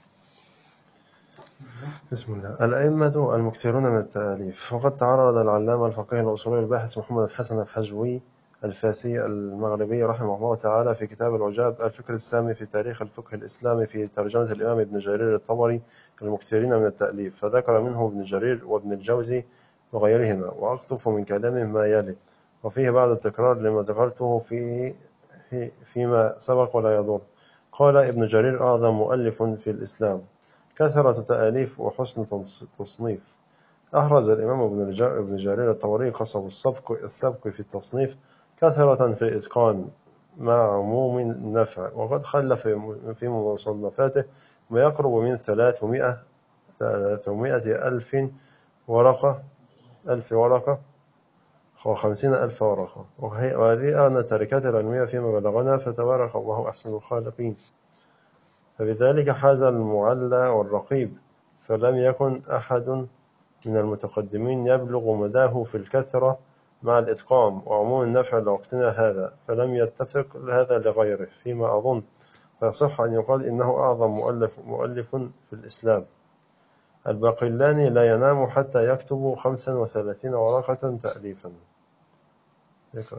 بسم الله الأئمة المكثرون من التأليف وقد تعرض العلامة الفقيه الأصولي الباحث محمد الحسن الحجوي الفاسي المغربي رحمه الله تعالى في كتاب العجاب الفكر السامي في تاريخ الفقه الإسلامي في ترجمة الإمام ابن جرير الطبري المكثرين من التأليف فذكر منه ابن جرير وابن الجوزي وغيرهما وأقطف من كلامه ما يلي وفيه بعد التكرار لما ذكرته في في فيما سبق ولا يضر قال ابن جرير أعظم مؤلف في الإسلام كثرة تأليف وحسن تنص- تصنيف أحرز الإمام ابن الج- ابن جرير الطبري قصب السبق السبق في التصنيف كثرة في الإتقان مع عموم النفع وقد خلف في مصنفاته ما يقرب من ثلاثمائة ثلاثمائة ألف ورقة ألف ورقة وخمسين ألف ورقة وهي- وهذه أغنى التركات العلمية فيما بلغنا فتبارك الله أحسن الخالقين فبذلك حاز المعلى والرقيب فلم يكن أحد من المتقدمين يبلغ مداه في الكثرة مع الإتقان وعموم النفع لوقتنا هذا فلم يتفق هذا لغيره فيما أظن فيصح أن يقال إنه أعظم مؤلف, مؤلف في الإسلام الباقلاني لا ينام حتى يكتب خمسا وثلاثين ورقة تأليفا يقرأ.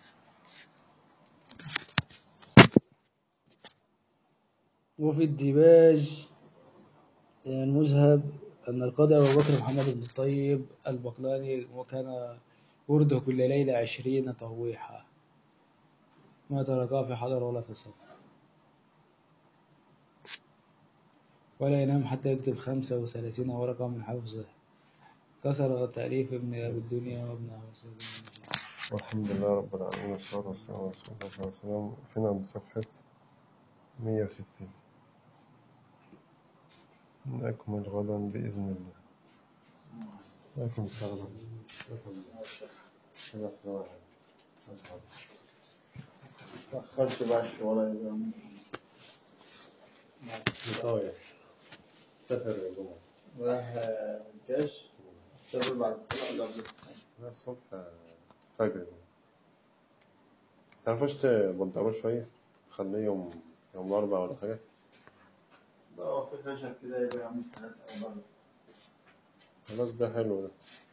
وفي الديباج المذهب أن القاضي أبو بكر محمد بن الطيب البقلاني وكان ورده كل ليلة عشرين طويحة ما تركها في حضر ولا في سفر ولا ينام حتى يكتب خمسة وثلاثين ورقة من حفظه كسر تأليف ابن أبي الدنيا وابن أبي سعيد والحمد لله رب العالمين والصلاة والسلام على رسول الله صلى الله عليه وسلم فينا عند صفحة 160 نكمل غدا بإذن الله لكم السلام تأخرت بعد ولا يبقى مطاوع سفر الجمعة راح الجيش تقول بعد الصلاة ولا قبل الصلاة؟ لا الصبح فجر تعرفوش تبدروا شوية تخليهم يوم الأربعاء ولا حاجة لا هو في خشب كده يبقى يعمل ثلاث أو مرة خلاص ده حلو ده